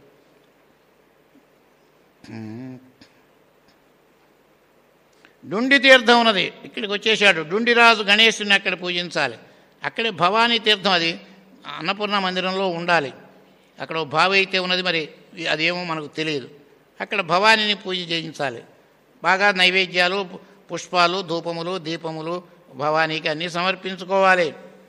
డుండి తీర్థం ఉన్నది ఇక్కడికి వచ్చేసాడు డుండిరాజు గణేశుని అక్కడ పూజించాలి అక్కడే భవానీ తీర్థం అది అన్నపూర్ణ మందిరంలో ఉండాలి అక్కడ ఓ బావి అయితే ఉన్నది మరి అదేమో మనకు తెలియదు అక్కడ భవానీని పూజ చేయించాలి బాగా నైవేద్యాలు పు- పుష్పాలు ధూపములు దీపములు భవానీకి అన్నీ సమర్పించుకోవాలి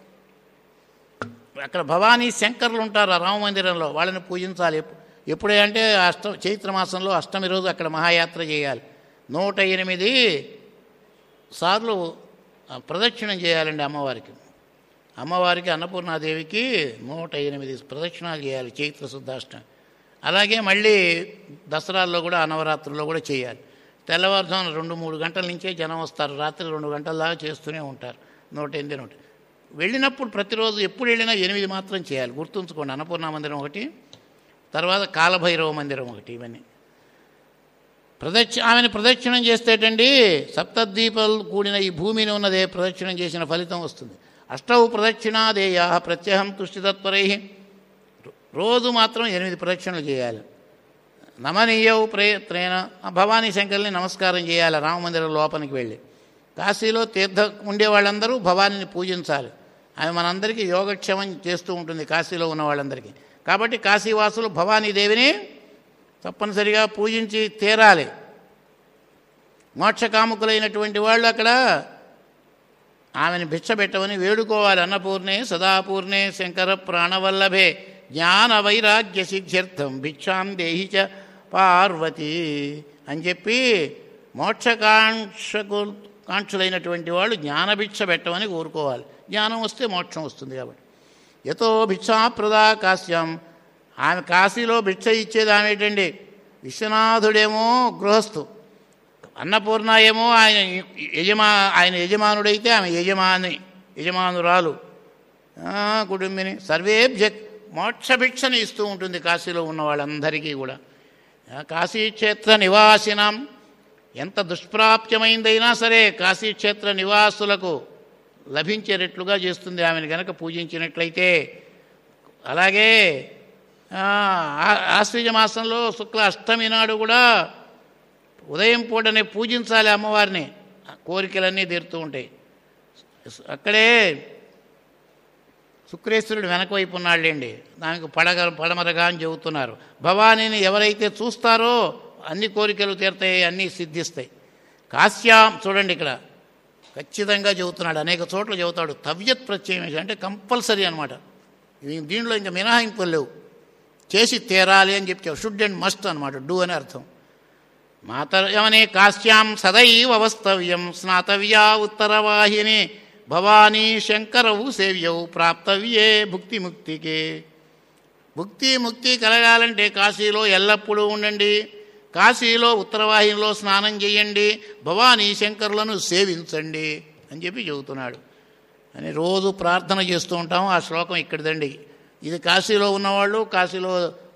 అక్కడ భవానీ శంకర్లు ఉంటారు ఆ రామ మందిరంలో వాళ్ళని పూజించాలి ఎప్పు- ఎప్పుడే అంటే అష్ట చైత్ర మాసంలో అష్టమి రోజు అక్కడ మహాయాత్ర చేయాలి నూట ఎనిమిది సార్లు ఆ, ప్రదక్షిణం చేయాలండి అమ్మవారికి అమ్మవారికి అన్నపూర్ణాదేవికి నూట ఎనిమిది ప్రదక్షిణాలు చేయాలి చైత్ర శుద్ధాష్టమి అలాగే మళ్ళీ దసరాల్లో కూడా నవరాత్రుల్లో కూడా చేయాలి తెల్లవారుజామున రెండు మూడు గంటల నుంచే జనం వస్తారు రాత్రి రెండు గంటల దాకా చేస్తూనే ఉంటారు నూట ఎనిమిది నూట వెళ్ళినప్పుడు ప్రతిరోజు ఎప్పుడు వెళ్ళినా ఎనిమిది మాత్రం చేయాలి గుర్తుంచుకోండి అన్నపూర్ణ మందిరం ఒకటి తర్వాత కాలభైరవ మందిరం ఒకటి ఇవన్నీ ప్రదక్షి ఆమెను ప్రదక్షిణం చేస్తేటండి సప్తద్వీపాలు కూడిన ఈ భూమిని ఉన్నదే ప్రదక్షిణం చేసిన ఫలితం వస్తుంది అష్టౌ ప్రదక్షిణాదేయ ప్రత్యహం తుష్టితత్పరై రోజు మాత్రం ఎనిమిది ప్రదక్షిణలు చేయాలి నమనీయవు ప్రయత్నేన ఆ భవానీ శంకర్ని నమస్కారం చేయాలి రామమందిరం లోపలికి వెళ్ళి కాశీలో తీర్థ ఉండే వాళ్ళందరూ భవానీని పూజించాలి ఆమె మనందరికీ యోగక్షేమం చేస్తూ ఉంటుంది కాశీలో ఉన్న వాళ్ళందరికీ కాబట్టి కాశీవాసులు భవానీదేవిని తప్పనిసరిగా పూజించి తీరాలి మోక్షకాముకులైనటువంటి వాళ్ళు అక్కడ ఆమెను భిక్షపెట్టమని వేడుకోవాలి అన్నపూర్ణే సదాపూర్ణే శంకర ప్రాణవల్లభే జ్ఞాన వైరాగ్య సిద్ధ్యర్థం భిక్షాం దేహి చ పార్వతి అని చెప్పి మోక్షకాంక్షకు కాంక్షులైనటువంటి వాళ్ళు జ్ఞానభిక్ష పెట్టమని కోరుకోవాలి జ్ఞానం వస్తే మోక్షం వస్తుంది కాబట్టి యతో భిక్షాప్రదా కాశ్యం ఆమె కాశీలో భిక్ష ఇచ్చేది ఆమె ఏంటండి విశ్వనాథుడేమో గృహస్థు అన్నపూర్ణ ఏమో ఆయన యజమా ఆయన యజమానుడైతే ఆమె యజమాని యజమానురాలు ఆ, కుటుంబిని సర్వేభ్య మోక్షభిక్షని ఇస్తూ ఉంటుంది కాశీలో ఉన్న వాళ్ళందరికీ కూడా ఆ, కాశీక్షేత్ర నివాసినాం ఎంత దుష్ప్రాప్యమైందైనా సరే కాశీక్షేత్ర నివాసులకు లభించేటట్లుగా చేస్తుంది ఆమెను గనక పూజించినట్లయితే అలాగే ఆ, ఆ- ఆశ్వీజ మాసంలో శుక్ల అష్టమి నాడు కూడా ఉదయం పూటనే పూజించాలి అమ్మవారిని ఆ కోరికలన్నీ తీరుతూ ఉంటాయి అక్కడే శుక్రేశ్వరుడు వెనక వైపు ఉన్నాళ్ళండి దానికి పడగ పడమరగా అని చెబుతున్నారు భవానీని ఎవరైతే చూస్తారో అన్ని కోరికలు తీరుతాయి అన్నీ సిద్ధిస్తాయి కాశ్యాం చూడండి ఇక్కడ ఖచ్చితంగా చెబుతున్నాడు అనేక చోట్ల చెబుతాడు తవ్యత్ ప్రత్యయం అంటే కంపల్సరీ అనమాట దీంట్లో ఇంకా మినహాయింపులు లేవు చేసి తీరాలి అని చెప్పి షుడ్ అండ్ మస్ట్ అనమాట డూ అని అర్థం మాతరమనే కాశ్యాం సదైవ వస్తవ్యం స్నాతవ్యా ఉత్తరవాహిని భవానీ శంకరవు సేవ్యౌ ప్రాప్తవ్యే భుక్తి ముక్తికే భుక్తి ముక్తి కలగాలంటే కాశీలో ఎల్లప్పుడూ ఉండండి కాశీలో ఉత్తరవాహినిలో స్నానం చేయండి భవానీ శంకరులను సేవించండి అని చెప్పి చెబుతున్నాడు అని రోజు ప్రార్థన చేస్తూ ఉంటాం ఆ శ్లోకం ఇక్కడిదండి ఇది కాశీలో ఉన్నవాళ్ళు కాశీలో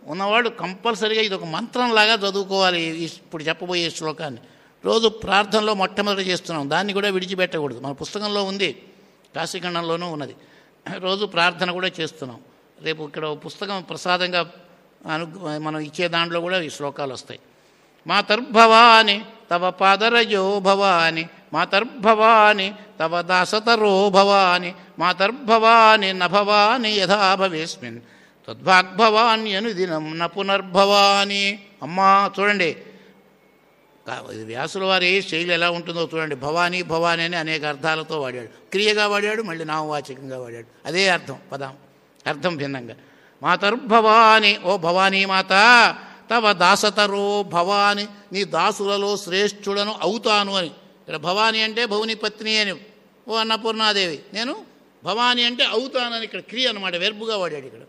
ఉన్నవాడు కంపల్సరీగా ఇది ఒక మంత్రంలాగా చదువుకోవాలి ఈ- ఇప్పుడు చెప్పబోయే శ్లోకాన్ని రోజు ప్రార్థనలో మొట్టమొదటి చేస్తున్నాం దాన్ని కూడా విడిచిపెట్టకూడదు మన పుస్తకంలో ఉంది కాశీఖండంలోనూ ఉన్నది రోజు ప్రార్థన కూడా చేస్తున్నాం రేపు ఇక్కడ ఓ పుస్తకం ప్రసాదంగా అను మనం ఇచ్చే దాంట్లో కూడా ఈ శ్లోకాలు వస్తాయి మాతర్భవాని తవ పాదరజో భవాని మాతర్భవాని తవ దాసతరో భవాని మాతర్భవాని నభవాని యథా భవేస్మిన్ తద్వాగ్భవాని అనుదినం న పునర్భవాని అమ్మా చూడండి కా- ఇది వ్యాసుల వారి శైలి ఎలా ఉంటుందో చూడండి భవానీ భవానీ అని అనేక అర్థాలతో వాడాడు క్రియగా వాడాడు మళ్ళీ నామవాచకంగా వాడాడు అదే అర్థం పదం అర్థం భిన్నంగా మాతర్భవాని ఓ భవానీ మాత తవ దాసతరో భవాని నీ దాసులలో శ్రేష్ఠుడను అవుతాను అని ఇక్కడ భవాని అంటే భవుని పత్ని అని ఓ అన్నపూర్ణాదేవి నేను భవాని అంటే అవుతానని ఇక్కడ క్రియ అనమాట వెర్బుగా వాడాడు ఇక్కడ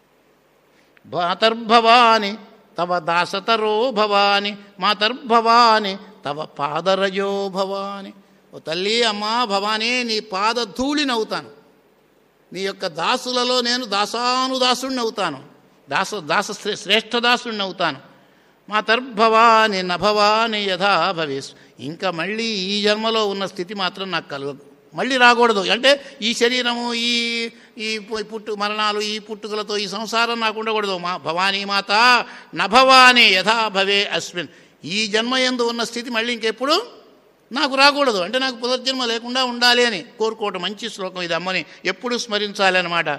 మాతర్భవాని తవ దాసతరో భవాని మాతర్భవాని తవ పాదరజో భవాని ఓ తల్లి అమ్మా భవానీ నీ పాద ధూళినవుతాను నీ యొక్క దాసులలో నేను దాసానుదాసుడిని అవుతాను దాస దాస శ్రే- శ్రేష్ఠ దాసుడిని అవుతాను మాతర్భవాని నభవాని యథా భవేస్ ఇంకా మళ్ళీ ఈ జన్మలో ఉన్న స్థితి మాత్రం నాకు కలగదు మళ్ళీ రాకూడదు అంటే ఈ శరీరము ఈ ఈ పు- పుట్టు మరణాలు ఈ పుట్టుకలతో ఈ సంసారం నాకు ఉండకూడదు మా భవానీ మాత నభవాని యథా భవే అస్మిన్ ఈ జన్మ ఎందు ఉన్న స్థితి మళ్ళీ ఇంకెప్పుడు నాకు రాకూడదు అంటే నాకు పునర్జన్మ లేకుండా ఉండాలి అని కోరుకోవటం మంచి శ్లోకం ఇది అమ్మని ఎప్పుడు స్మరించాలి అనమాట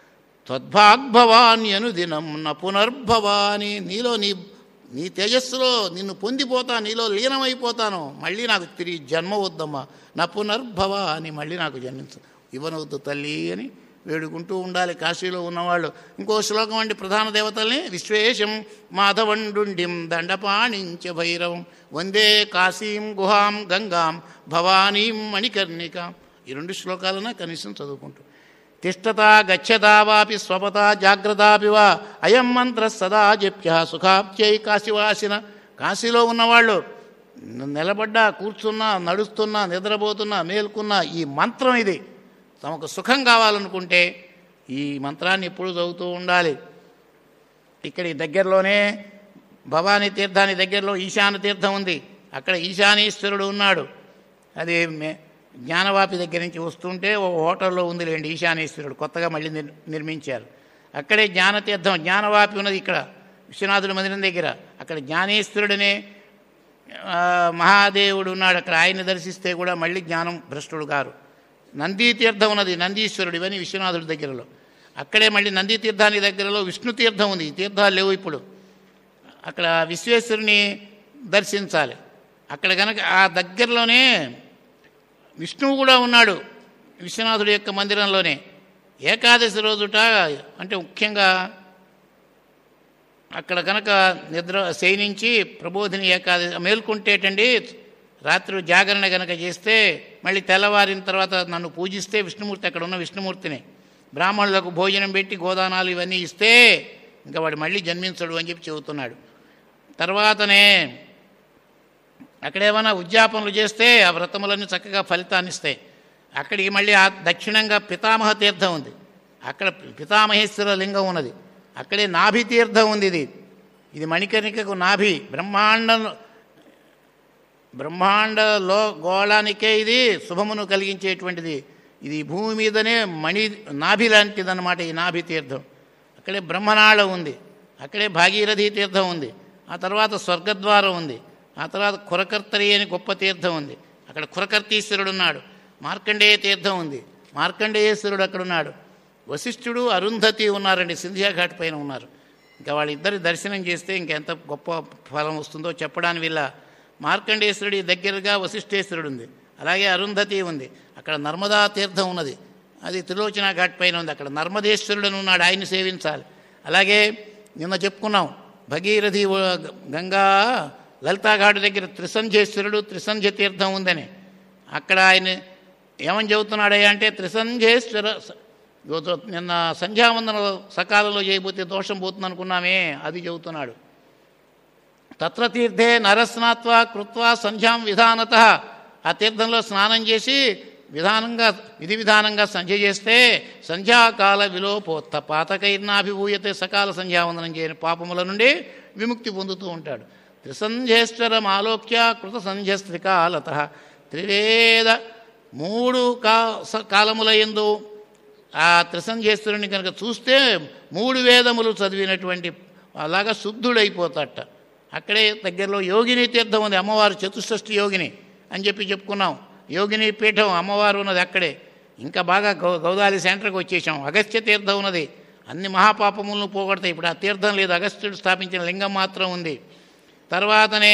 త్వద్భాగ్భవాన్యను దినం న పునర్భవాని నీలో నీ నీ తేజస్సులో నిన్ను పొందిపోతా నీలో లీనమైపోతాను మళ్ళీ నాకు తిరిగి జన్మ వద్దమ్మా నా పునర్భవాని మళ్ళీ నాకు జన్మించు ఇవ్వనవద్దు తల్లి అని వేడుకుంటూ ఉండాలి కాశీలో ఉన్నవాళ్ళు ఇంకో శ్లోకం అండి ప్రధాన దేవతల్ని విశ్వేశం మాధవండుండిం దండపాణించ భైరవం వందే కాశీం గుహాం గంగాం భవానీం మణికర్ణికాం ఈ రెండు శ్లోకాలన కనీసం చదువుకుంటూ తిష్టత గచ్చతా వాపి స్వపత జాగ్రత్తాపి వా అయం మంత్ర సదా జప్య సుఖాప్త్యై కాశీవాసిన కాశీలో ఉన్నవాళ్ళు నిలబడ్డా కూర్చున్నా నడుస్తున్నా నిద్రపోతున్నా మేల్కున్నా ఈ మంత్రం ఇది తమకు సుఖం కావాలనుకుంటే ఈ మంత్రాన్ని ఎప్పుడు చదువుతూ ఉండాలి ఇక్కడి దగ్గరలోనే భవానీ తీర్థానికి దగ్గరలో ఈశాన తీర్థం ఉంది అక్కడ ఈశానీశ్వరుడు ఉన్నాడు అది మే- జ్ఞానవాపి దగ్గర నుంచి వస్తుంటే ఓ హోటల్లో ఉందిలేండి ఈశానేశ్వరుడు కొత్తగా మళ్ళీ నిర్ నిర్మించారు అక్కడే జ్ఞానతీర్థం జ్ఞానవాపి ఉన్నది ఇక్కడ విశ్వనాథుడి మందిరం దగ్గర అక్కడ జ్ఞానేశ్వరుడనే ఆ, మహాదేవుడు ఉన్నాడు అక్కడ ఆయన్ని దర్శిస్తే కూడా మళ్ళీ జ్ఞానం భ్రష్టుడు గారు నందీ తీర్థం ఉన్నది నందీశ్వరుడు ఇవన్నీ విశ్వనాథుడి దగ్గరలో అక్కడే మళ్ళీ నందీ తీర్థానికి దగ్గరలో విష్ణు తీర్థం ఉంది ఈ తీర్థాలు లేవు ఇప్పుడు అక్కడ విశ్వేశ్వరుని దర్శించాలి అక్కడ కనుక ఆ దగ్గరలోనే విష్ణువు కూడా ఉన్నాడు విశ్వనాథుడి యొక్క మందిరంలోనే ఏకాదశి రోజుట అంటే ముఖ్యంగా అక్కడ కనుక నిద్ర శయనించి ప్రబోధిని ఏకాదశి మేల్కొంటేటండి రాత్రి జాగరణ కనుక చేస్తే మళ్ళీ తెల్లవారిన తర్వాత నన్ను పూజిస్తే విష్ణుమూర్తి అక్కడ ఉన్న విష్ణుమూర్తిని బ్రాహ్మణులకు భోజనం పెట్టి గోదానాలు ఇవన్నీ ఇస్తే ఇంకా వాడు మళ్ళీ జన్మించడు అని చెప్పి చెబుతున్నాడు తర్వాతనే అక్కడేమైనా ఉద్యాపనలు చేస్తే ఆ వ్రతములన్నీ చక్కగా ఫలితాన్ని ఇస్తాయి అక్కడికి మళ్ళీ ఆ దక్షిణంగా పితామహ తీర్థం ఉంది అక్కడ పితామహేశ్వర లింగం ఉన్నది అక్కడే నాభి తీర్థం ఉంది ఇది ఇది మణికర్ణికకు నాభి బ్రహ్మాండ బ్రహ్మాండలో గోళానికే ఇది శుభమును కలిగించేటువంటిది ఇది భూమి మీదనే మణి నాభి లాంటిదన్నమాట ఈ నాభి తీర్థం అక్కడే బ్రహ్మనాళ ఉంది అక్కడే భాగీరథి తీర్థం ఉంది ఆ తర్వాత స్వర్గద్వారం ఉంది ఆ తర్వాత కురకర్తరి అని గొప్ప తీర్థం ఉంది అక్కడ కురకర్తీశ్వరుడు ఉన్నాడు మార్కండేయ తీర్థం ఉంది మార్కండేయేశ్వరుడు అక్కడ ఉన్నాడు వశిష్ఠుడు అరుంధతి ఉన్నారండి సింధియా ఘాట్ పైన ఉన్నారు ఇంకా వాళ్ళిద్దరి దర్శనం చేస్తే ఇంకెంత గొప్ప ఫలం వస్తుందో చెప్పడానికి వీళ్ళ మార్కండేశ్వరుడి దగ్గరగా వశిష్ఠేశ్వరుడు ఉంది అలాగే అరుంధతి ఉంది అక్కడ నర్మదా తీర్థం ఉన్నది అది త్రిలోచన ఘాట్ పైన ఉంది అక్కడ నర్మదేశ్వరుడు అని ఉన్నాడు ఆయన్ని సేవించాలి అలాగే నిన్న చెప్పుకున్నాం భగీరథి వ- గంగా లలితాఘాట్ దగ్గర త్రిసంధ్యేశ్వరుడు త్రిసంధ్య తీర్థం ఉందని అక్కడ ఆయన ఏమని చెబుతున్నాడయ్యా అంటే త్రిసంధ్యేశ్వర స- ఇగో నిన్న సంధ్యావందన సకాలంలో చేయబోతే దోషం పోతుంది అనుకున్నామే అది చెబుతున్నాడు తత్ర తీర్థే నరస్నాత్వా కృత్వా సంధ్యాం విధానత ఆ తీర్థంలో స్నానం చేసి విధానంగా విధి విధానంగా సంధ్య చేస్తే సంధ్యాకాల విలోపోత్త పాతకైర్నాభిభూయతే సకాల సంధ్యావందనం చేయని పాపముల నుండి విముక్తి పొందుతూ ఉంటాడు త్రిసంధ్యేశ్వరం ఆలోక్య కృత సంధ్యస్త్రికాలత త్రివేద మూడు కా స- కాలముల ఎందు ఆ త్రిసంధ్యేశ్వరుని కనుక చూస్తే మూడు వేదములు చదివినటువంటి అలాగా శుద్ధుడైపోతాట అక్కడే దగ్గరలో యోగిని తీర్థం ఉంది అమ్మవారు చతుషష్ఠి యోగిని అని చెప్పి చెప్పుకున్నాం యోగిని పీఠం అమ్మవారు ఉన్నది అక్కడే ఇంకా బాగా గౌ గౌదాలి సెంటర్కి వచ్చేసాం అగస్త్య తీర్థం ఉన్నది అన్ని మహాపాపములను పోగొడతాయి ఇప్పుడు ఆ తీర్థం లేదు అగస్త్యుడు స్థాపించిన లింగం మాత్రం ఉంది తర్వాతనే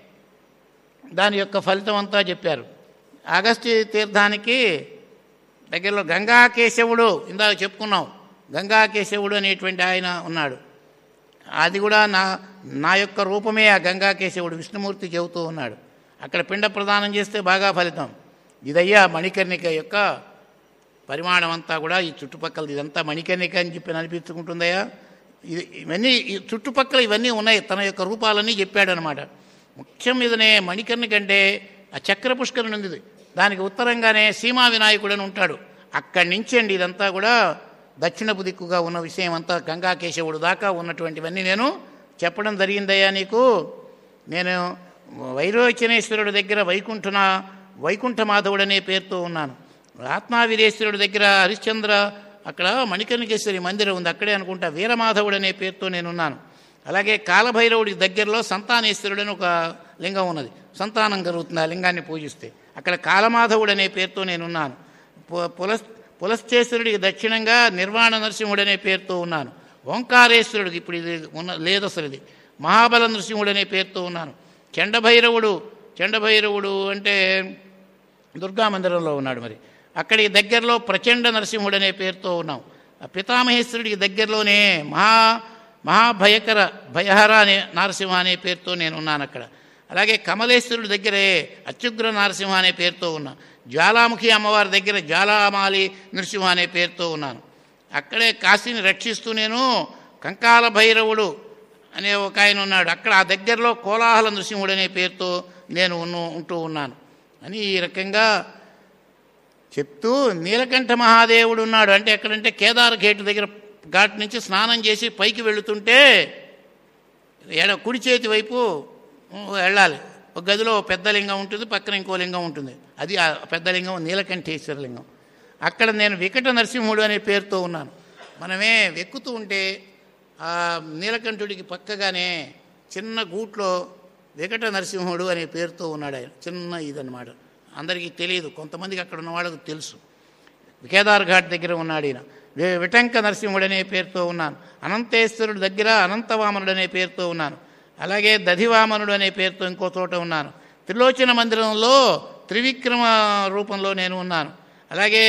దాని యొక్క ఫలితం అంతా చెప్పారు అగస్త్య తీర్థానికి దగ్గరలో గంగాకేశవుడు ఇందాక చెప్పుకున్నాం గంగాకేశవుడు అనేటువంటి ఆయన ఉన్నాడు అది కూడా నా నా యొక్క రూపమే ఆ గంగాకేశవుడు విష్ణుమూర్తి చెబుతూ ఉన్నాడు అక్కడ పిండ ప్రదానం చేస్తే బాగా ఫలితం ఇదయ్యా మణికర్ణిక యొక్క పరిమాణం అంతా కూడా ఈ చుట్టుపక్కల ఇదంతా మణికర్ణిక అని చెప్పి అనిపించుకుంటుందయ్యా ఇది ఇవన్నీ ఈ చుట్టుపక్కల ఇవన్నీ ఉన్నాయి తన యొక్క రూపాలన్నీ చెప్పాడనమాట ముఖ్యం మీదనే మణికర్ణిక అంటే ఆ చక్ర పుష్కరుని ఉంది దానికి ఉత్తరంగానే సీమా వినాయకుడు అని ఉంటాడు అక్కడి నుంచి అండి ఇదంతా కూడా దక్షిణపు దిక్కుగా ఉన్న విషయం అంతా గంగాకేశవుడు దాకా ఉన్నటువంటివన్నీ నేను చెప్పడం జరిగిందయ్యా నీకు నేను వైరోచనేశ్వరుడి దగ్గర వైకుంఠన వైకుంఠ మాధవుడు అనే పేరుతో ఉన్నాను ఆత్మావీరేశ్వరుడి దగ్గర హరిశ్చంద్ర అక్కడ మణికర్ణికేశ్వరి మందిరం ఉంది అక్కడే అనుకుంటా వీరమాధవుడు అనే పేరుతో నేనున్నాను అలాగే కాలభైరవుడి దగ్గరలో సంతానేశ్వరుడు అని ఒక లింగం ఉన్నది సంతానం కలుగుతుంది ఆ లింగాన్ని పూజిస్తే అక్కడ కాలమాధవుడు అనే పేరుతో నేనున్నాను పు- పులస్ పులశ్చేశ్వరుడికి దక్షిణంగా నిర్వాణ నరసింహుడు అనే పేరుతో ఉన్నాను ఓంకారేశ్వరుడికి ఇప్పుడు ఇది ఉన్న లేదు అసలు ఇది మహాబల నరసింహుడు అనే పేరుతో ఉన్నాను చండభైరవుడు చండభైరవుడు అంటే దుర్గా మందిరంలో ఉన్నాడు మరి అక్కడికి దగ్గరలో ప్రచండ నరసింహుడు అనే పేరుతో ఉన్నాం ఆ పితామహేశ్వరుడికి దగ్గరలోనే మహా మహాభయకర భయహర అనే నరసింహ అనే పేరుతో నేను ఉన్నాను అక్కడ అలాగే కమలేశ్వరుడి దగ్గరే అత్యుగ్ర నరసింహ అనే పేరుతో ఉన్నా జ్వాలాముఖి అమ్మవారి దగ్గర జ్వాలామాలి నరసింహ అనే పేరుతో ఉన్నాను అక్కడే కాశీని రక్షిస్తూ నేను కంకాల భైరవుడు అనే ఒక ఆయన ఉన్నాడు అక్కడ ఆ దగ్గరలో కోలాహల నృసింహుడు అనే పేరుతో నేను ఉన్ను ఉంటూ ఉన్నాను అని ఈ రకంగా చెప్తూ నీలకంఠ మహాదేవుడు ఉన్నాడు అంటే ఎక్కడంటే కేదార్ గేటు దగ్గర ఘాట్ నుంచి స్నానం చేసి పైకి వెళుతుంటే ఎడ కుడి చేతి వైపు వెళ్ళాలి ఒక గదిలో ఓ పెద్ద లింగం ఉంటుంది పక్కన ఇంకో లింగం ఉంటుంది అది ఆ పెద్ద లింగం నీలకంఠేశ్వర లింగం అక్కడ నేను వికట నరసింహుడు అనే పేరుతో ఉన్నాను మనమే వెక్కుతూ ఉంటే ఆ నీలకంఠుడికి పక్కగానే చిన్న గూట్లో వికట నరసింహుడు అనే పేరుతో ఉన్నాడు ఆయన చిన్న ఇదన్నమాట అందరికీ తెలియదు కొంతమందికి అక్కడ ఉన్న వాళ్ళకు తెలుసు కేదార్ ఘాట్ దగ్గర ఉన్నాడు ఈయన వి- విటంక నరసింహుడు అనే పేరుతో ఉన్నాను అనంతేశ్వరుడు దగ్గర అనంతవామనుడు అనే పేరుతో ఉన్నాను అలాగే దధివామనుడు అనే పేరుతో ఇంకో చోట ఉన్నాను త్రిలోచన మందిరంలో త్రివిక్రమ రూపంలో నేను ఉన్నాను అలాగే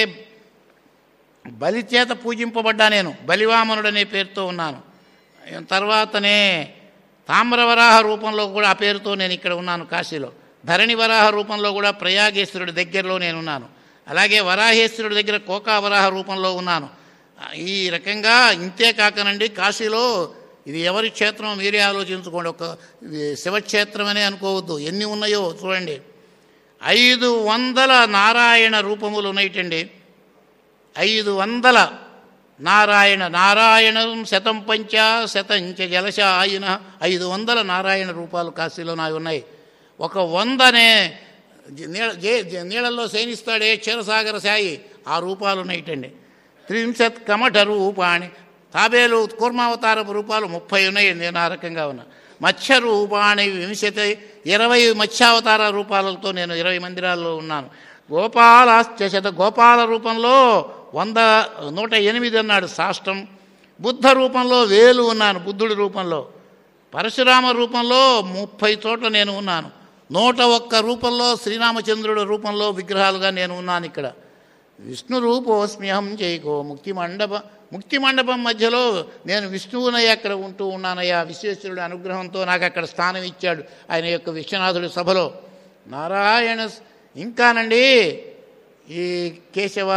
బలి చేత పూజింపబడ్డా నేను బలివామనుడు అనే పేరుతో ఉన్నాను తర్వాతనే తామ్రవరాహ రూపంలో కూడా ఆ పేరుతో నేను ఇక్కడ ఉన్నాను కాశీలో ధరణి వరాహ రూపంలో కూడా ప్రయాగేశ్వరుడి దగ్గరలో నేనున్నాను అలాగే వరాహేశ్వరుడి దగ్గర కోకావరాహ రూపంలో ఉన్నాను ఈ రకంగా ఇంతే కాకనండి కాశీలో ఇది ఎవరి క్షేత్రం మీరే ఆలోచించుకోండి ఒక ఇది శివక్షేత్రమనే అనుకోవద్దు ఎన్ని ఉన్నాయో చూడండి ఐదు వందల నారాయణ రూపములు ఉన్నాయిటండి ఐదు వందల నారాయణ నారాయణం శతం పంచ శతంచ జలశ ఆయన ఐదు వందల నారాయణ రూపాలు కాశీలో నావి ఉన్నాయి ఒక వందనే నీళ్ళ జే- జే- నీళ్ళల్లో శయనిస్తాడే క్షీరసాగర సాయి ఆ రూపాలు ఉన్నాయిటండి త్రింశత్ కమఠ రూపాణి తాబేలు కూర్మావతారపు రూపాలు ముప్పై ఉన్నాయి నేను ఆ రకంగా ఉన్నా మత్స్య రూపాణి వింశతి ఇరవై మత్స్యావతార రూపాలతో నేను ఇరవై మందిరాల్లో ఉన్నాను గోపాలాశ్చత గోపాల రూపంలో వంద నూట ఎనిమిది అన్నాడు సాష్టం బుద్ధ రూపంలో వేలు ఉన్నాను బుద్ధుడి రూపంలో పరశురామ రూపంలో ముప్పై చోట్ల నేను ఉన్నాను నూట ఒక్క రూపంలో శ్రీరామచంద్రుడి రూపంలో విగ్రహాలుగా నేను ఉన్నాను ఇక్కడ విష్ణు రూపోస్మ్యహం జైకో ముక్తి మండప ముక్తి మండపం మధ్యలో నేను విష్ణువునయ్య అక్కడ ఉంటూ ఉన్నానయ్యా విశ్వేశ్వరుడి అనుగ్రహంతో నాకు అక్కడ స్థానం ఇచ్చాడు ఆయన యొక్క విశ్వనాథుడి సభలో నారాయణ స్- ఇంకానండి ఈ కేశవ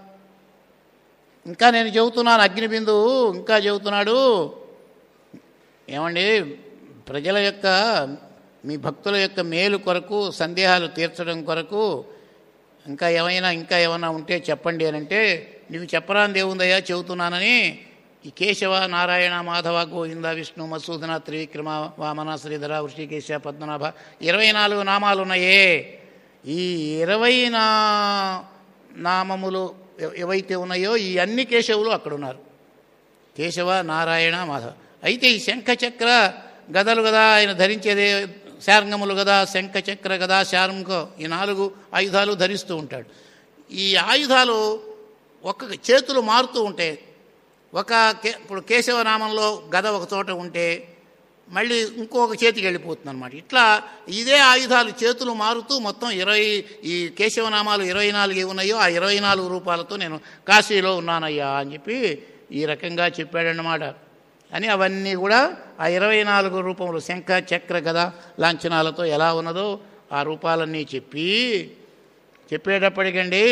ఇంకా నేను చెబుతున్నాను అగ్నిబిందువు ఇంకా చెబుతున్నాడు ఏమండి ప్రజల యొక్క మీ భక్తుల యొక్క మేలు కొరకు సందేహాలు తీర్చడం కొరకు ఇంకా ఏమైనా ఇంకా ఏమైనా ఉంటే చెప్పండి అని అంటే నీకు చెప్పరాని దేవుందయ్యా చెబుతున్నానని ఈ కేశవ నారాయణ మాధవ గోవింద విష్ణు మసూదన త్రివిక్రమ వామన శ్రీధర వృషికేశ పద్మనాభ ఇరవై నాలుగు నామాలు ఉన్నాయే ఈ ఇరవై నా నామములు ఎవ- ఏవైతే ఉన్నాయో ఈ అన్ని కేశవులు అక్కడ ఉన్నారు కేశవ నారాయణ మాధవ అయితే ఈ శంఖ చక్ర గదలు కదా ఆయన ధరించేదే శార్ంగములు కదా శంఖ చక్ర గదా శార్ంగ ఈ నాలుగు ఆయుధాలు ధరిస్తూ ఉంటాడు ఈ ఆయుధాలు ఒక్క చేతులు మారుతూ ఉంటాయి ఒక కే ఇప్పుడు కేశవ నామంలో గద ఒక చోట ఉంటే మళ్ళీ ఇంకొక చేతికి వెళ్ళిపోతుంది అనమాట ఇట్లా ఇదే ఆయుధాలు చేతులు మారుతూ మొత్తం ఇరవై ఈ కేశవనామాలు ఇరవై నాలుగు ఉన్నాయో ఆ ఇరవై నాలుగు రూపాయలతో నేను కాశీలో ఉన్నానయ్యా అని చెప్పి ఈ రకంగా చెప్పాడన్నమాట అని అవన్నీ కూడా ఆ ఇరవై నాలుగు రూపములు శంఖ చక్ర గద లాంఛనాలతో ఎలా ఉన్నదో ఆ రూపాలన్నీ చెప్పి చెప్పేటప్పటికండి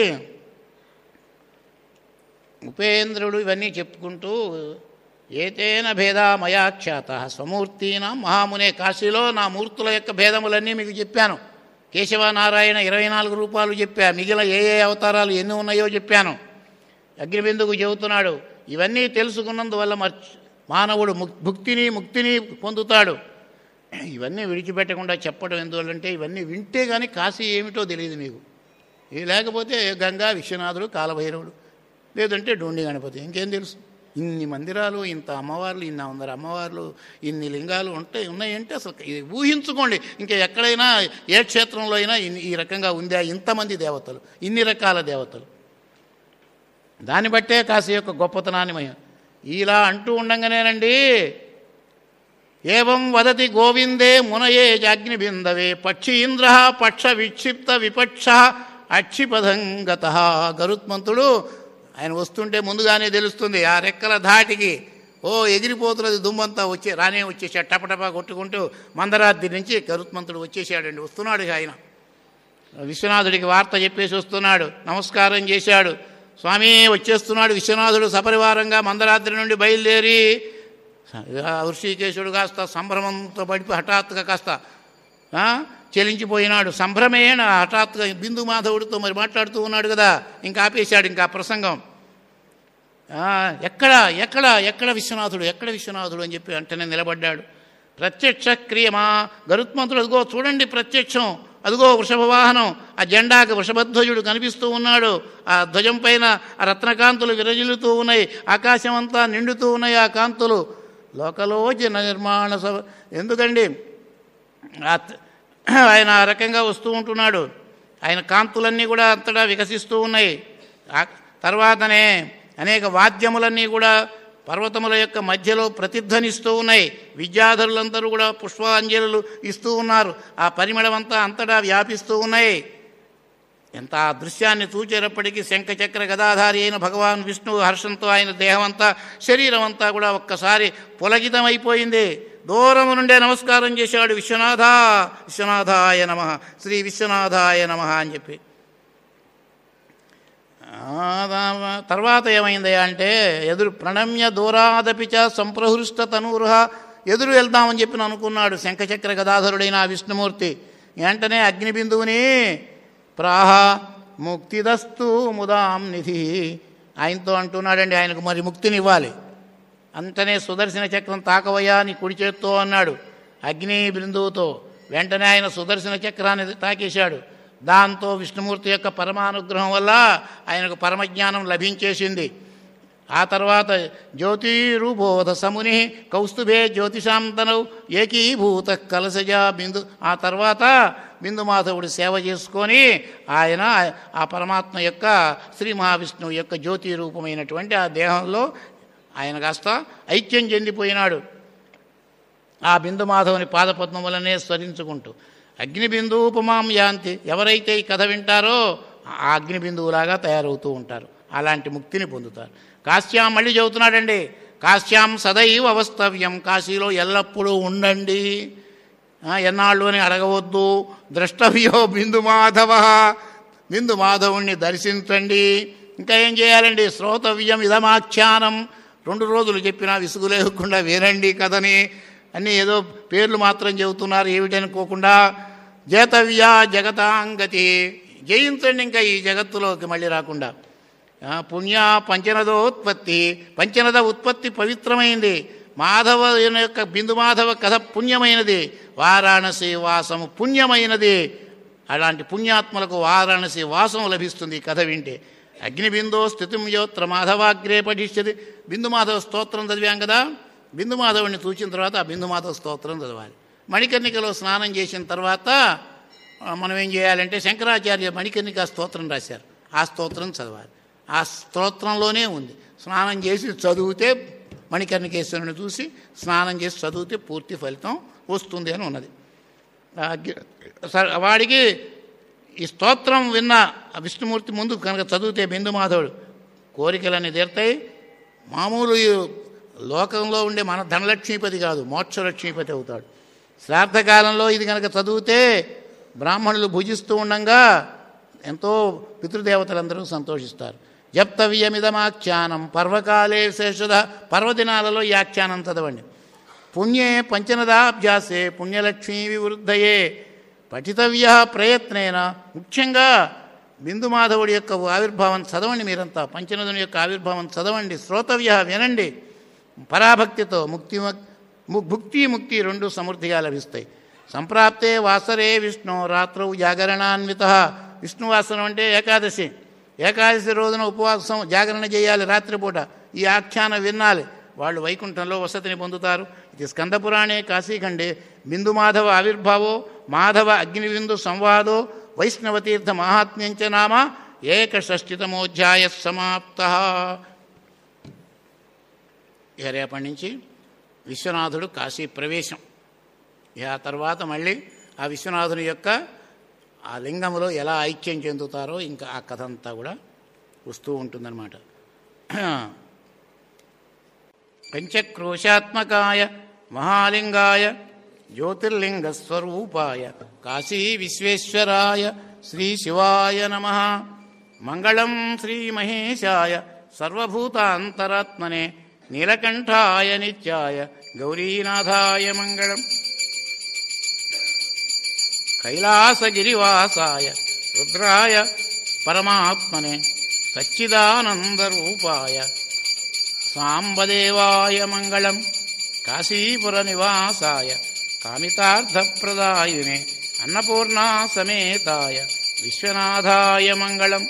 ఉపేంద్రుడు ఇవన్నీ చెప్పుకుంటూ ఏతేన భేదా మయా ఖ్యాత స్వమూర్తినాం మహామునే కాశీలో నా మూర్తుల యొక్క భేదములన్నీ మీకు చెప్పాను కేశవ నారాయణ ఇరవై నాలుగు రూపాయలు చెప్పా మిగిలిన ఏ ఏ అవతారాలు ఎన్ని ఉన్నాయో చెప్పాను అగ్నిబిందుకు చెబుతున్నాడు ఇవన్నీ తెలుసుకున్నందువల్ల మర్చి మానవుడు ముక్ భుక్తిని ముక్తిని పొందుతాడు ఇవన్నీ విడిచిపెట్టకుండా చెప్పడం ఎందువల్లంటే ఇవన్నీ వింటే కానీ కాశీ ఏమిటో తెలియదు మీకు ఇది లేకపోతే గంగా విశ్వనాథుడు కాలభైరవుడు లేదంటే డోండి గణపతి ఇంకేం తెలుసు ఇన్ని మందిరాలు ఇంత అమ్మవార్లు ఇన్ని వందల అమ్మవార్లు ఇన్ని లింగాలు ఉంటాయి ఉన్నాయంటే అసలు ఇది ఊహించుకోండి ఇంకా ఎక్కడైనా ఏ క్షేత్రంలో అయినా ఇన్ని- ఈ రకంగా ఉందా ఇంతమంది దేవతలు ఇన్ని రకాల దేవతలు దాన్ని బట్టే కాశీ యొక్క గొప్పతనాన్ని మహిమ ఇలా అంటూ ఉండంగానేనండి ఏవం వదతి గోవిందే మునయే జాగ్నిబిందవే పక్షీంద్ర పక్ష విక్షిప్త విపక్ష అక్షిపథంగత గరుత్మంతుడు ఆయన వస్తుంటే ముందుగానే తెలుస్తుంది ఆ రెక్కల ధాటికి ఓ ఎగిరిపోతున్నది దుమ్మంతా వచ్చే రానే వచ్చేసాడు టపటపా కొట్టుకుంటూ మందరాద్రి నుంచి గరుత్మంతుడు వచ్చేసాడండి వస్తున్నాడు ఇక ఆయన విశ్వనాథుడికి వార్త చెప్పేసి వస్తున్నాడు నమస్కారం చేశాడు స్వామి వచ్చేస్తున్నాడు విశ్వనాథుడు సపరివారంగా మందరాద్రి నుండి బయలుదేరి ఆ ఋషికేశుడు కాస్త సంభ్రమంతో పడిపి హఠాత్తుగా కాస్త ఆ, చెలించిపోయినాడు సంభ్రమేణ హఠాత్తుగా బిందు మాధవుడితో మరి మాట్లాడుతూ ఉన్నాడు కదా ఇంకా ఆపేశాడు ఇంకా ఆ ప్రసంగం ఆ, ఎక్కడ ఎక్కడ ఎక్కడ విశ్వనాథుడు ఎక్కడ విశ్వనాథుడు అని చెప్పి వెంటనే నిలబడ్డాడు ప్రత్యక్ష క్రియమా గరుత్మంతుడు అదిగో చూడండి ప్రత్యక్షం అదిగో వృషభ వాహనం ఆ జెండాకి వృషభధ్వజుడు కనిపిస్తూ ఉన్నాడు ఆ ధ్వజం పైన ఆ రత్నకాంతులు విరజిల్లుతూ ఉన్నాయి ఆకాశం అంతా నిండుతూ ఉన్నాయి ఆ కాంతులు లోకలోచన నిర్మాణ సభ ఎందుకండి ఆ త- ఆయన ఆ రకంగా వస్తూ ఉంటున్నాడు ఆయన కాంతులన్నీ కూడా అంతటా వికసిస్తూ ఉన్నాయి ఆ తర్వాతనే అనేక వాద్యములన్నీ కూడా పర్వతముల యొక్క మధ్యలో ప్రతిధ్వనిస్తూ ఉన్నాయి విద్యాధరులందరూ కూడా పుష్పాంజలులు ఇస్తూ ఉన్నారు ఆ పరిమళం అంతా అంతటా వ్యాపిస్తూ ఉన్నాయి ఎంత ఆ దృశ్యాన్ని చూచేటప్పటికీ శంఖచక్ర గదాధారి అయిన భగవాన్ విష్ణువు హర్షంతో ఆయన దేహం అంతా శరీరం అంతా కూడా ఒక్కసారి పులకితమైపోయింది దూరము నుండే నమస్కారం చేశాడు విశ్వనాథ విశ్వనాథాయ నమ శ్రీ విశ్వనాథాయ నమ అని చెప్పి ఆ, దా- తర్వాత ఏమైంది అంటే ఎదురు ప్రణమ్య దూరాదపి చ సంప్రహృష్ట తనూరుహ ఎదురు వెళ్దామని చెప్పి అనుకున్నాడు శంఖచక్ర గదాధరుడైన ఆ విష్ణుమూర్తి వెంటనే అగ్నిబిందువుని ప్రాహ ముక్తిదస్తు ముదాం నిధి ఆయనతో అంటున్నాడండి ఆయనకు మరి ముక్తిని ఇవ్వాలి అంతనే సుదర్శన చక్రం తాకవయ్యా నీ కుడి చేత్తో అన్నాడు అగ్ని బిందువుతో వెంటనే ఆయన సుదర్శన చక్రాన్ని తాకేశాడు దాంతో విష్ణుమూర్తి యొక్క పరమానుగ్రహం వల్ల ఆయనకు పరమజ్ఞానం లభించేసింది ఆ తర్వాత జ్యోతిరూబోధ సముని కౌస్తుభే జ్యోతిషాంతనౌ ఏకీభూత కలసజ బిందు ఆ తర్వాత బిందు మాధవుడి సేవ చేసుకొని ఆయన ఆ పరమాత్మ యొక్క శ్రీ మహావిష్ణువు యొక్క జ్యోతి రూపమైనటువంటి ఆ దేహంలో ఆయన కాస్త ఐక్యం చెందిపోయినాడు ఆ బిందు మాధవుని పాదపద్మములనే స్మరించుకుంటూ అగ్నిబిందు ఉపమాం యాంతి ఎవరైతే ఈ కథ వింటారో ఆ అగ్నిబిందువులాగా తయారవుతూ ఉంటారు అలాంటి ముక్తిని పొందుతారు కాశ్యాం మళ్ళీ చెబుతున్నాడండి కాశ్యాం సదైవ అవస్తవ్యం కాశీలో ఎల్లప్పుడూ ఉండండి ఆ, ఎన్నాళ్ళు అని అడగవద్దు ద్రష్టవ్యో బిందు మాధవ బిందు మాధవుణ్ణి దర్శించండి ఇంకా ఏం చేయాలండి శ్రోతవ్యం ఇదమాఖ్యానం రెండు రోజులు చెప్పినా విసుగు లేకుండా వినండి కథని అన్నీ ఏదో పేర్లు మాత్రం చెబుతున్నారు ఏమిటనుకోకుండా జేతవ్య జగతాంగతి జయించండి ఇంకా ఈ జగత్తులోకి మళ్ళీ రాకుండా ఆ, పుణ్య పంచనదోత్పత్తి పంచనద ఉత్పత్తి పవిత్రమైంది మాధవ యొక్క బిందు మాధవ కథ పుణ్యమైనది వారాణసి వాసము పుణ్యమైనది అలాంటి పుణ్యాత్మలకు వారాణసి వాసం లభిస్తుంది ఈ కథ వింటే అగ్నిబిందో స్థితిం యోత్ర మాధవాగ్రే పఠిష్యది బిందు మాధవ స్తోత్రం చదివాం కదా బిందు మాధవుని చూచిన తర్వాత ఆ బిందు మాధవ స్తోత్రం చదవాలి మణికర్ణికలో స్నానం చేసిన తర్వాత ఆ, మనం ఏం చేయాలంటే శంకరాచార్య మణికర్ణిక స్తోత్రం రాశారు ఆ స్తోత్రం చదవాలి ఆ స్తోత్రంలోనే ఉంది స్నానం చేసి చదివితే మణికర్ణికేశ్వరుని చూసి స్నానం చేసి చదివితే పూర్తి ఫలితం వస్తుంది అని ఉన్నది ఆ గి- సరే, వాడికి ఈ స్తోత్రం విన్న ఆ విష్ణుమూర్తి ముందు కనుక చదివితే బిందు మాధవుడు కోరికలన్నీ తీరుతాయి మామూలు ఈ లోకంలో ఉండే మన ధనలక్ష్మీపతి కాదు మోక్షలక్ష్మీపతి అవుతాడు శ్రాద్ధకాలంలో ఇది కనుక చదివితే బ్రాహ్మణులు భుజిస్తూ ఉండంగా ఎంతో పితృదేవతలందరూ సంతోషిస్తారు జప్తవ్యమిదమాఖ్యానం పర్వకాలే శేషద పర్వదినాలలో ఈ ఆఖ్యానం చదవండి పుణ్యే పంచనదాభ్యాసే పుణ్యలక్ష్మీ వివృద్ధయే పఠితవ్య ప్రయత్నేన ముఖ్యంగా బిందు మాధవుడి యొక్క ఆవిర్భావం చదవండి మీరంతా పంచనదుని యొక్క ఆవిర్భావం చదవండి శ్రోతవ్య వినండి పరాభక్తితో ముక్తి ము- భుక్తి ముక్తి రెండు సమృద్ధిగా లభిస్తాయి సంప్రాప్తే వాసరే విష్ణు రాత్రౌ జాగరణాన్విత విష్ణువాసనం అంటే ఏకాదశి ఏకాదశి రోజున ఉపవాసం జాగరణ చేయాలి రాత్రిపూట ఈ ఆఖ్యానం వినాలి వాళ్ళు వైకుంఠంలో వసతిని పొందుతారు ఇది స్కందపురాణే కాశీఖండే బిందు మాధవ ఆవిర్భావో మాధవ అగ్నిబిందు సంవాదో వైష్ణవతీర్థ మాహాత్మ్యంచ నామ ఏకషష్టితమోధ్యాయ సమాప్త ఇక రేపటి నుంచి విశ్వనాథుడు కాశీ ప్రవేశం ఇక ఆ తర్వాత మళ్ళీ ఆ విశ్వనాథుని యొక్క ఆ లింగంలో ఎలా ఐక్యం చెందుతారో ఇంకా ఆ కథ అంతా కూడా వస్తూ ఉంటుందన్నమాట పంచక్రోశాత్మకాయ మహాలింగాయ జ్యోతిర్లింగస్వరూపాయ కాశీ విశ్వేశ్వరాయ శ్రీ శివాయ నమ మంగళం శ్రీమహేశాయ సర్వభూతాంతరాత్మనే నీలకంఠాయ నిత్యాయ గౌరీనాథాయ మంగళం కైలాసగిరివాసాయ రుద్రాయ పరమాత్మనే సచ్చిదానందరూపాయ సాంబదేవాయ మంగళం కాశీపురనివాసాయ కామితార్థప్రదాయినే అన్నపూర్ణా సమేతాయ విశ్వనాథాయ మంగళం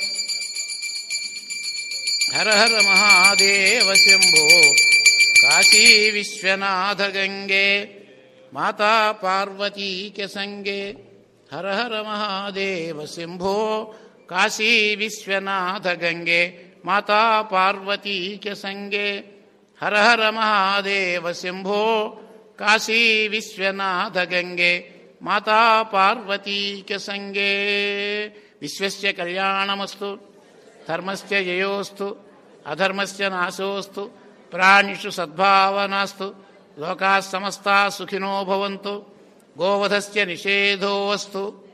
హర హర మహాదేవ శంభో కాశీ విశ్వనాథ గంగే మాతా పార్వతీక సంగే హర హర మహాదేవ శంభో కాశీ విశ్వనాథ గంగే మాతా పార్వతీక సంగే హర హర మహాదేవ శంభో కాశీ విశ్వనాథ గంగే మాతా పార్వతీక సంగే విశ్వస్య కళ్యాణమస్తు ధర్మస్య జయోస్తు అధర్మస్య నాశోస్తు ప్రాణిషు సద్భావనాస్తు లోకా సమస్తా సుఖినో భవంతు గోవధస్య నిషేధోస్తు